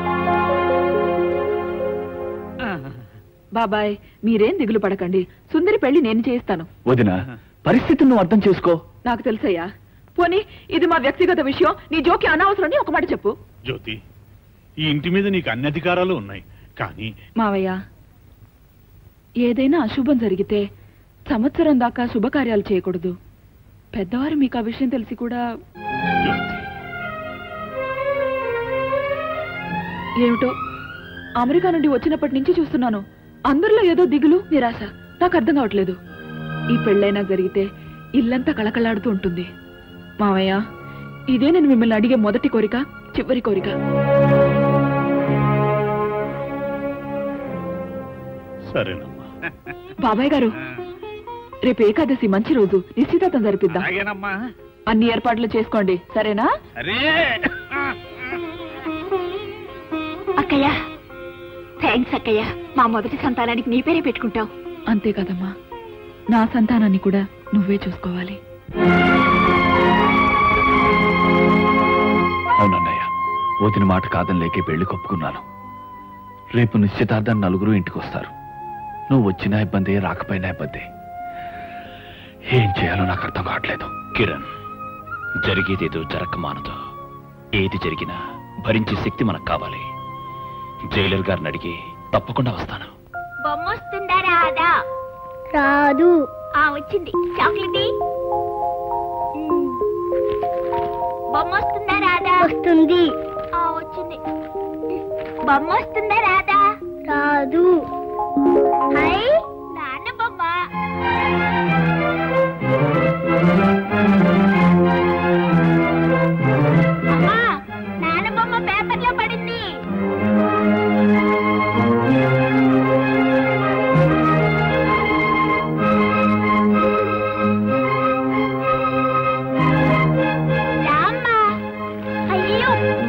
Speaker 4: బాబాయ్ మీరేం దిగులు పడకండి సుందరి పెళ్లి నేను చేయిస్తాను
Speaker 1: వదినా పరిస్థితిని నువ్వు అర్థం చేసుకో
Speaker 4: నాకు తెలుసయ్యా పోనీ ఇది మా వ్యక్తిగత విషయం నీ జోకి అనవసరం అని ఒక మాట చెప్పు
Speaker 3: జ్యోతి ఈ ఇంటి మీద నీకు అన్ని అధికారాలు ఉన్నాయి కానీ
Speaker 4: మావయ్య ఏదైనా అశుభం జరిగితే సంవత్సరం దాకా శుభకార్యాలు చేయకూడదు పెద్దవారు మీకు ఆ విషయం తెలిసి కూడా ఏమిటో అమెరికా నుండి వచ్చినప్పటి నుంచి చూస్తున్నాను అందరిలో ఏదో దిగులు నిరాశ నాకు అర్థం కావట్లేదు ఈ పెళ్ళైనా జరిగితే ఇల్లంతా కళకళాడుతూ ఉంటుంది మావయ్య ఇదే నేను మిమ్మల్ని అడిగే మొదటి కోరిక చివరి కోరిక
Speaker 3: సరేనమ్మా
Speaker 4: బాబాయ్ గారు రేపు ఏకాదశి మంచి రోజు నిశ్చితార్థం జరిపిద్దాం
Speaker 2: అలాగేనమ్మా
Speaker 4: అన్ని ఏర్పాట్లు చేసుకోండి సరేనా
Speaker 2: అరే
Speaker 10: అక్కయ్య థ్యాంక్స్ అక్కయ్య మా మొదటి సంతానానికి నీ పేరే పెట్టుకుంటావు
Speaker 4: అంతే కదమ్మా నా సంతానాన్ని కూడా నువ్వే చూసుకోవాలి
Speaker 1: అవునన్నయ్య వదిన మాట కాదని లేకే పెళ్లి కొప్పుకున్నాను రేపు నిశ్చితార్థాన్ని నలుగురు ఇంటికి వస్తారు నువ్వు వచ్చినా ఇబ్బంది రాకపోయినా ఇబ్బంది ఏం చేయాలో నాకు అర్థం కావట్లేదు
Speaker 5: కిరణ్ జరిగేదేదో జరక్క మానదు ఏది జరిగినా భరించే శక్తి మనకు కావాలి జైలర్ గారిని అడిగి తప్పకుండా వస్తాను
Speaker 11: బొమ్మ వస్తుందా రాదా రాదు
Speaker 10: ఆ వచ్చింది చాక్లెట్
Speaker 11: బొమ్మ వస్తుందా రాదా వస్తుంది
Speaker 10: ఆ వచ్చింది బొమ్మ వస్తుందా రాదా
Speaker 11: రాదు హై
Speaker 10: నాన్న బొమ్మ అమ్మా నాన్న బొమ్మ పేపర్లో పడింది రామ్మా అయ్యో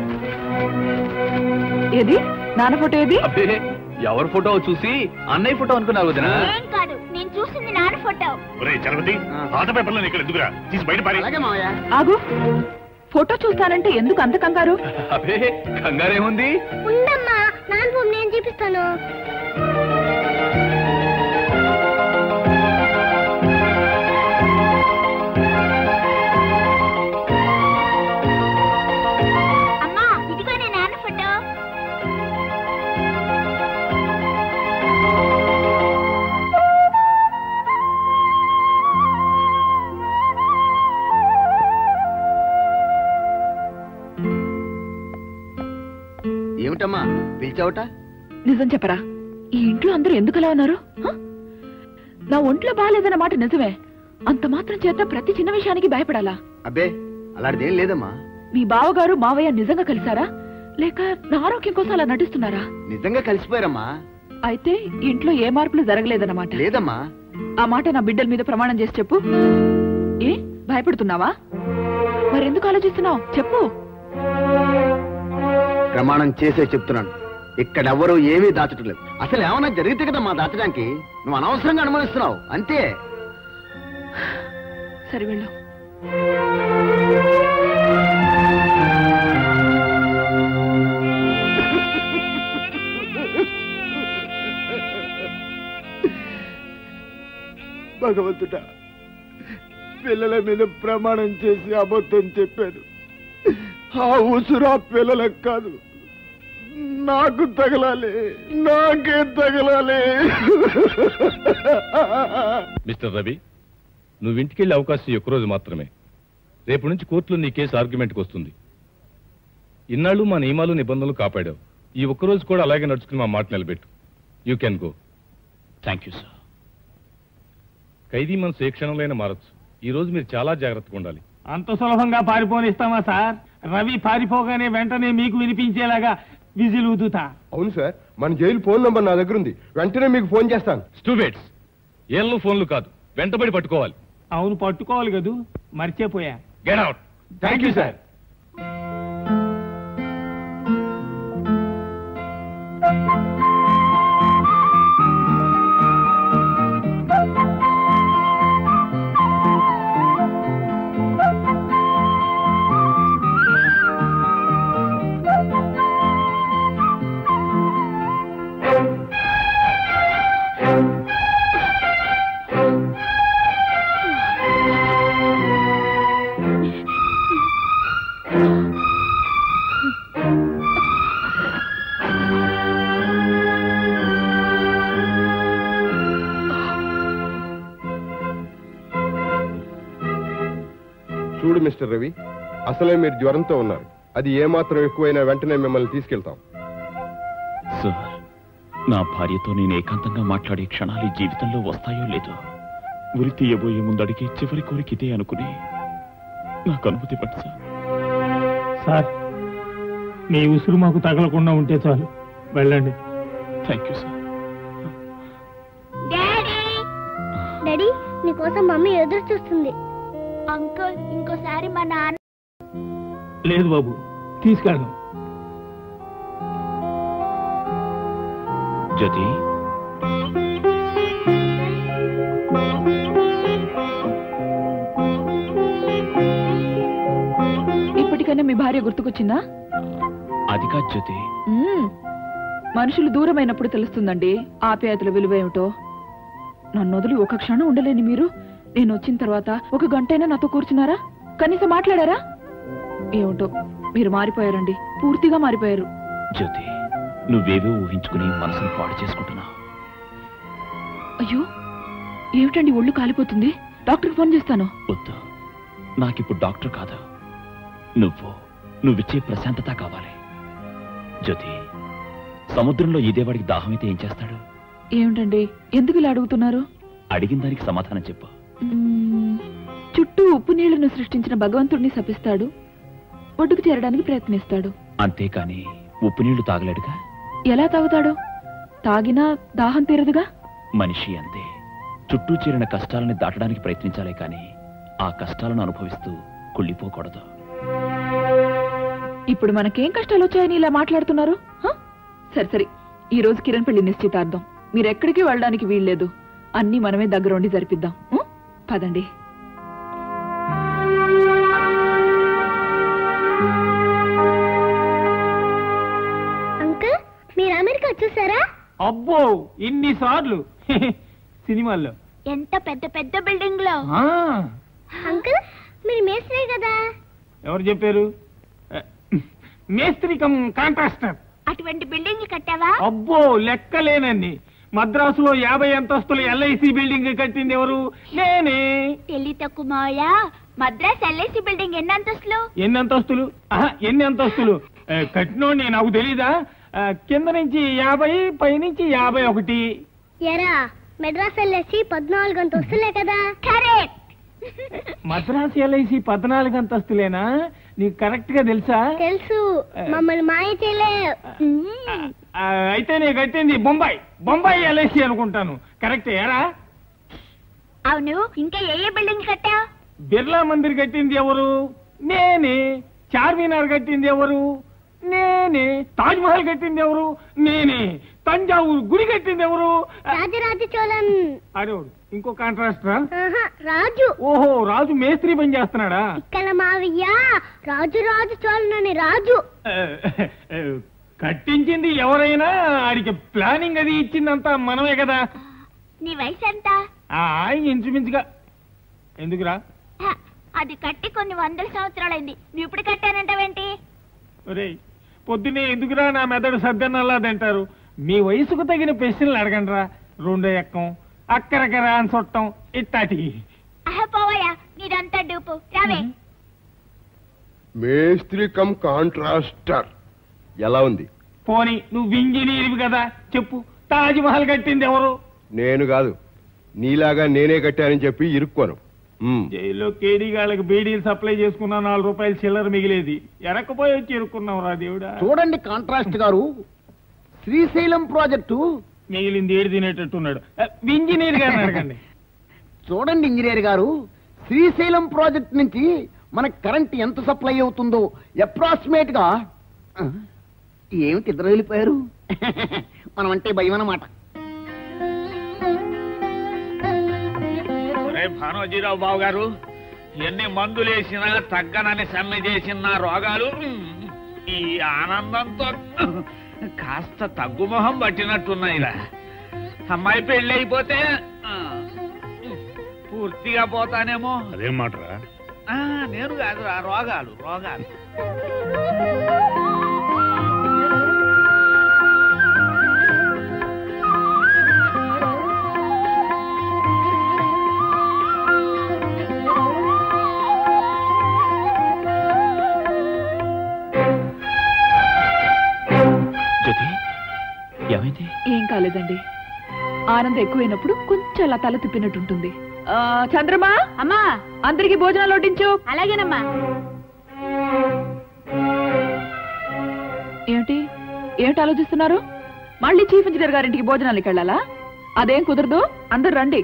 Speaker 4: ఏది నాన్న ఫోటో ఏది
Speaker 1: అబ్బే ఎవరి ఫోటో చూసి అన్నయ్య ఫోటో అనుకున్నావు వదినా
Speaker 10: ఏం కాదు నేను చూసింది నాన్న ఫోటో
Speaker 3: ఒరే చలపతి పాత పేపర్లో ఇక్కడ ఎందుకురా తీసి బయట పారి
Speaker 4: ఆగు ఫోటో చూస్తానంటే ఎందుకు అంత కంగారు
Speaker 1: అబ్బే కంగారేముంది
Speaker 11: ఉందమ్మా నాన్న బొమ్మ నేను చూపిస్తాను
Speaker 10: అమ్మా ఇదిగో నీ నాన్న ఫోటో
Speaker 13: ఏమిటమ్మా పిలిచావుట
Speaker 4: నిజం చెప్పరా ఈ ఇంట్లో అందరూ ఎందుకు అలా ఉన్నారు హ? నా ఒంట్లో బాగాలేదన్న మాట నిజమే అంత మాత్రం చేత ప్రతి చిన్న విషయానికి భయపడాలా
Speaker 13: అబ్బే అలాంటిదేం లేదమ్మా
Speaker 4: మీ బావగారు మావయ్య నిజంగా కలిసారా లేక నా ఆరోగ్యం కోసం అలా నటిస్తున్నారా
Speaker 13: నిజంగా కలిసిపోయారమ్మా
Speaker 4: అయితే ఇంట్లో ఏ మార్పులు జరగలేదన్నమాట
Speaker 13: లేదమ్మా
Speaker 4: ఆ మాట నా బిడ్డల మీద ప్రమాణం చేసి చెప్పు ఏ భయపడుతున్నావా మరెందుకు ఆలోచిస్తున్నావు చెప్పు
Speaker 13: ప్రమాణం చేసే చెప్తున్నాను ఇక్కడెవ్వరూ ఏమీ దాచటం లేదు అసలు ఏమన్నా జరిగితే కదా మా దాచడానికి నువ్వు అనవసరంగా అనుమానిస్తున్నావు అంతే
Speaker 4: సరే వెళ్ళు
Speaker 15: భగవంతుడా పిల్లల మీద ప్రమాణం చేసి అబద్ధం చెప్పాను ఆ ఉసురు ఆ పిల్లలకు కాదు నాకు తగలాలి నాకే తగలాలి
Speaker 21: మిస్టర్ రవి నువ్వు ఇంటికెళ్ళే అవకాశం ఈ ఒక్కరోజు మాత్రమే రేపు నుంచి కోర్టులో నీ కేసు ఆర్గ్యుమెంట్కి వస్తుంది ఇన్నాళ్ళు మా నియమాలు నిబంధనలు కాపాడావు ఈ ఒక్కరోజు కూడా అలాగే నడుచుకుని మా మాట నిలబెట్టు you can go
Speaker 1: thank you sir
Speaker 21: ఖైదీ మనసు ఏ క్షణంలో మారచ్చు ఈ రోజు మీరు చాలా జాగ్రత్తగా ఉండాలి
Speaker 19: అంత సులభంగా పారిపోనిస్తామా సార్ రవి పారిపోగానే వెంటనే మీకు వినిపించేలాగా విజిల్ ఊదుతా
Speaker 7: అవును సార్ మన జైలు ఫోన్ నంబర్ నా దగ్గర ఉంది వెంటనే మీకు ఫోన్ చేస్తాను
Speaker 21: స్టూబేట్స్ ఏళ్ళు ఫోన్లు కాదు వెంటబడి పట్టుకోవాలి
Speaker 19: అవును పట్టుకోవాలి కదూ మర్చిపోయా
Speaker 21: get out
Speaker 19: thank you sir
Speaker 7: చూడు మిస్టర్ రవి అసలే మీరు జ్వరంతో ఉన్నారు అది ఏమాత్రం ఎక్కువైనా వెంటనే మిమ్మల్ని తీసుకెళ్తాం
Speaker 1: సార్ నా భార్యతో నేను ఏకాంతంగా మాట్లాడే క్షణాలు ఈ జీవితంలో వస్తాయో లేదో ఉరి తీయబోయే ముందడిగి చివరి కోరిక ఇదే అనుకుని నాకు అనుమతి ఇవ్వండి సార్
Speaker 19: సార్ మీ ఉసురు మాకు తగలకుండా ఉంటే చాలు వెళ్ళండి
Speaker 1: థ్యాంక్ యూ సార్
Speaker 11: డాడీ నీకోసం మమ్మీ ఎదురు చూస్తుంది అంకుల్ ఇంకోసారి మా నాన్న
Speaker 19: లేదు బాబు తీసుకెళ్ళను
Speaker 1: జ్యోతి
Speaker 4: ఇప్పటికైనా మీ భార్య గుర్తుకొచ్చిందా
Speaker 1: అది కాదు జ్యోతి
Speaker 4: మ్మ్. మనుషులు దూరమైనప్పుడు తెలుస్తుందండి ఆప్యాయతల విలువ ఏమిటో నన్ను వదిలి ఒక క్షణం ఉండలేని మీరు నేను వచ్చిన తర్వాత ఒక గంటైనా నాతో కూర్చున్నారా కనీసం మాట్లాడారా ఏమిటో మీరు మారిపోయారండి పూర్తిగా మారిపోయారు
Speaker 1: జ్యోతి నువ్వేవో ఊహించుకుని మనసును పాడు చేసుకుంటున్నావు
Speaker 4: అయ్యో ఏమిటండి ఒళ్ళు కాలిపోతుంది డాక్టర్కి ఫోన్ చేస్తాను
Speaker 1: వద్దు నాకిప్పుడు డాక్టర్ కాదు నువ్వు నువ్విచ్చే ప్రశాంతత కావాలి జ్యోతి సముద్రంలో ఇదేవాడికి దాహమైతే ఏం చేస్తాడు
Speaker 4: ఏమిటండి ఎందుకు ఇలా అడుగుతున్నారు
Speaker 1: అడిగిన దానికి సమాధానం చెప్పు
Speaker 4: మ్మ్. చుట్టూ ఉప్పు నీళ్లను సృష్టించిన భగవంతుడిని శపిస్తాడు ఒడ్డుకు చేరడానికి ప్రయత్నిస్తాడు
Speaker 1: అంతేకాని ఉప్పు నీళ్లు తాగలేడుగా
Speaker 4: ఎలా తాగుతాడు తాగినా దాహం తీరదుగా
Speaker 1: మనిషి అంతే చుట్టూ చేరిన కష్టాలని దాటడానికి ప్రయత్నించాలే కానీ ఆ కష్టాలను అనుభవిస్తూ కుళ్ళిపోకూడదు
Speaker 4: ఇప్పుడు మనకేం కష్టాలు వచ్చాయని ఇలా మాట్లాడుతున్నారు హ? సరే సరే ఈ రోజు కిరణ్ పెళ్లి నిశ్చితార్థం మీరు ఎక్కడికి వెళ్ళడానికి వీల్లేదు అన్నీ మనమే దగ్గరుండి జరిపిద్దాం ఉం? పదండి
Speaker 11: అంకుల్ మీరు అమెరికా చూసారా
Speaker 19: అబ్బో ఇన్ని సార్లు సినిమాల్లో
Speaker 11: ఎంత పెద్ద పెద్ద బిల్డింగ్ లో
Speaker 19: ఆ,
Speaker 11: అంకుల్ మీరు మేస్త్రి కదా
Speaker 19: ఎవరు చెప్పారు ఆ, మేస్త్రి కమ్ కాంట్రాక్టర్
Speaker 11: అటువంటి బిల్డింగ్ కట్టావా
Speaker 19: అబ్బో లెక్కలేనన్ని మద్రాసులో యాభై అంతస్తుల ఎల్ఐసి బిల్డింగ్ కట్టింది ఎవరు నేనే
Speaker 11: తెలి తక్కువ మావయ్య మద్రాస్ ఎల్ఐసి బిల్డింగ్ ఎన్ని అంతస్తులు
Speaker 19: ఎన్ని అంతస్తులు ఆహా, ఎన్ని అంతస్తులు ఆ, కట్టినోడిని నాకు తెలీదా ఆ, కింద నుంచి యాభై పై నుంచి యాభై ఒకటి
Speaker 11: ఎరా మెడ్రాస్ ఎల్ఐసి పద్నాలుగు అంతస్తులే కదా కరెక్ట్
Speaker 19: మద్రాసు ఎల్ఐసి పద్నాలుగు అంతస్తులేనా నీకు కరెక్ట్ గా తెలుసా
Speaker 11: తెలుసు మమ్మల్ని మాయ చేయలే
Speaker 19: ఆ, అయితే నేను కట్టింది బొంబాయి బొంబాయి ఎల్ఐసి అనుకుంటాను కరెక్ట్ ఏరా
Speaker 11: అవును ఇంకా ఏ ఏ బిల్డింగ్ కట్టా
Speaker 19: బిర్లా మందిర్ కట్టింది ఎవరు నేనే చార్మినార్ కట్టింది ఎవరు నేనే తాజ్ మహల్ కట్టింది ఎవరు నేనే తంజావూరు గుడి కట్టింది ఎవరు
Speaker 11: రాజరాజ చోళన్
Speaker 19: అడేవాడు ఇంకో కాంట్రాస్ట్ రా
Speaker 11: ఆహా, రాజు
Speaker 19: ఓహో రాజు మేస్త్రి పని చేస్తున్నాడా
Speaker 11: ఇక్కడ మావయ్య రాజు రాజు చోళన్ అని రాజు
Speaker 19: ఆ, ఆ, కట్టించింది ఎవరైనా ఆడికి ప్లానింగ్ అది ఇచ్చిందంతా మనమే కదా
Speaker 6: నీ వయసు ఎంత
Speaker 19: ఆ ఇంచుమించుగా ఎందుకురా
Speaker 6: హ, అది కట్టి కొన్ని వందల సంవత్సరాలైంది నువ్వు ఇప్పుడు కట్టానంటావేంటి
Speaker 19: ఒరేయ్ పొద్దునే ఎందుకురా నా మెదడు సద్దన్నల్లాదంటారు మీ వయసుకు తగిన ప్రశ్నలు అడగండిరా రెండో ఎక్కం అక్కరకర అని చుట్టం ఇట్టాటి
Speaker 6: అహ పోవయ్యా నీదంతా డూపు రావే
Speaker 7: మేస్త్రి కమ్ కాంట్రాస్టర్ ఎలా ఉంది
Speaker 19: పోని నువ్వు ఇంజనీర్వి కదా చెప్పు తాజ్ మహల్ కట్టింది ఎవరు
Speaker 7: నేను కాదు నీలాగా నేనే కట్టానని చెప్పి ఇరుక్కోను మ్మ్.
Speaker 19: జైల్లో కేడీ గాళ్ళకి బీడీలు సప్లై చేసుకున్నా నాలుగు రూపాయలు చిల్లర మిగిలేది ఎనకపోయి వచ్చి ఇరుక్కున్నావు రా దేవుడా
Speaker 13: చూడండి కాంట్రాస్ట్ గారు శ్రీశైలం ప్రాజెక్టు
Speaker 19: మిగిలింది ఏడు తినేటట్టున్నాడు ఆ, ఇంజనీర్ గారిని అడగండి
Speaker 13: చూడండి ఇంజనీర్ గారు శ్రీశైలం ప్రాజెక్ట్ నుంచి మనకు కరెంట్ ఎంత సప్లై అవుతుందో అప్రాక్సిమేట్ గా ఆ, ఏమిటి ఇద్దరు వెళ్ళిపోయారు మనం అంటే భయం అన్నమాట
Speaker 2: ఒరే భానోజీరావు బాబు గారు ఎన్ని మందులేసినా తగ్గనని సమ్మె చేసిన నా రోగాలు ఉమ్, ఈ ఆనందంతో కాస్త తగ్గుమొహం పట్టినట్టున్నాయిరా అమ్మాయి పెళ్ళి అయిపోతే ఆ, పూర్తిగా పోతానేమో
Speaker 3: అదేం మాటరా
Speaker 2: ఆ, నేను కాదు ఆ రోగాలు రోగాలు
Speaker 1: జ్యోతి ఏమైంది
Speaker 4: ఏం కాలేదండి ఆనందం ఎక్కువైనప్పుడు కొంచెం అలా తల తిప్పినట్టుంటుంది ఆ, చంద్రమా అమ్మా అందరికి భోజనాలు వడ్డించు
Speaker 6: అలాగేనమ్మా
Speaker 4: ఏమిటి ఏమిటి ఆలోచిస్తున్నారు మళ్ళీ చీఫ్ ఇంజనీర్ గారింటికి భోజనానికి వెళ్ళాలా అదేం కుదరదు అందరు రండి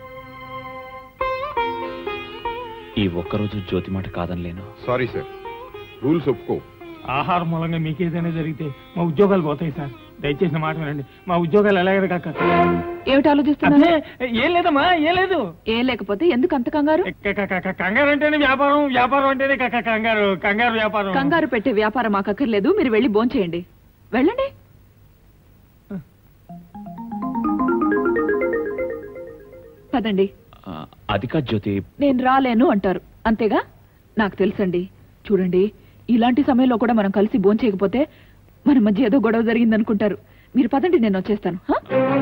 Speaker 1: ఈ ఒక్కరోజు జ్యోతి మాట కాదనిలేను
Speaker 7: సారీ సార్ రూల్స్ ఒప్పుకో
Speaker 19: ఆహారం మూలంగా మీకేదైనా జరిగితే మా ఉద్యోగాలు పోతాయి సార్ దయచేసి నా మాట వినండి మా ఉద్యోగాలు ఎలాగైనా కాక
Speaker 4: ఏమిటి ఆలోచిస్తున్నారు
Speaker 19: అదే, ఏం లేదమ్మా ఏం లేదు
Speaker 4: ఏం లేకపోతే ఎందుకు అంత కంగారు
Speaker 19: క- క- క- కంగారు అంటేనే వ్యాపారం వ్యాపారం అంటేనే క- క- కంగారు కంగారు వ్యాపారం
Speaker 4: కంగారు పెట్టే వ్యాపారం మాకు అక్కర్లేదు మీరు వెళ్ళి భోంచేయండి వెళ్ళండి పదండి
Speaker 1: ఆ, అది కాదు జ్యోతి
Speaker 4: నేను రాలేను అంటారు అంతేగా నాకు తెలుసండి చూడండి ఇలాంటి సమయంలో కూడా మనం కలిసి భోంచేయకపోతే మన మధ్య ఏదో గొడవ జరిగింది అనుకుంటారు మీరు పదండి నేను వచ్చేస్తాను హా?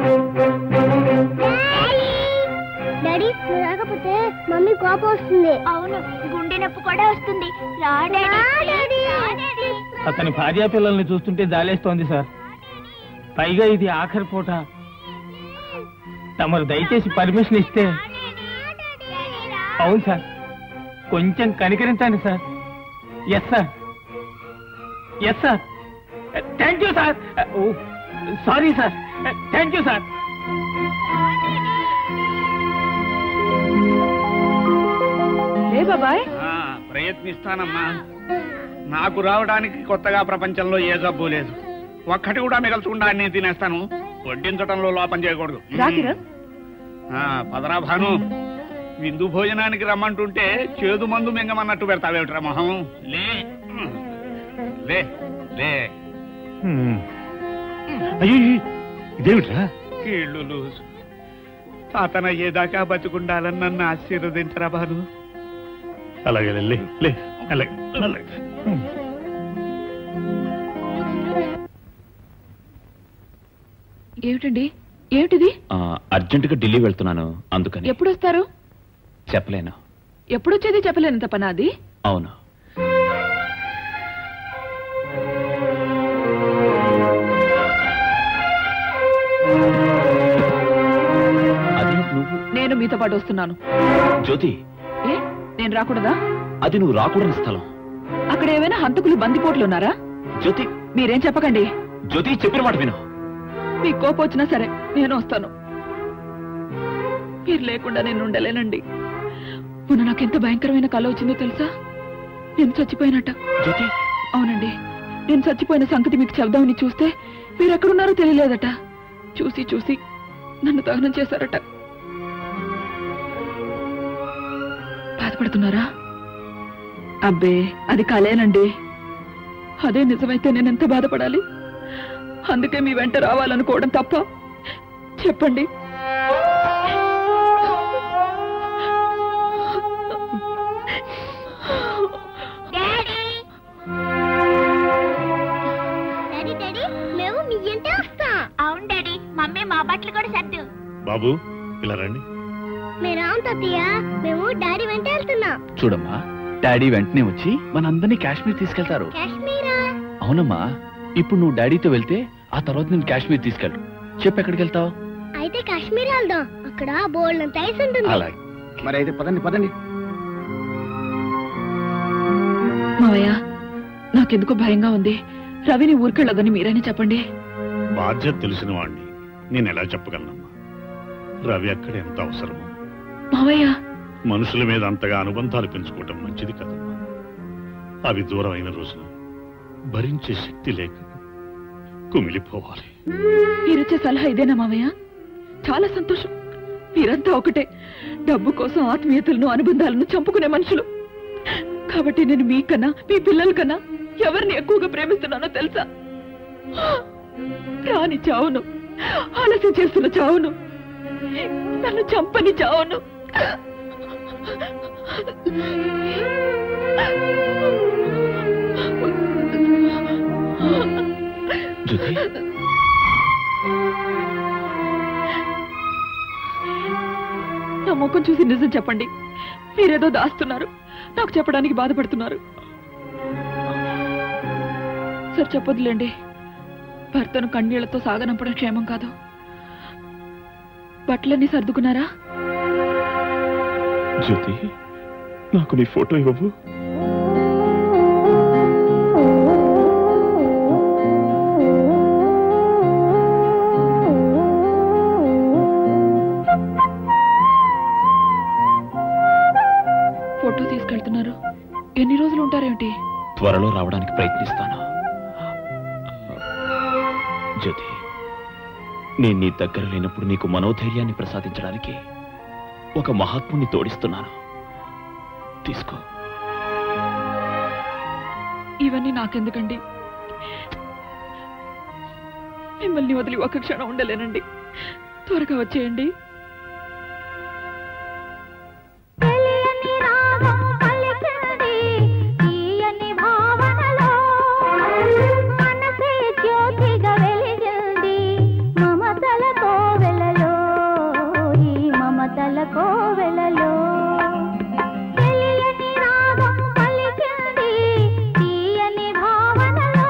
Speaker 11: డాడీ నువ్వు రాకపోతే మమ్మీ కోపం వస్తుంది
Speaker 6: అవును గుండె నొప్పి కూడా వస్తుంది రా డాడీ. రా డాడీ.
Speaker 19: అతని భార్యా పిల్లల్ని చూస్తుంటే జాలేస్తోంది సార్ పైగా ఇది ఆఖరి పూట తమరు దయచేసి పర్మిషన్ ఇస్తే అవును సార్ కొంచెం కనికరించండి sir yes sir yes sir thank you sir sorry sir thank you sir
Speaker 4: లే బాబాయ్
Speaker 2: ఆ, ప్రయత్నిస్తానమ్మా నాకు రావడానికి కొత్తగా ప్రపంచంలో ఏ జబ్బు లేదు ఒక్కటి కూడా మిగల్చకుండా అన్ని తినేస్తాను వడ్డించడంలో లోపం చేయకూడదు
Speaker 4: రా కిరణ్
Speaker 2: ఆ, పదరా భాను విందు భోజనానికి రమ్మంటుంటే చేదు మందు మింగమన్నట్టు పెడతావేమిట్రా మొహం లే లే లే
Speaker 3: అయ్యో ఇదేమిట్రా
Speaker 2: కీళ్ళు లూజు తాతనయ్యేదాకా బతుకుండాలని నన్ను ఆశీర్వదించరా భాను
Speaker 3: అలాగే లే లే అలాగే అలాగే
Speaker 4: ఏమిటండి ఏమిటిది
Speaker 1: ఆ, అర్జెంటుగా ఢిల్లీ వెళ్తున్నాను అందుకని
Speaker 4: ఎప్పుడు వస్తారు
Speaker 1: చెప్పలేను
Speaker 4: ఎప్పుడు వచ్చేది చెప్పలేనంత పని అది
Speaker 1: అవును అది నువ్వు
Speaker 4: నేను మీతో పాటు వస్తున్నాను
Speaker 1: జ్యోతి
Speaker 4: ఏ నేను రాకూడదా
Speaker 1: అది నువ్వు రాకూడని స్థలం
Speaker 4: అక్కడ ఏమైనా హంతకులు బందిపోట్లు ఉన్నారా
Speaker 1: జ్యోతి
Speaker 4: మీరేం చెప్పకండి
Speaker 1: జ్యోతి చెప్పిన మాట విను
Speaker 4: మీకు కోపం వచ్చినా సరే నేను వస్తాను మీరు లేకుండా నేను ఉండలేనండి మొన్న నాకెంత భయంకరమైన కళ వచ్చిందో తెలుసా నేను చచ్చిపోయినట్ట
Speaker 9: జ్యోతి
Speaker 4: అవునండి నేను చచ్చిపోయిన సంగతి మీకు చెప్దామని చూస్తే మీరు ఎక్కడున్నారో తెలియలేదట చూసి చూసి నన్ను దహనం చేశారట బాధపడుతున్నారా అబ్బే అది కలేనండి అదే నిజమైతే నేను ఎంత బాధపడాలి అందుకే మీ వెంట రావాలనుకోవడం తప్ప చెప్పండి
Speaker 6: డాడీ డాడీ మేము మీ ఇంటే వస్తాం అవును డాడీ మమ్మీ మా బట్టలు కూడా సర్దు
Speaker 3: బాబు ఇలా రండి
Speaker 6: మీరు అవును తాతయ్య మేము డాడీ వెంట వెళ్తున్నాం
Speaker 9: చూడమ్మా డాడీ వెంటనే వచ్చి మనందరినీ కాశ్మీర్ తీసుకెళ్తారు
Speaker 6: కాశ్మీరా
Speaker 9: అవునమ్మా ఇప్పుడు నువ్వు డాడీతో వెళ్తే ఆ తర్వాత నేను కాశ్మీర్ తీసుకెళ్ళు చెప్పు ఎక్కడికి వెళ్తావు
Speaker 6: అయితే కాశ్మీర్ వెళ్దాం అక్కడ బోల్డ్ అంత ఐస్ ఉంటుంది
Speaker 9: అలాగే
Speaker 13: మరి అయితే పదండి పదండి
Speaker 4: మావయ్య నాకెందుకో భయంగా ఉంది రవిని ఊరికెళ్ళదని మీరైనా చెప్పండి
Speaker 3: బాధ్యత తెలిసిన వాణ్ణి నేను ఎలా చెప్పగలనమ్మా రవి అక్కడ ఎంత అవసరమో
Speaker 4: మావయ్య
Speaker 3: మనుషుల మీద అంతగా అనుబంధాలు పెంచుకోవటం మంచిది కదమ్మా అవి దూరం అయిన రోజున భరించే శక్తి లేక కుమిలిపోవాలి
Speaker 4: మీరిచ్చే సలహా ఇదేనా మావయ్య చాలా సంతోషం మీరంతా ఒకటే డబ్బు కోసం ఆత్మీయతలను అనుబంధాలను చంపుకునే మనుషులు కాబట్టి నేను మీకన్నా మీ పిల్లల కన్నా ఎవరిని ఎక్కువగా ప్రేమిస్తున్నానో తెలుసా రాని చావును ఆలస్యం చేస్తున్న చావును నన్ను చంపని చావును
Speaker 9: జ్యోతి
Speaker 4: నా ముఖం చూసి నిజం చెప్పండి మీరేదో దాస్తున్నారు నాకు చెప్పడానికి బాధపడుతున్నారు సార్ చెప్పొద్దులేండి భర్తను కన్నీళ్లతో సాగనంపడం క్షేమం కాదు బట్టలన్నీ సర్దుకున్నారా
Speaker 1: జ్యోతి నాకు నీ ఫోటో ఇవ్వవు
Speaker 4: ఫోటో తీసుకెళ్తున్నారు ఎన్ని రోజులు ఉంటారేమిటి
Speaker 9: త్వరలో రావడానికి ప్రయత్నిస్తాను జ్యోతి నేను నీ దగ్గర లేనప్పుడు నీకు మనోధైర్యాన్ని ప్రసాదించడానికి ఒక మహాత్ముని తోడిస్తున్నాను తీసుకో
Speaker 4: ఇవన్నీ నాకెందుకండి మిమ్మల్ని వదిలి ఒక క్షణం ఉండలేనండి త్వరగా వచ్చేయండి
Speaker 11: తీయని భావనలో మనసే జ్యోతిగా వెలిగింది మమతల కోవెలలో ఈ మమతల కోవెలలో తెలియని రాగం పలికింది తీయని భావనలో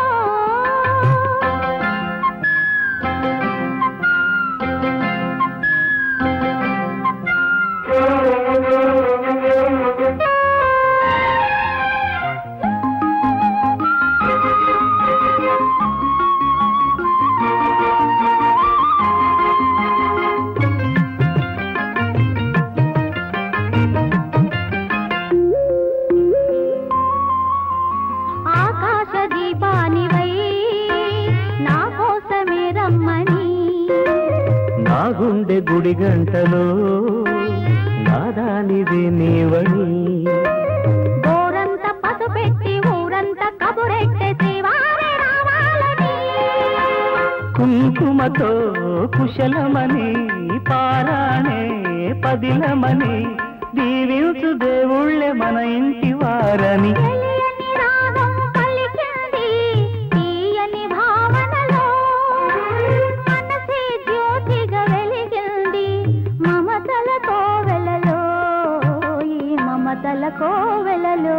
Speaker 11: ఆకాశ దీపానివై నా కోసమే రమ్మని
Speaker 12: నా గుండె గుడి గంటలో నాదానిది నీవని
Speaker 11: గోరంత పసుపెట్టి ఊరంత కబురెట్టే శ్రీవారి రావాలని
Speaker 12: కుంకుమతో కుశలమని పారాణే పదిలమని దీవించు దేవుళ్ళే మన ఇంటి వారని
Speaker 11: తెలియని రాగం పలికింది తీయని భావనలో మనసే జ్యోతిగా వెలిగింది మమతల కోవెలలో ఈ మమతల కోవెలలో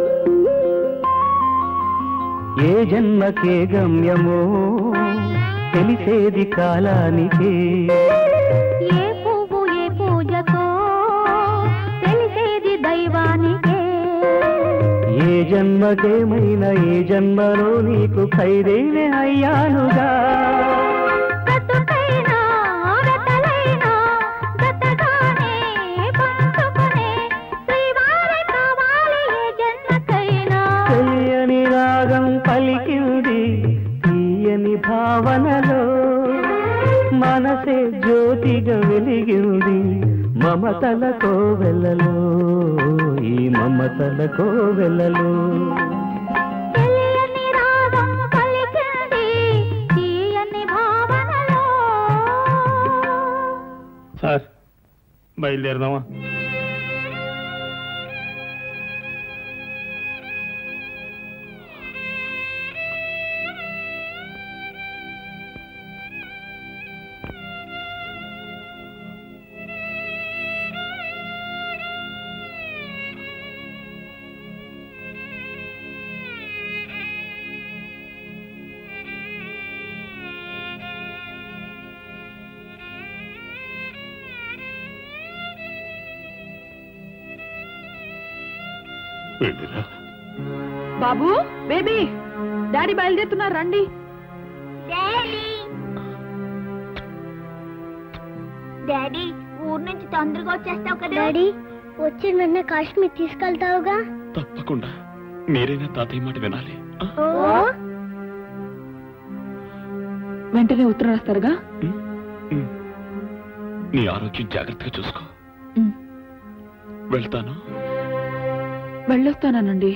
Speaker 12: ఏ జన్మకే గమ్యమో తెలిసేది కాలానికే
Speaker 11: ఏ పువ్వు ఏ పూజతో తెలిసేది దైవానికే
Speaker 12: ఏ జన్మకేమైనా ఏ జన్మలో నీకు ఖైదేనే అయ్యానుగా
Speaker 11: బ్రతుకైనా ఆడతలైనా జతగానే పంచుకునే శ్రీవారి కావాలి ఏ జన్మకైనా
Speaker 12: తెలియని రాగం పలికింది తీయని భావనలో మనసే జ్యోతిగా వెలిగింది మమతల కోవెలలో ఈ మమతల కోవెలలో
Speaker 11: తెలియని రాగం పలికింది తీయని భావనలో
Speaker 19: సార్ బయలుదేరదామా
Speaker 3: వెళ్ళిరా
Speaker 20: బాబు బేబీ డాడీ బయలుదేరుతున్నారు రండి
Speaker 6: డాడీ ఊరు నుంచి తొందరగా వచ్చేస్తావు కదా
Speaker 11: డాడీ వచ్చిన వెంటనే కాశ్మీర్ తీసుకెళ్తావుగా
Speaker 1: తప్పకుండా మీరైనా తాతయ్య మాట వినాలి
Speaker 11: ఓ
Speaker 4: వెంటనే ఉత్తరం రాస్తారుగా
Speaker 1: నీ ఆరోగ్యం జాగ్రత్తగా చూసుకో
Speaker 4: ఉమ్.
Speaker 1: వెళ్తాను
Speaker 4: వెళ్ళొస్తానండి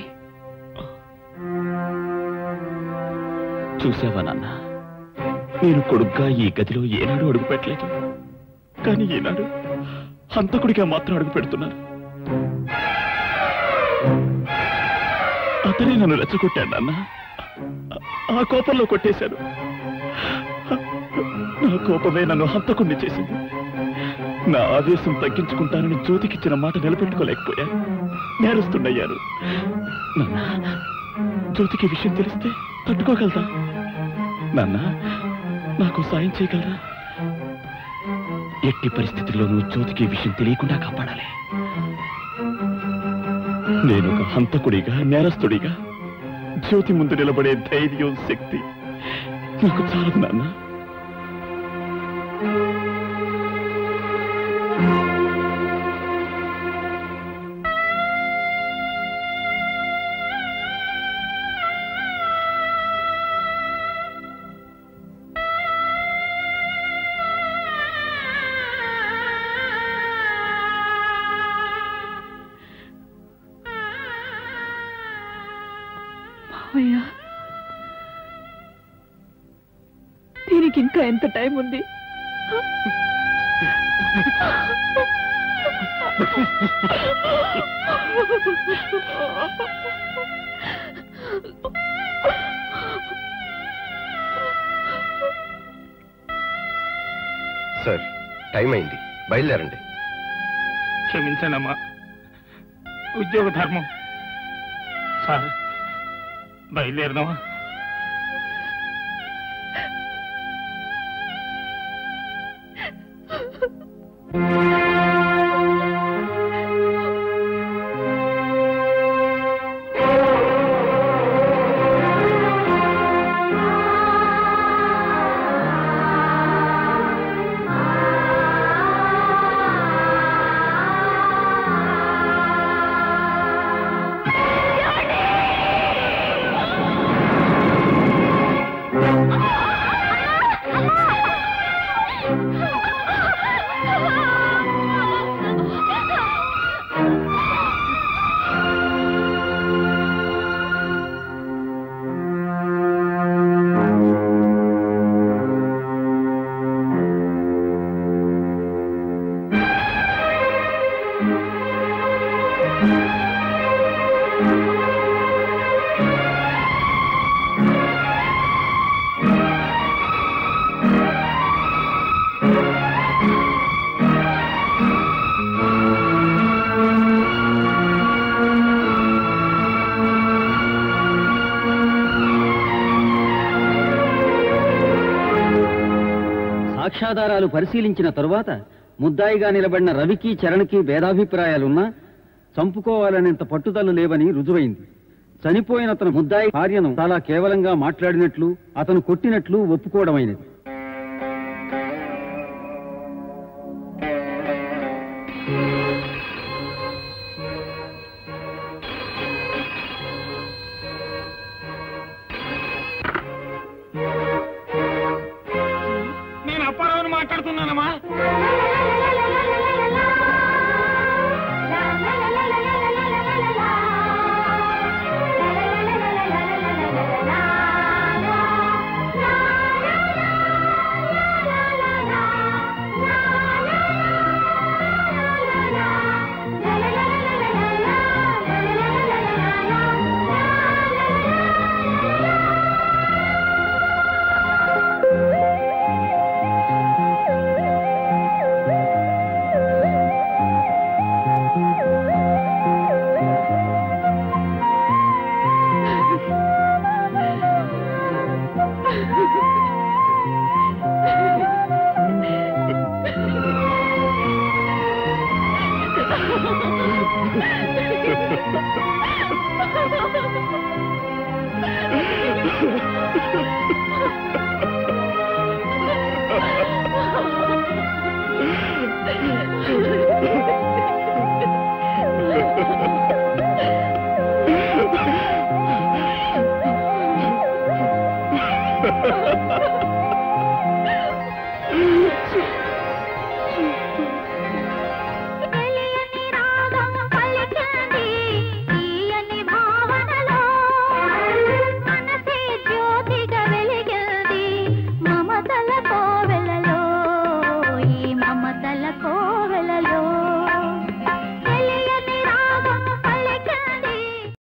Speaker 1: చూసావా నాన్న నేను కొడుగ్గా ఈ గదిలో ఏనాడు అడుగు పెట్టలేదు కానీ ఈనాడు హంతకుడిగా మాత్రం అడుగు పెడుతున్నాను అతనే నన్ను రెచ్చగొట్టాడు నాన్న ఆ కోపంలో కొట్టేశాను నా కోపమే నన్ను హంతకుణ్ణి చేసింది నా ఆవేశం తగ్గించుకుంటానని జ్యోతికిచ్చిన మాట నిలబెట్టుకోలేకపోయాను నేరస్తుండయ్యాను నాన్న జ్యోతికి ఈ విషయం తెలిస్తే తట్టుకోగలదా నాన్న నాకు సాయం చేయగలరా ఎట్టి పరిస్థితుల్లోనూ జ్యోతికి ఈ విషయం తెలియకుండా కాపాడాలి నేను ఒక హంతకుడిగా నేరస్తుడిగా జ్యోతి ముందు నిలబడే ధైర్యం శక్తి నాకు చాలదు నాన్న
Speaker 4: మావయ్య దీనికి ఇంకా ఎంత టైం ఉంది
Speaker 7: సార్ టైం అయింది బయలుదేరండి
Speaker 19: క్షమించండి అమ్మా ఉద్యోగ ధర్మం సార్ బయలుదేరదామా
Speaker 16: సాక్ష్యాధారాలు పరిశీలించిన తరువాత ముద్దాయిగా నిలబడిన రవికి చరణ్కి భేదాభిప్రాయాలున్నా చంపుకోవాలనేంత పట్టుదల లేవని రుజువైంది చనిపోయిన అతను ముద్దాయి భార్యను చాలా కేవలంగా మాట్లాడినట్లు అతను కొట్టినట్లు ఒప్పుకోవడమైనది
Speaker 19: నేను అప్పారావుని మాట్లాడుతున్నానమ్మా